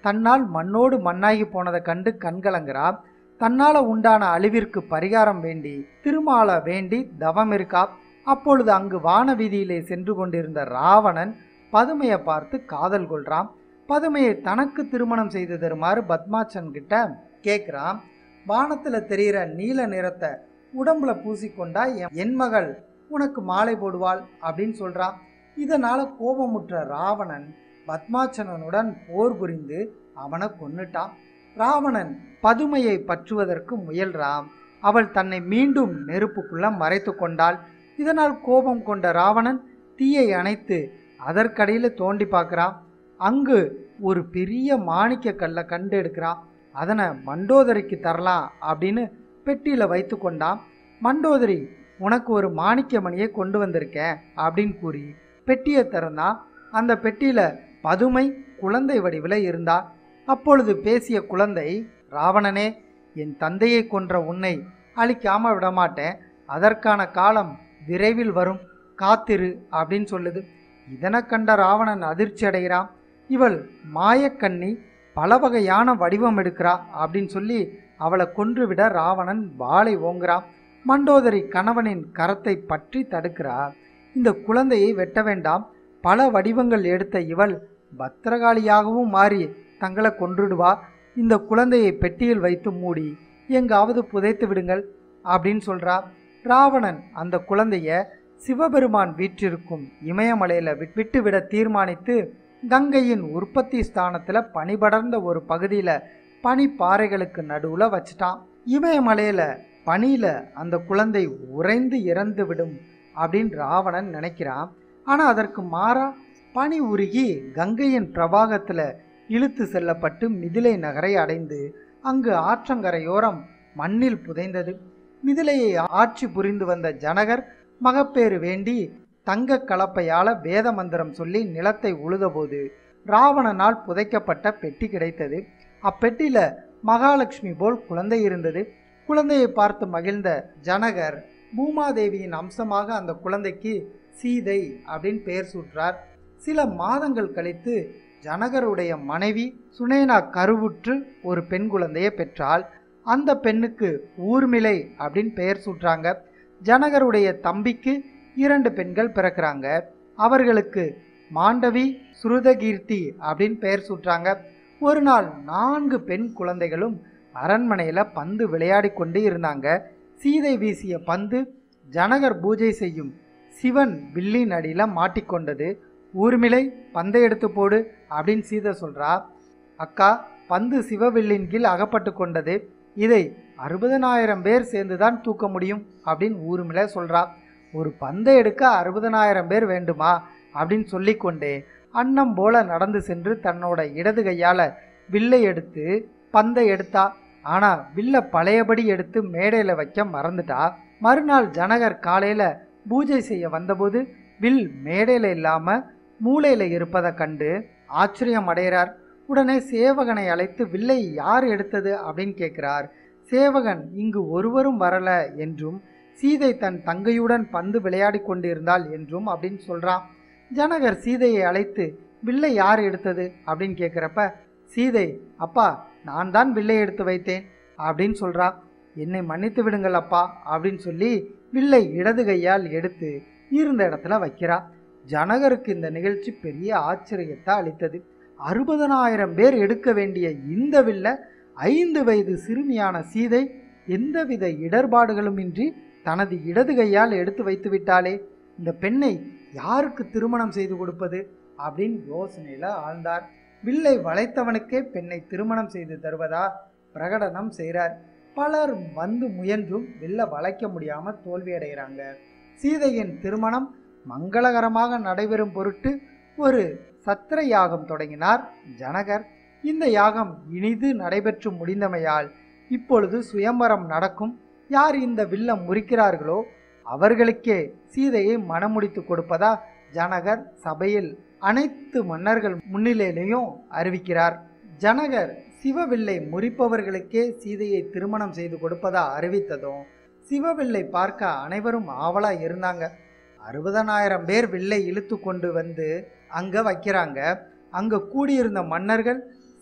தன்னால் மண்ணோடு மண்ணாகி போனதை கண்டு கண்கலங்கிறா தன்னால உண்டான அழிவிற்கு பரிகாரம் வேண்டி திருமால வேண்டி தவம் இருக்கா அப்பொழுது அங்கு வான வீதியிலே சென்று கொண்டிருந்த ராவணன் பதுமையை பார்த்து காதல் கொள்றான் பதுமையை தனக்கு திருமணம் செய்து தருமாறு பத்மாச்சன் கிட்ட கேட்குறான் வானத்துல தெரிகிற நீல நிறத்தை உடம்புல பூசிக்கொண்டா என் என் மகள் உனக்கு மாலை போடுவாள் அப்படின்னு சொல்றான் இதனால கோபமுற்ற ராவணன் பத்மாச்சனனுடன் போர் புரிந்து அவனை கொன்னுட்டான் ராவணன் பதுமையை பற்றுவதற்கு முயல்றான் அவள் தன்னை மீண்டும் நெருப்புக்குள்ள மறைத்து கொண்டாள் இதனால் கோபம் கொண்ட ராவணன் தீயை அணைத்து அதற்கடையில் தோண்டி பார்க்குறான் அங்கு ஒரு பெரிய மாணிக்க கல்லை கண்டு எடுக்கிறான் அதனை மண்டோதரிக்கு தரலாம் அப்படின்னு பெட்டியில் வைத்து கொண்டான் மண்டோதரி உனக்கு ஒரு மாணிக்க மணியை கொண்டு வந்திருக்கேன் அப்படின்னு கூறி பெட்டியை திறந்தான் அந்த பெட்டியில் பதுமை குழந்தை வடிவில் இருந்தா அப்பொழுது பேசிய குழந்தை ராவணனே என் தந்தையை கொன்ற உன்னை அழிக்காம விடமாட்டேன் அதற்கான காலம் விரைவில் வரும் காத்திரு அப்படின்னு சொல்லுது இதனை கண்ட ராவணன் அதிர்ச்சி அடைகிறான் இவள் மாயக்கண்ணி பல வகையான வடிவம் எடுக்கிறா அப்படின்னு சொல்லி அவளை கொன்றுவிட ராவணன் வாளை ஓங்குறான் மண்டோதரி கணவனின் கரத்தை பற்றி தடுக்கிறா இந்த குழந்தையை வெட்ட வேண்டாம் பல வடிவங்கள் எடுத்த இவள் பத்திரகாளியாகவும் மாறி தங்களை கொன்றுடுவா இந்த குழந்தையை பெட்டியில் வைத்து மூடி எங்காவது புதைத்து விடுங்கள் அப்படின்னு சொல்றா ராவணன் அந்த குழந்தைய சிவபெருமான் வீற்றிருக்கும் இமயமலையில விட்- விட்டுவிட தீர்மானித்து கங்கையின் உற்பத்தி ஸ்தானத்துல பனிபடர்ந்த ஒரு பகுதியில பனி பாறைகளுக்கு நடுவுல வச்சுட்டான் இமயமலையில பனியில அந்த குழந்தை உறைந்து இறந்து விடும் அப்படின்னு ராவணன் நினைக்கிறான் ஆனா அதற்கு மாறா பனி உருகி கங்கையின் பிரவாகத்துல இழுத்து செல்லப்பட்டு மிதிலை நகரை அடைந்து அங்கு ஆற்றங்கரையோரம் மண்ணில் புதைந்தது மிதிலையை ஆட்சி புரிந்து வந்த ஜனகர் மகப்பேறு வேண்டி தங்க கலப்பையால வேத மந்திரம் சொல்லி நிலத்தை உழுதபோது ராவணனால் புதைக்கப்பட்ட பெட்டி கிடைத்தது அப்பெட்டியில மகாலட்சுமி போல் குழந்தை இருந்தது குழந்தையை பார்த்து மகிழ்ந்த ஜனகர் பூமாதேவியின் அம்சமாக அந்த குழந்தைக்கு சீதை அப்படின்னு பெயர் சூட்டுறார் சில மாதங்கள் கழித்து ஜனகருடைய மனைவி சுனேனா கருவுற்று ஒரு பெண் குழந்தையை பெற்றால் அந்த பெண்ணுக்கு ஊர்மிளை அப்படின்னு பெயர் சூட்டுறாங்க ஜனகருடைய தம்பிக்கு இரண்டு பெண்கள் பிறக்கிறாங்க அவர்களுக்கு மாண்டவி சுருதகீர்த்தி அப்படின்னு பெயர் சூட்டுறாங்க ஒரு நாள் நான்கு பெண் குழந்தைகளும் அரண்மனையில் பந்து விளையாடி கொண்டு இருந்தாங்க சீதை வீசிய பந்து ஜனகர் பூஜை செய்யும் சிவன் வில்லின் அடியில் மாட்டிக்கொண்டது ஊர்மிளை பந்தை எடுத்து போடு அப்படின்னு சீதை சொல்றா அக்கா பந்து சிவவில்லின் கீழ் அகப்பட்டு கொண்டது இதை அறுபதனாயிரம் பேர் சேர்ந்து தான் தூக்க முடியும் அப்படின்னு ஊர்மிளை சொல்றா ஒரு பந்தை எடுக்க அறுபதனாயிரம் பேர் வேண்டுமா அப்படின்னு சொல்லிக்கொண்டே அன்னம் போல நடந்து சென்று தன்னோட இடது கையால வில்லை எடுத்து பந்தை எடுத்தா ஆனா வில்ல பழையபடி எடுத்து மேடையில வைக்க மறந்துட்டா மறுநாள் ஜனகர் காலையில பூஜை செய்ய வந்தபோது வில் மேடையில இல்லாம மூளையில இருப்பதை கண்டு ஆச்சரியம் அடைகிறார் உடனே சேவகனை அழைத்து வில்லை யார் எடுத்தது அப்படின்னு கேட்கிறார் சேவகன் இங்கு ஒருவரும் வரல என்றும் சீதை தன் தங்கையுடன் பந்து விளையாடி கொண்டிருந்தாள் என்றும் அப்படின்னு சொல்றான் ஜனகர் சீதையை அழைத்து வில்லை யார் எடுத்தது அப்படின்னு கேட்குறப்ப சீதை அப்பா நான் தான் வில்லை எடுத்து வைத்தேன் அப்படின்னு சொல்றா என்னை மன்னித்து விடுங்கள் அப்பா அப்படின்னு சொல்லி வில்லை இடது கையால் எடுத்து இருந்த இடத்துல வைக்கிறா ஜனகருக்கு இந்த நிகழ்ச்சி பெரிய ஆச்சரியத்தை அளித்தது அறுபதனாயிரம் பேர் எடுக்க வேண்டிய இந்த வில்ல ஐந்து வயது சிறுமியான சீதை எந்தவித இடர்பாடுகளுமின்றி தனது இடது கையால் எடுத்து வைத்து விட்டாளே இந்த பெண்ணை யாருக்கு திருமணம் செய்து கொடுப்பது அப்படின்னு யோசனையில் ஆழ்ந்தார் வில்லை வளைத்தவனுக்கே பெண்ணை திருமணம் செய்து தருவதா பிரகடனம் செய்கிறார் பலர் வந்து முயன்றும் வில்ல வளைக்க முடியாமல் தோல்வியடைகிறாங்க சீதையின் திருமணம் மங்களகரமாக நடைபெறும் பொருட்டு ஒரு சத்திர யாகம் தொடங்கினார் ஜனகர் இந்த யாகம் இனிது நடைபெற்று முடிந்தமையால் இப்பொழுது சுயம்பரம் நடக்கும் யார் இந்த வில்லம் முறிக்கிறார்களோ அவர்களுக்கே சீதையை மணமுடித்து கொடுப்பதா ஜனகர் சபையில் அனைத்து மன்னர்கள் முன்னிலையிலையும் அறிவிக்கிறார் ஜனகர் சிவவில்லை முறிப்பவர்களுக்கே சீதையை திருமணம் செய்து கொடுப்பதா அறிவித்ததும் சிவவில்லை பார்க்க அனைவரும் ஆவலா இருந்தாங்க அறுபதனாயிரம் பேர் வில்லை இழுத்து கொண்டு வந்து அங்க வைக்கிறாங்க அங்க கூடியிருந்த மன்னர்கள்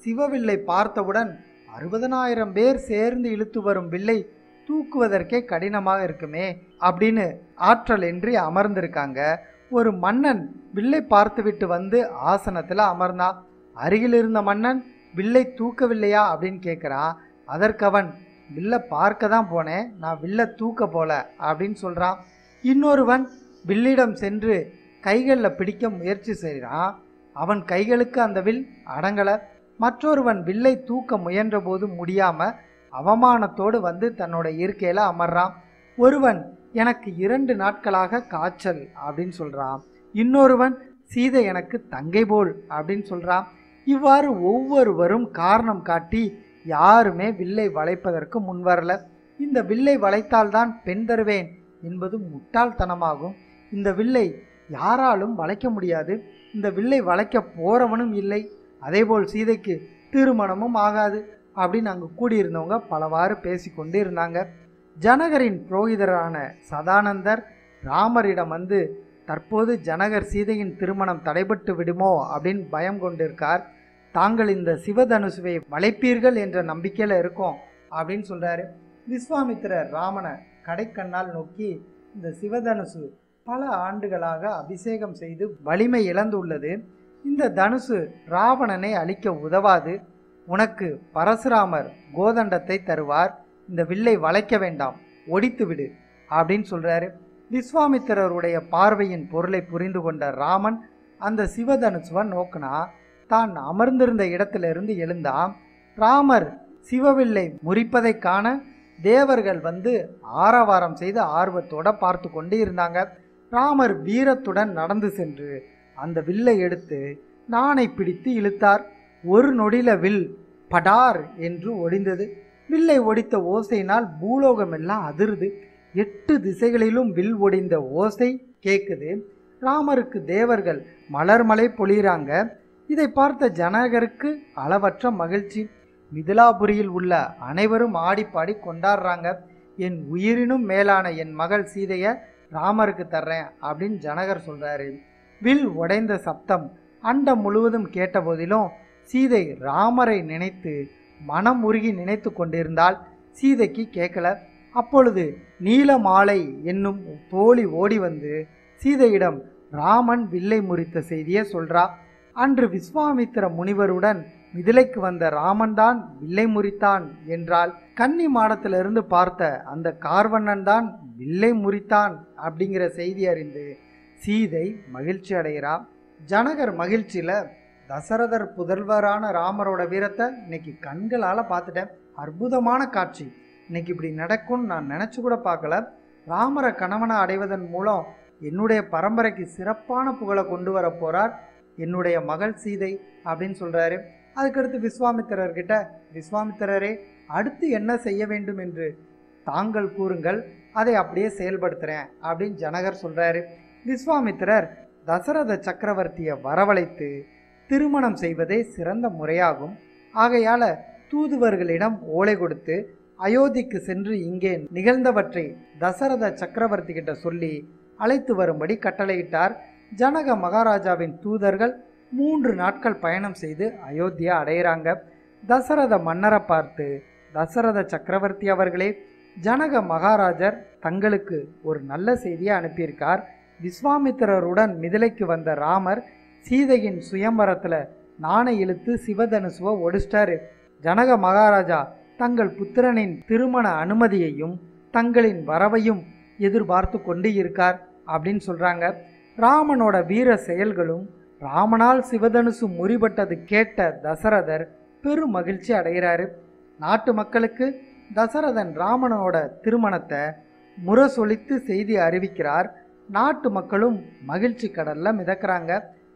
சிவவில்லை பார்த்தவுடன் அறுபதனாயிரம் பேர் சேர்ந்து இழுத்து வரும் வில்லை தூக்குவதற்கே கடினமாக இருக்குமே அப்படின்னு ஆற்றல் இன்றி அமர்ந்திருக்காங்க ஒரு மன்னன் வில்லை பார்த்துவிட்டு வந்து ஆசனத்தில் அமர்ந்தான் அருகில் இருந்த மன்னன் வில்லை தூக்கவில்லையா அப்படின்னு கேட்குறான் அதற்கு அவன் வில்லை பார்க்க தான் போனேன் நான் வில்லை தூக்க போல அப்படின்னு சொல்கிறான் இன்னொருவன் வில்லிடம் சென்று கைகளில் பிடிக்க முயற்சி செய்கிறான் அவன் கைகளுக்கு அந்த வில் அடங்கலை மற்றொருவன் வில்லை தூக்க முயன்றபோது முடியாம அவமானத்தோடு வந்து தன்னோட இருக்கையில் அமர்றான் ஒருவன் எனக்கு இரண்டு நாட்களாக காய்ச்சல் அப்படின்னு சொல்றான் இன்னொருவன் சீதை எனக்கு தங்கை போல் அப்படின்னு சொல்றான் இவ்வாறு ஒவ்வொருவரும் காரணம் காட்டி யாருமே வில்லை வளைப்பதற்கு முன்வரல இந்த வில்லை வளைத்தால்தான் பெண் தருவேன் என்பது முட்டாள்தனமாகும் இந்த வில்லை யாராலும் வளைக்க முடியாது இந்த வில்லை வளைக்க போறவனும் இல்லை அதேபோல் சீதைக்கு திருமணமும் ஆகாது அப்படின்னு அங்கே கூடியிருந்தவங்க பலவாறு பேசிக்கொண்டு இருந்தாங்க ஜனகரின் புரோகிதரான சதானந்தர் ராமரிடம் வந்து தற்போது ஜனகர் சீதையின் திருமணம் தடைபட்டு விடுமோ அப்படின்னு பயம் கொண்டிருக்கார் தாங்கள் இந்த சிவதனுசுவை வளைப்பீர்கள் என்ற நம்பிக்கையில் இருக்கோம் அப்படின்னு சொல்றாரு விஸ்வாமித்திரர் ராமனை கடைக்கண்ணால் நோக்கி இந்த சிவதனுசு பல ஆண்டுகளாக அபிஷேகம் செய்து வலிமை இழந்துள்ளது இந்த தனுசு ராவணனை அழிக்க உதவாது உனக்கு பரசுராமர் கோதண்டத்தை தருவார் இந்த வில்லை வளைக்க வேண்டாம் ஒடித்து விடு அப்படின்னு சொல்றாரு விஸ்வாமித்திரருடைய பார்வையின் பொருளை புரிந்து கொண்ட ராமன் அந்த சிவதனுசுவை நோக்குனா தான் அமர்ந்திருந்த இடத்திலிருந்து எழுந்தான் ராமர் சிவவில்லை முறிப்பதை காண தேவர்கள் வந்து ஆரவாரம் செய்து ஆர்வத்தோட பார்த்து கொண்டு இருந்தாங்க ராமர் வீரத்துடன் நடந்து சென்று அந்த வில்லை எடுத்து நாணை பிடித்து இழுத்தார் ஒரு நொடில வில் படார் என்று ஒடிந்தது வில்லை ஒடித்த ஓசையினால் பூலோகம் எல்லாம் அதிருது எட்டு திசைகளிலும் வில் ஒடிந்த ஓசை கேட்குது ராமருக்கு தேவர்கள் மலர்மலை பொழிகிறாங்க இதை பார்த்த ஜனகருக்கு அளவற்ற மகிழ்ச்சி மிதிலாபுரியில் உள்ள அனைவரும் ஆடிப்பாடி கொண்டாடுறாங்க என் உயிரினும் மேலான என் மகள் சீதையை ராமருக்கு தர்றேன் அப்படின்னு ஜனகர் சொல்றாரு வில் உடைந்த சப்தம் அண்டம் முழுவதும் கேட்டபோதிலும் சீதை ராமரை நினைத்து மனம் உருகி நினைத்து கொண்டிருந்தால் சீதைக்கு கேட்கல அப்பொழுது நீலமாலை என்னும் தோழி ஓடி வந்து சீதையிடம் ராமன் வில்லை முறித்த செய்தியை சொல்றா அன்று விஸ்வாமித்திர முனிவருடன் மிதிலைக்கு வந்த ராமன் தான் வில்லை முறித்தான் என்றால் கன்னி மாடத்திலிருந்து பார்த்த அந்த கார்வண்ணன் தான் வில்லை முறித்தான் அப்படிங்கிற செய்தி அறிந்து சீதை மகிழ்ச்சி அடைகிறா ஜனகர் மகிழ்ச்சியில தசரதர் புதல்வரான ராமரோட வீரத்தை இன்னைக்கு கண்களால் பார்த்துட்டேன் அற்புதமான காட்சி இன்னைக்கு இப்படி நடக்கும்னு நான் நினச்சி கூட பார்க்கல ராமரை கணவனை அடைவதன் மூலம் என்னுடைய பரம்பரைக்கு சிறப்பான புகழை கொண்டு வர போறார் என்னுடைய மகள் சீதை அப்படின்னு சொல்றாரு அதுக்கடுத்து விஸ்வாமித்திரர்கிட்ட விஸ்வாமித்திரரே அடுத்து என்ன செய்ய வேண்டும் என்று தாங்கள் கூறுங்கள் அதை அப்படியே செயல்படுத்துறேன் அப்படின்னு ஜனகர் சொல்றாரு விஸ்வாமித்திரர் தசரத சக்கரவர்த்தியை வரவழைத்து திருமணம் செய்வதே சிறந்த முறையாகும் ஆகையால தூதுவர்களிடம் ஓலை கொடுத்து அயோத்திக்கு சென்று இங்கே நிகழ்ந்தவற்றை தசரத சக்கரவர்த்தி கிட்ட சொல்லி அழைத்து வரும்படி கட்டளையிட்டார் ஜனக மகாராஜாவின் தூதர்கள் மூன்று நாட்கள் பயணம் செய்து அயோத்தியா அடையிறாங்க தசரத மன்னரை பார்த்து தசரத சக்கரவர்த்தி அவர்களே ஜனக மகாராஜர் தங்களுக்கு ஒரு நல்ல செய்தியை அனுப்பியிருக்கார் விஸ்வாமித்திரருடன் மிதிலைக்கு வந்த ராமர் சீதையின் சுயம்பரத்தில் நாணை இழுத்து சிவதனுசுவை ஒடிச்சிட்டாரு ஜனக மகாராஜா தங்கள் புத்திரனின் திருமண அனுமதியையும் தங்களின் வரவையும் எதிர்பார்த்து கொண்டு இருக்கார் அப்படின்னு சொல்றாங்க ராமனோட வீர செயல்களும் ராமனால் சிவதனுசு முறிபட்டது கேட்ட தசரதர் பெரும் மகிழ்ச்சி அடைகிறாரு நாட்டு மக்களுக்கு தசரதன் ராமனோட திருமணத்தை முரசொலித்து செய்தி அறிவிக்கிறார் நாட்டு மக்களும் மகிழ்ச்சி கடல்ல மிதக்கிறாங்க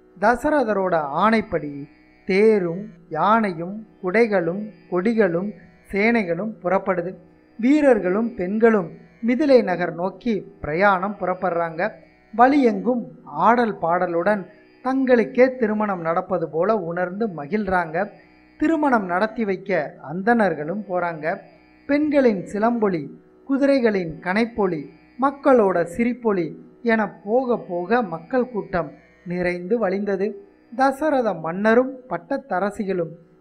தசரதரோட ஆணைப்படி தேரும் யானையும் குடைகளும் கொடிகளும் சேனைகளும் புறப்படுது வீரர்களும் பெண்களும் மிதிலை நகர் நோக்கி பிரயாணம் புறப்படுறாங்க வழியெங்கும் ஆடல் பாடலுடன் தங்களுக்கே திருமணம் நடப்பது போல உணர்ந்து மகிழ்றாங்க திருமணம் நடத்தி வைக்க அந்தணர்களும் போறாங்க பெண்களின் சிலம்பொலி குதிரைகளின் கனைப்பொலி மக்களோட சிரிப்பொலி என போக போக மக்கள் கூட்டம் நிறைந்து வழிந்தது தசரத மன்னரும் பட்டத்தரசிகளும்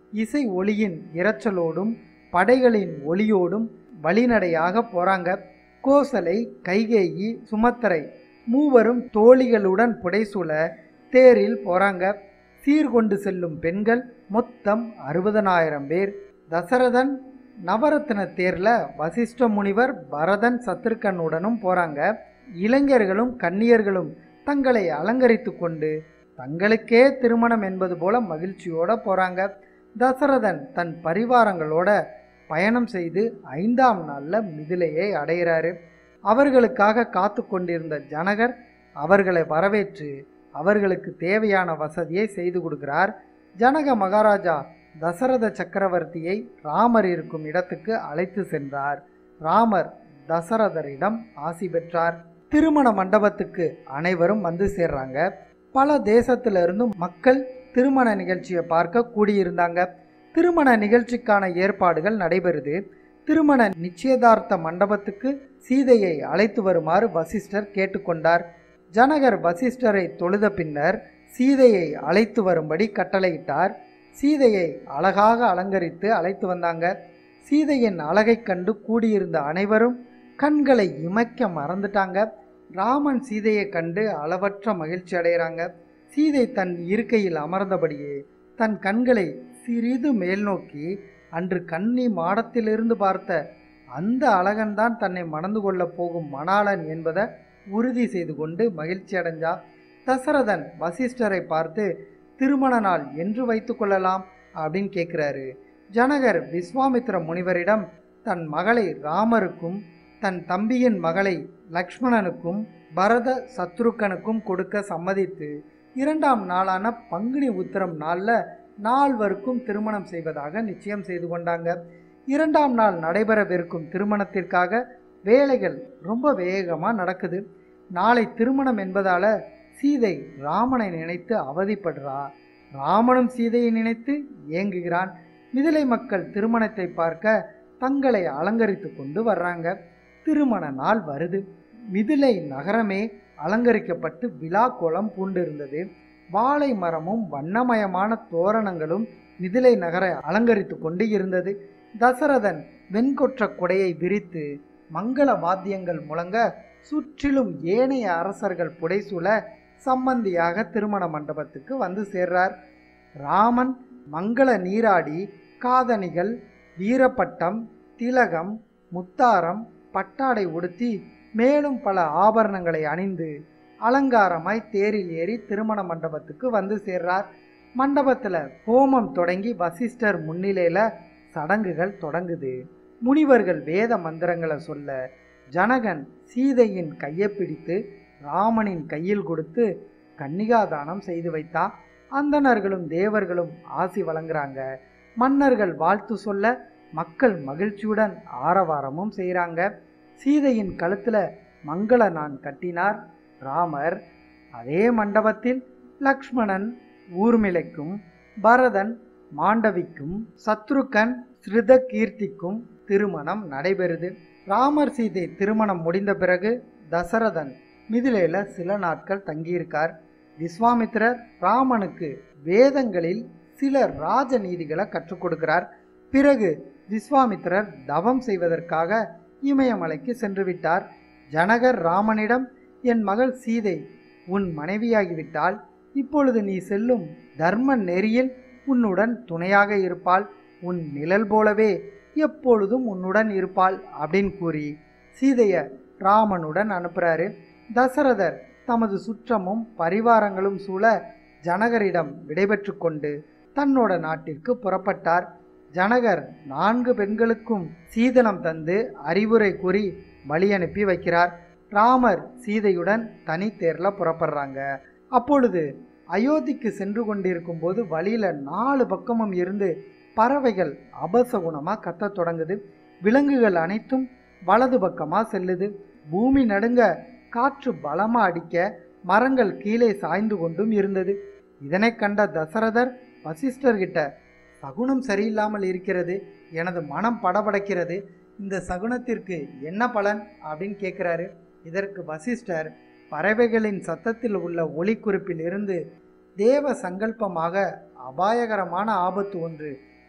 இசை ஒளியின் இரைச்சலோடும் படைகளின் ஒளியோடும் வழிநடையாக போறாங்க கோசலை கைகேயி சுமத்தரை மூவரும் தோழிகளுடன் புடைசூழ தேரில் போறாங்க சீர்கொண்டு செல்லும் பெண்கள் மொத்தம் அறுபதனாயிரம் பேர் தசரதன் நவரத்ன தேர்ல வசிஷ்ட முனிவர் பரதன் சத்ருக்கனுடனும் போறாங்க இளைஞர்களும் கன்னியர்களும் தங்களை அலங்கரித்து கொண்டு தங்களுக்கே திருமணம் என்பது போல மகிழ்ச்சியோட போறாங்க தசரதன் தன் பரிவாரங்களோட பயணம் செய்து ஐந்தாம் நாளில் மிதிலையை அடைகிறாரு அவர்களுக்காக காத்து கொண்டிருந்த ஜனகர் அவர்களை வரவேற்று அவர்களுக்கு தேவையான வசதியை செய்து கொடுக்கிறார் ஜனக மகாராஜா தசரத சக்கரவர்த்தியை ராமர் இருக்கும் இடத்துக்கு அழைத்து சென்றார் ராமர் தசரதரிடம் ஆசி பெற்றார் திருமண மண்டபத்துக்கு அனைவரும் வந்து சேர்றாங்க பல தேசத்துல இருந்தும் மக்கள் திருமண நிகழ்ச்சியை பார்க்க கூடியிருந்தாங்க திருமண நிகழ்ச்சிக்கான ஏற்பாடுகள் நடைபெறுது திருமண நிச்சயதார்த்த மண்டபத்துக்கு சீதையை அழைத்து வருமாறு வசிஷ்டர் கேட்டுக்கொண்டார் ஜனகர் வசிஷ்டரை தொழுத பின்னர் சீதையை அழைத்து வரும்படி கட்டளையிட்டார் சீதையை அழகாக அலங்கரித்து அழைத்து வந்தாங்க சீதையின் அழகைக் கண்டு கூடியிருந்த அனைவரும் கண்களை இமைக்க மறந்துட்டாங்க ராமன் சீதையை கண்டு அளவற்ற மகிழ்ச்சி அடைகிறாங்க சீதை தன் இருக்கையில் அமர்ந்தபடியே தன் கண்களை சிறிது மேல் நோக்கி அன்று கன்னி மாடத்திலிருந்து பார்த்த அந்த அழகன்தான் தன்னை மணந்து கொள்ளப் போகும் மணாளன் என்பதை உறுதி செய்து கொண்டு மகிழ்ச்சி அடைஞ்சா தசரதன் வசிஷ்டரை பார்த்து திருமண நாள் என்று வைத்துக் கொள்ளலாம் அப்படின்னு கேட்குறாரு ஜனகர் விஸ்வாமித்ர முனிவரிடம் தன் மகளை ராமருக்கும் தன் தம்பியின் மகளை லக்ஷ்மணனுக்கும் பரத சத்ருக்கனுக்கும் கொடுக்க சம்மதித்து இரண்டாம் நாளான பங்குனி உத்திரம் நாளில் நால்வருக்கும் திருமணம் செய்வதாக நிச்சயம் செய்து கொண்டாங்க இரண்டாம் நாள் நடைபெறவிருக்கும் திருமணத்திற்காக வேலைகள் ரொம்ப வேகமாக நடக்குது நாளை திருமணம் என்பதால சீதை ராமனை நினைத்து அவதிப்படுறா ராமனும் சீதையை நினைத்து ஏங்குகிறான் மிதிலை மக்கள் திருமணத்தை பார்க்க தங்களை அலங்கரித்து கொண்டு வர்றாங்க திருமண நாள் வருது மிதிலை நகரமே அலங்கரிக்கப்பட்டு விழா கோலம் பூண்டிருந்தது வாழை மரமும் வண்ணமயமான தோரணங்களும் மிதிலை நகரை அலங்கரித்து கொண்டு இருந்தது தசரதன் வெண்கொற்ற கொடையை விரித்து மங்கள வாத்தியங்கள் முழங்க சுற்றிலும் ஏனைய அரசர்கள் புடைசூழ சம்பந்தியாக திருமண மண்டபத்துக்கு வந்து சேர்றார் ராமன் மங்கள நீராடி காதணிகள் வீரப்பட்டம் திலகம் முத்தாரம் பட்டாடை உடுத்தி மேலும் பல ஆபரணங்களை அணிந்து அலங்காரமாய் தேரில் ஏறி திருமண மண்டபத்துக்கு வந்து சேர்றார் மண்டபத்தில் ஹோமம் தொடங்கி வசிஷ்டர் முன்னிலையில் சடங்குகள் தொடங்குது முனிவர்கள் வேத மந்திரங்களை சொல்ல ஜனகன் சீதையின் கையை பிடித்து ராமனின் கையில் கொடுத்து கன்னிகாதானம் செய்து வைத்தா அந்தணர்களும் தேவர்களும் ஆசி வழங்குறாங்க மன்னர்கள் வாழ்த்து சொல்ல மக்கள் மகிழ்ச்சியுடன் ஆரவாரமும் செய்கிறாங்க சீதையின் கழுத்தில் மங்கள நான் கட்டினார் ராமர் அதே மண்டபத்தில் லக்ஷ்மணன் ஊர்மிளைக்கும் பரதன் மாண்டவிக்கும் சத்ருக்கன் ஸ்ருத கீர்த்திக்கும் திருமணம் நடைபெறுது ராமர் சீதை திருமணம் முடிந்த பிறகு தசரதன் மிதிலையில் சில நாட்கள் தங்கியிருக்கார் விஸ்வாமித்திரர் ராமனுக்கு வேதங்களில் சில ராஜ நீதிகளை கற்றுக் கொடுக்கிறார் பிறகு விஸ்வாமித்திரர் தவம் செய்வதற்காக இமயமலைக்கு சென்று விட்டார் ஜனகர் ராமனிடம் என் மகள் சீதை உன் மனைவியாகிவிட்டால் இப்பொழுது நீ செல்லும் தர்ம நெறியில் உன்னுடன் துணையாக இருப்பாள் உன் நிழல் போலவே எப்பொழுதும் உன்னுடன் இருப்பாள் அப்படின்னு கூறி சீதைய ராமனுடன் அனுப்புறாரு தசரதர் தமது சுற்றமும் பரிவாரங்களும் சூழ ஜனகரிடம் விடைபெற்று கொண்டு தன்னோட நாட்டிற்கு புறப்பட்டார் ஜனகர் நான்கு பெண்களுக்கும் சீதனம் தந்து அறிவுரை கூறி வழி அனுப்பி வைக்கிறார் ராமர் சீதையுடன் தனி தேர்ல புறப்படுறாங்க அப்பொழுது அயோத்திக்கு சென்று கொண்டிருக்கும் போது வழியில நாலு பக்கமும் இருந்து பறவைகள் அபசகுணமாக கத்தத் தொடங்குது விலங்குகள் அனைத்தும் வலது பக்கமாக செல்லுது பூமி நடுங்க காற்று பலமா அடிக்க மரங்கள் கீழே சாய்ந்து கொண்டும் இருந்தது இதனை கண்ட தசரதர் வசிஷ்டர்கிட்ட சகுனம் சரியில்லாமல் இருக்கிறது எனது மனம் படபடக்கிறது இந்த சகுனத்திற்கு என்ன பலன் அப்படின்னு கேட்குறாரு இதற்கு வசிஷ்டர் பறவைகளின் சத்தத்தில் உள்ள ஒளிக்குறிப்பில் இருந்து தேவ சங்கல்பமாக அபாயகரமான ஆபத்து ஒன்று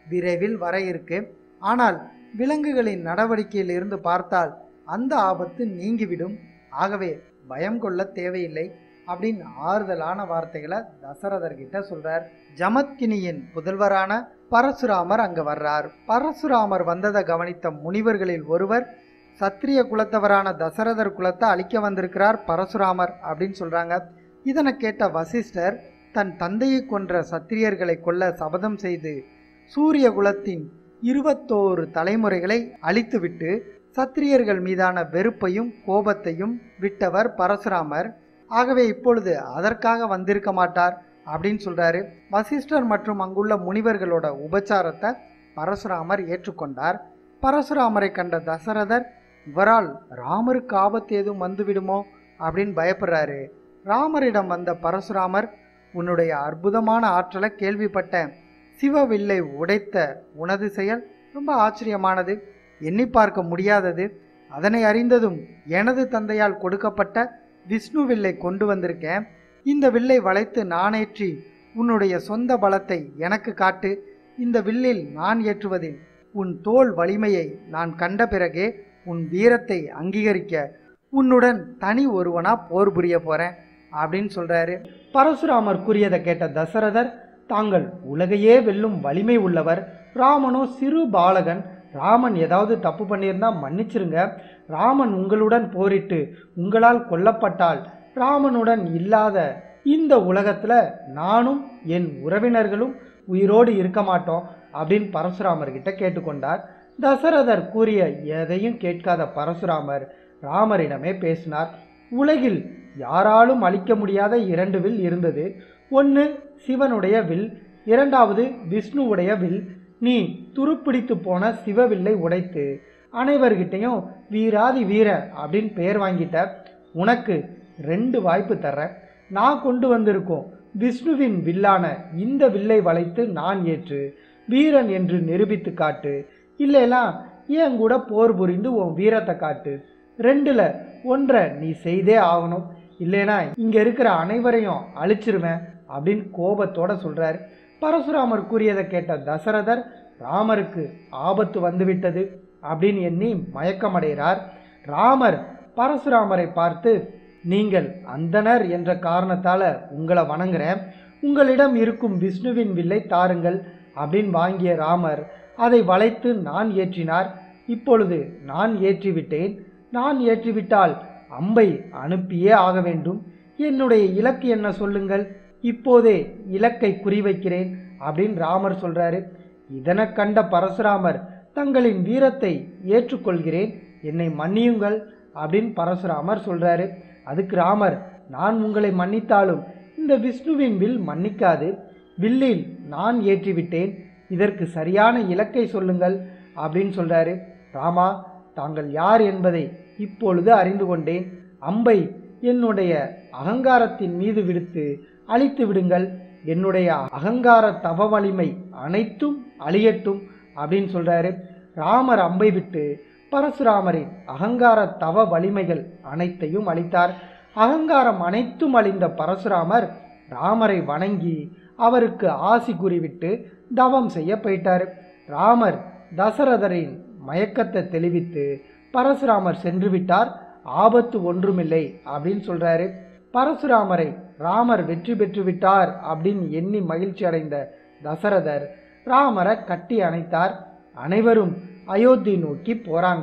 விரைவில் வர இருக்கு ஆனால் விலங்குகளின் நடவடிக்கையில் இருந்து பார்த்தால் அந்த ஆபத்து நீங்கிவிடும் ஆகவே பயம் கொள்ள தேவையில்லை அப்படின்னு ஆறுதலான வார்த்தைகளை தசரதர் கிட்ட சொல்றார் ஜமத்கினியின் புதல்வரான பரசுராமர் அங்க வர்றார் பரசுராமர் வந்ததை கவனித்த முனிவர்களில் ஒருவர் சத்திரிய குலத்தவரான தசரதர் குலத்தை அழிக்க வந்திருக்கிறார் பரசுராமர் அப்படின்னு சொல்றாங்க இதனை கேட்ட வசிஷ்டர் தன் தந்தையை கொன்ற சத்திரியர்களை கொல்ல சபதம் செய்து சூரிய குலத்தின் இருபத்தோரு தலைமுறைகளை அழித்துவிட்டு சத்திரியர்கள் மீதான வெறுப்பையும் கோபத்தையும் விட்டவர் பரசுராமர் ஆகவே இப்பொழுது அதற்காக வந்திருக்க மாட்டார் அப்படின்னு சொல்றாரு வசிஷ்டர் மற்றும் அங்குள்ள முனிவர்களோட உபச்சாரத்தை பரசுராமர் ஏற்றுக்கொண்டார் பரசுராமரை கண்ட தசரதர் இவரால் ராமருக்கு ஆபத்து எதுவும் வந்துவிடுமோ அப்படின்னு பயப்படுறாரு ராமரிடம் வந்த பரசுராமர் உன்னுடைய அற்புதமான ஆற்றலை கேள்விப்பட்டேன் சிவவில்லை உடைத்த உனது செயல் ரொம்ப ஆச்சரியமானது எண்ணி பார்க்க முடியாதது அதனை அறிந்ததும் எனது தந்தையால் கொடுக்கப்பட்ட விஷ்ணு வில்லை கொண்டு வந்திருக்கேன் இந்த வில்லை வளைத்து நானேற்றி உன்னுடைய சொந்த பலத்தை எனக்கு காட்டு இந்த வில்லில் நான் ஏற்றுவதில் உன் தோல் வலிமையை நான் கண்ட பிறகே உன் வீரத்தை அங்கீகரிக்க உன்னுடன் தனி ஒருவனா போர் புரிய போறேன் அப்படின்னு சொல்றாரு பரசுராமர் கூறியதை கேட்ட தசரதர் தாங்கள் உலகையே வெல்லும் வலிமை உள்ளவர் ராமனோ சிறு பாலகன் ராமன் ஏதாவது தப்பு பண்ணியிருந்தா மன்னிச்சிருங்க ராமன் உங்களுடன் போரிட்டு உங்களால் கொல்லப்பட்டால் ராமனுடன் இல்லாத இந்த உலகத்துல நானும் என் உறவினர்களும் உயிரோடு இருக்க மாட்டோம் அப்படின்னு பரசுராமர் கிட்ட கேட்டுக்கொண்டார் தசரதர் கூறிய எதையும் கேட்காத பரசுராமர் ராமரிடமே பேசினார் உலகில் யாராலும் அழிக்க முடியாத இரண்டு வில் இருந்தது ஒன்று சிவனுடைய வில் இரண்டாவது விஷ்ணுவுடைய வில் நீ துருப்பிடித்து போன சிவவில்லை உடைத்து அனைவர்கிட்டையும் வீராதி வீர அப்படின்னு பெயர் வாங்கிட்ட உனக்கு ரெண்டு வாய்ப்பு தர்றேன் நான் கொண்டு வந்திருக்கோம் விஷ்ணுவின் வில்லான இந்த வில்லை வளைத்து நான் ஏற்று வீரன் என்று நிரூபித்து காட்டு இல்லைனா ஏன் கூட போர் புரிந்து உன் வீரத்தை காட்டு ரெண்டுல ஒன்றை நீ செய்தே ஆகணும் இல்லைனா இங்க இருக்கிற அனைவரையும் அழிச்சிருவேன் அப்படின்னு கோபத்தோட சொல்றாரு பரசுராமர் கூறியதை கேட்ட தசரதர் ராமருக்கு ஆபத்து வந்துவிட்டது அப்படின்னு எண்ணி மயக்கமடைகிறார் ராமர் பரசுராமரை பார்த்து நீங்கள் அந்தனர் என்ற காரணத்தால உங்களை வணங்குறேன் உங்களிடம் இருக்கும் விஷ்ணுவின் வில்லை தாருங்கள் அப்படின்னு வாங்கிய ராமர் அதை வளைத்து நான் ஏற்றினார் இப்பொழுது நான் ஏற்றிவிட்டேன் நான் ஏற்றிவிட்டால் அம்பை அனுப்பியே ஆக வேண்டும் என்னுடைய இலக்கு என்ன சொல்லுங்கள் இப்போதே இலக்கை குறிவைக்கிறேன் அப்படின்னு ராமர் சொல்றாரு இதனை கண்ட பரசுராமர் தங்களின் வீரத்தை ஏற்றுக்கொள்கிறேன் என்னை மன்னியுங்கள் அப்படின்னு பரசுராமர் சொல்றாரு அதுக்கு ராமர் நான் உங்களை மன்னித்தாலும் இந்த விஷ்ணுவின் வில் மன்னிக்காது வில்லில் நான் ஏற்றிவிட்டேன் இதற்கு சரியான இலக்கை சொல்லுங்கள் அப்படின்னு சொல்றாரு ராமா தாங்கள் யார் என்பதை இப்பொழுது அறிந்து கொண்டேன் அம்பை என்னுடைய அகங்காரத்தின் மீது விடுத்து அழித்து விடுங்கள் என்னுடைய அகங்கார தவ வலிமை அனைத்தும் அழியட்டும் அப்படின்னு சொல்றாரு ராமர் அம்பை விட்டு பரசுராமரின் அகங்கார தவ வலிமைகள் அனைத்தையும் அளித்தார் அகங்காரம் அனைத்தும் அழிந்த பரசுராமர் ராமரை வணங்கி அவருக்கு ஆசி கூறிவிட்டு தவம் செய்ய போயிட்டார் ராமர் தசரதரின் மயக்கத்தை தெளிவித்து பரசுராமர் சென்று விட்டார் ஆபத்து ஒன்றுமில்லை அப்படின்னு சொல்றாரு பரசுராமரை ராமர் வெற்றி பெற்று விட்டார் அப்படின்னு எண்ணி மகிழ்ச்சி அடைந்த தசரதர் ராமரை கட்டி அணைத்தார் அனைவரும் அயோத்தி நோக்கி போறாங்க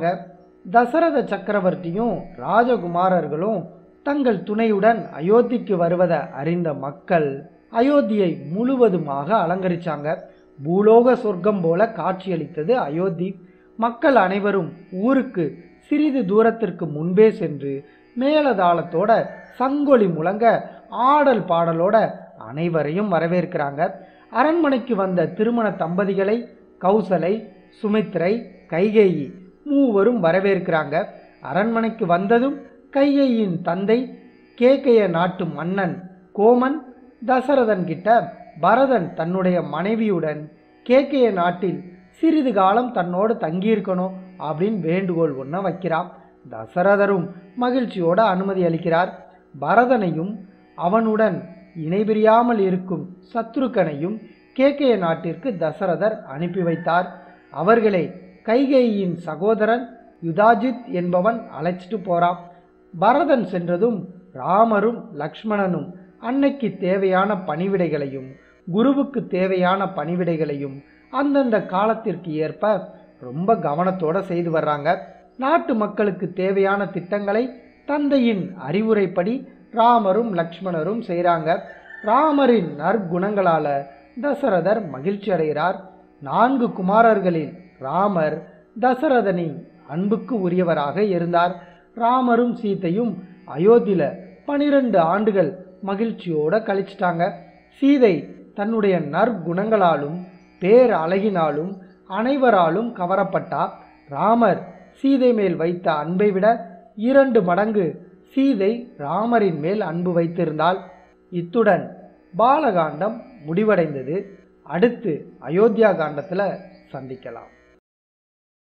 தசரத சக்கரவர்த்தியும் ராஜகுமாரர்களும் தங்கள் துணையுடன் அயோத்திக்கு வருவதை அறிந்த மக்கள் அயோத்தியை முழுவதுமாக அலங்கரிச்சாங்க பூலோக சொர்க்கம் போல காட்சியளித்தது அயோத்தி மக்கள் அனைவரும் ஊருக்கு சிறிது தூரத்திற்கு முன்பே சென்று மேலதாளத்தோட சங்கொலி முழங்க ஆடல் பாடலோட அனைவரையும் வரவேற்கிறாங்க அரண்மனைக்கு வந்த திருமண தம்பதிகளை கௌசலை சுமித்ரை கைகேயி மூவரும் வரவேற்கிறாங்க அரண்மனைக்கு வந்ததும் கைகேயின் தந்தை கேக்கைய நாட்டு மன்னன் கோமன் தசரதன் கிட்ட பரதன் தன்னுடைய மனைவியுடன் கேக்கைய நாட்டில் சிறிது காலம் தன்னோடு தங்கியிருக்கணும் அப்படின்னு வேண்டுகோள் ஒன்று வைக்கிறான் தசரதரும் மகிழ்ச்சியோட அனுமதி அளிக்கிறார் பரதனையும் அவனுடன் இணைபிரியாமல் இருக்கும் சத்ருக்கனையும் கேகய நாட்டிற்கு தசரதர் அனுப்பி வைத்தார் அவர்களை கைகேயின் சகோதரன் யுதாஜித் என்பவன் அழைச்சிட்டு போறான் பரதன் சென்றதும் ராமரும் லக்ஷ்மணனும் அன்னைக்கு தேவையான பணிவிடைகளையும் குருவுக்கு தேவையான பணிவிடைகளையும் அந்தந்த காலத்திற்கு ஏற்ப ரொம்ப கவனத்தோட செய்து வர்றாங்க நாட்டு மக்களுக்கு தேவையான திட்டங்களை தந்தையின் அறிவுரைப்படி ராமரும் லக்ஷ்மணரும் செய்கிறாங்க ராமரின் நற்குணங்களால தசரதர் மகிழ்ச்சி அடைகிறார் நான்கு குமாரர்களில் ராமர் தசரதனின் அன்புக்கு உரியவராக இருந்தார் ராமரும் சீதையும் அயோத்தியில பனிரெண்டு ஆண்டுகள் மகிழ்ச்சியோட கழிச்சிட்டாங்க சீதை தன்னுடைய நற்குணங்களாலும் பேர் அழகினாலும் அனைவராலும் கவரப்பட்டா ராமர் சீதை மேல் வைத்த அன்பை விட இரண்டு மடங்கு சீதை ராமரின் மேல் அன்பு வைத்திருந்தாள் இத்துடன் பாலகாண்டம் முடிவடைந்தது அடுத்து அயோத்தியா காண்டத்தில் சந்திக்கலாம்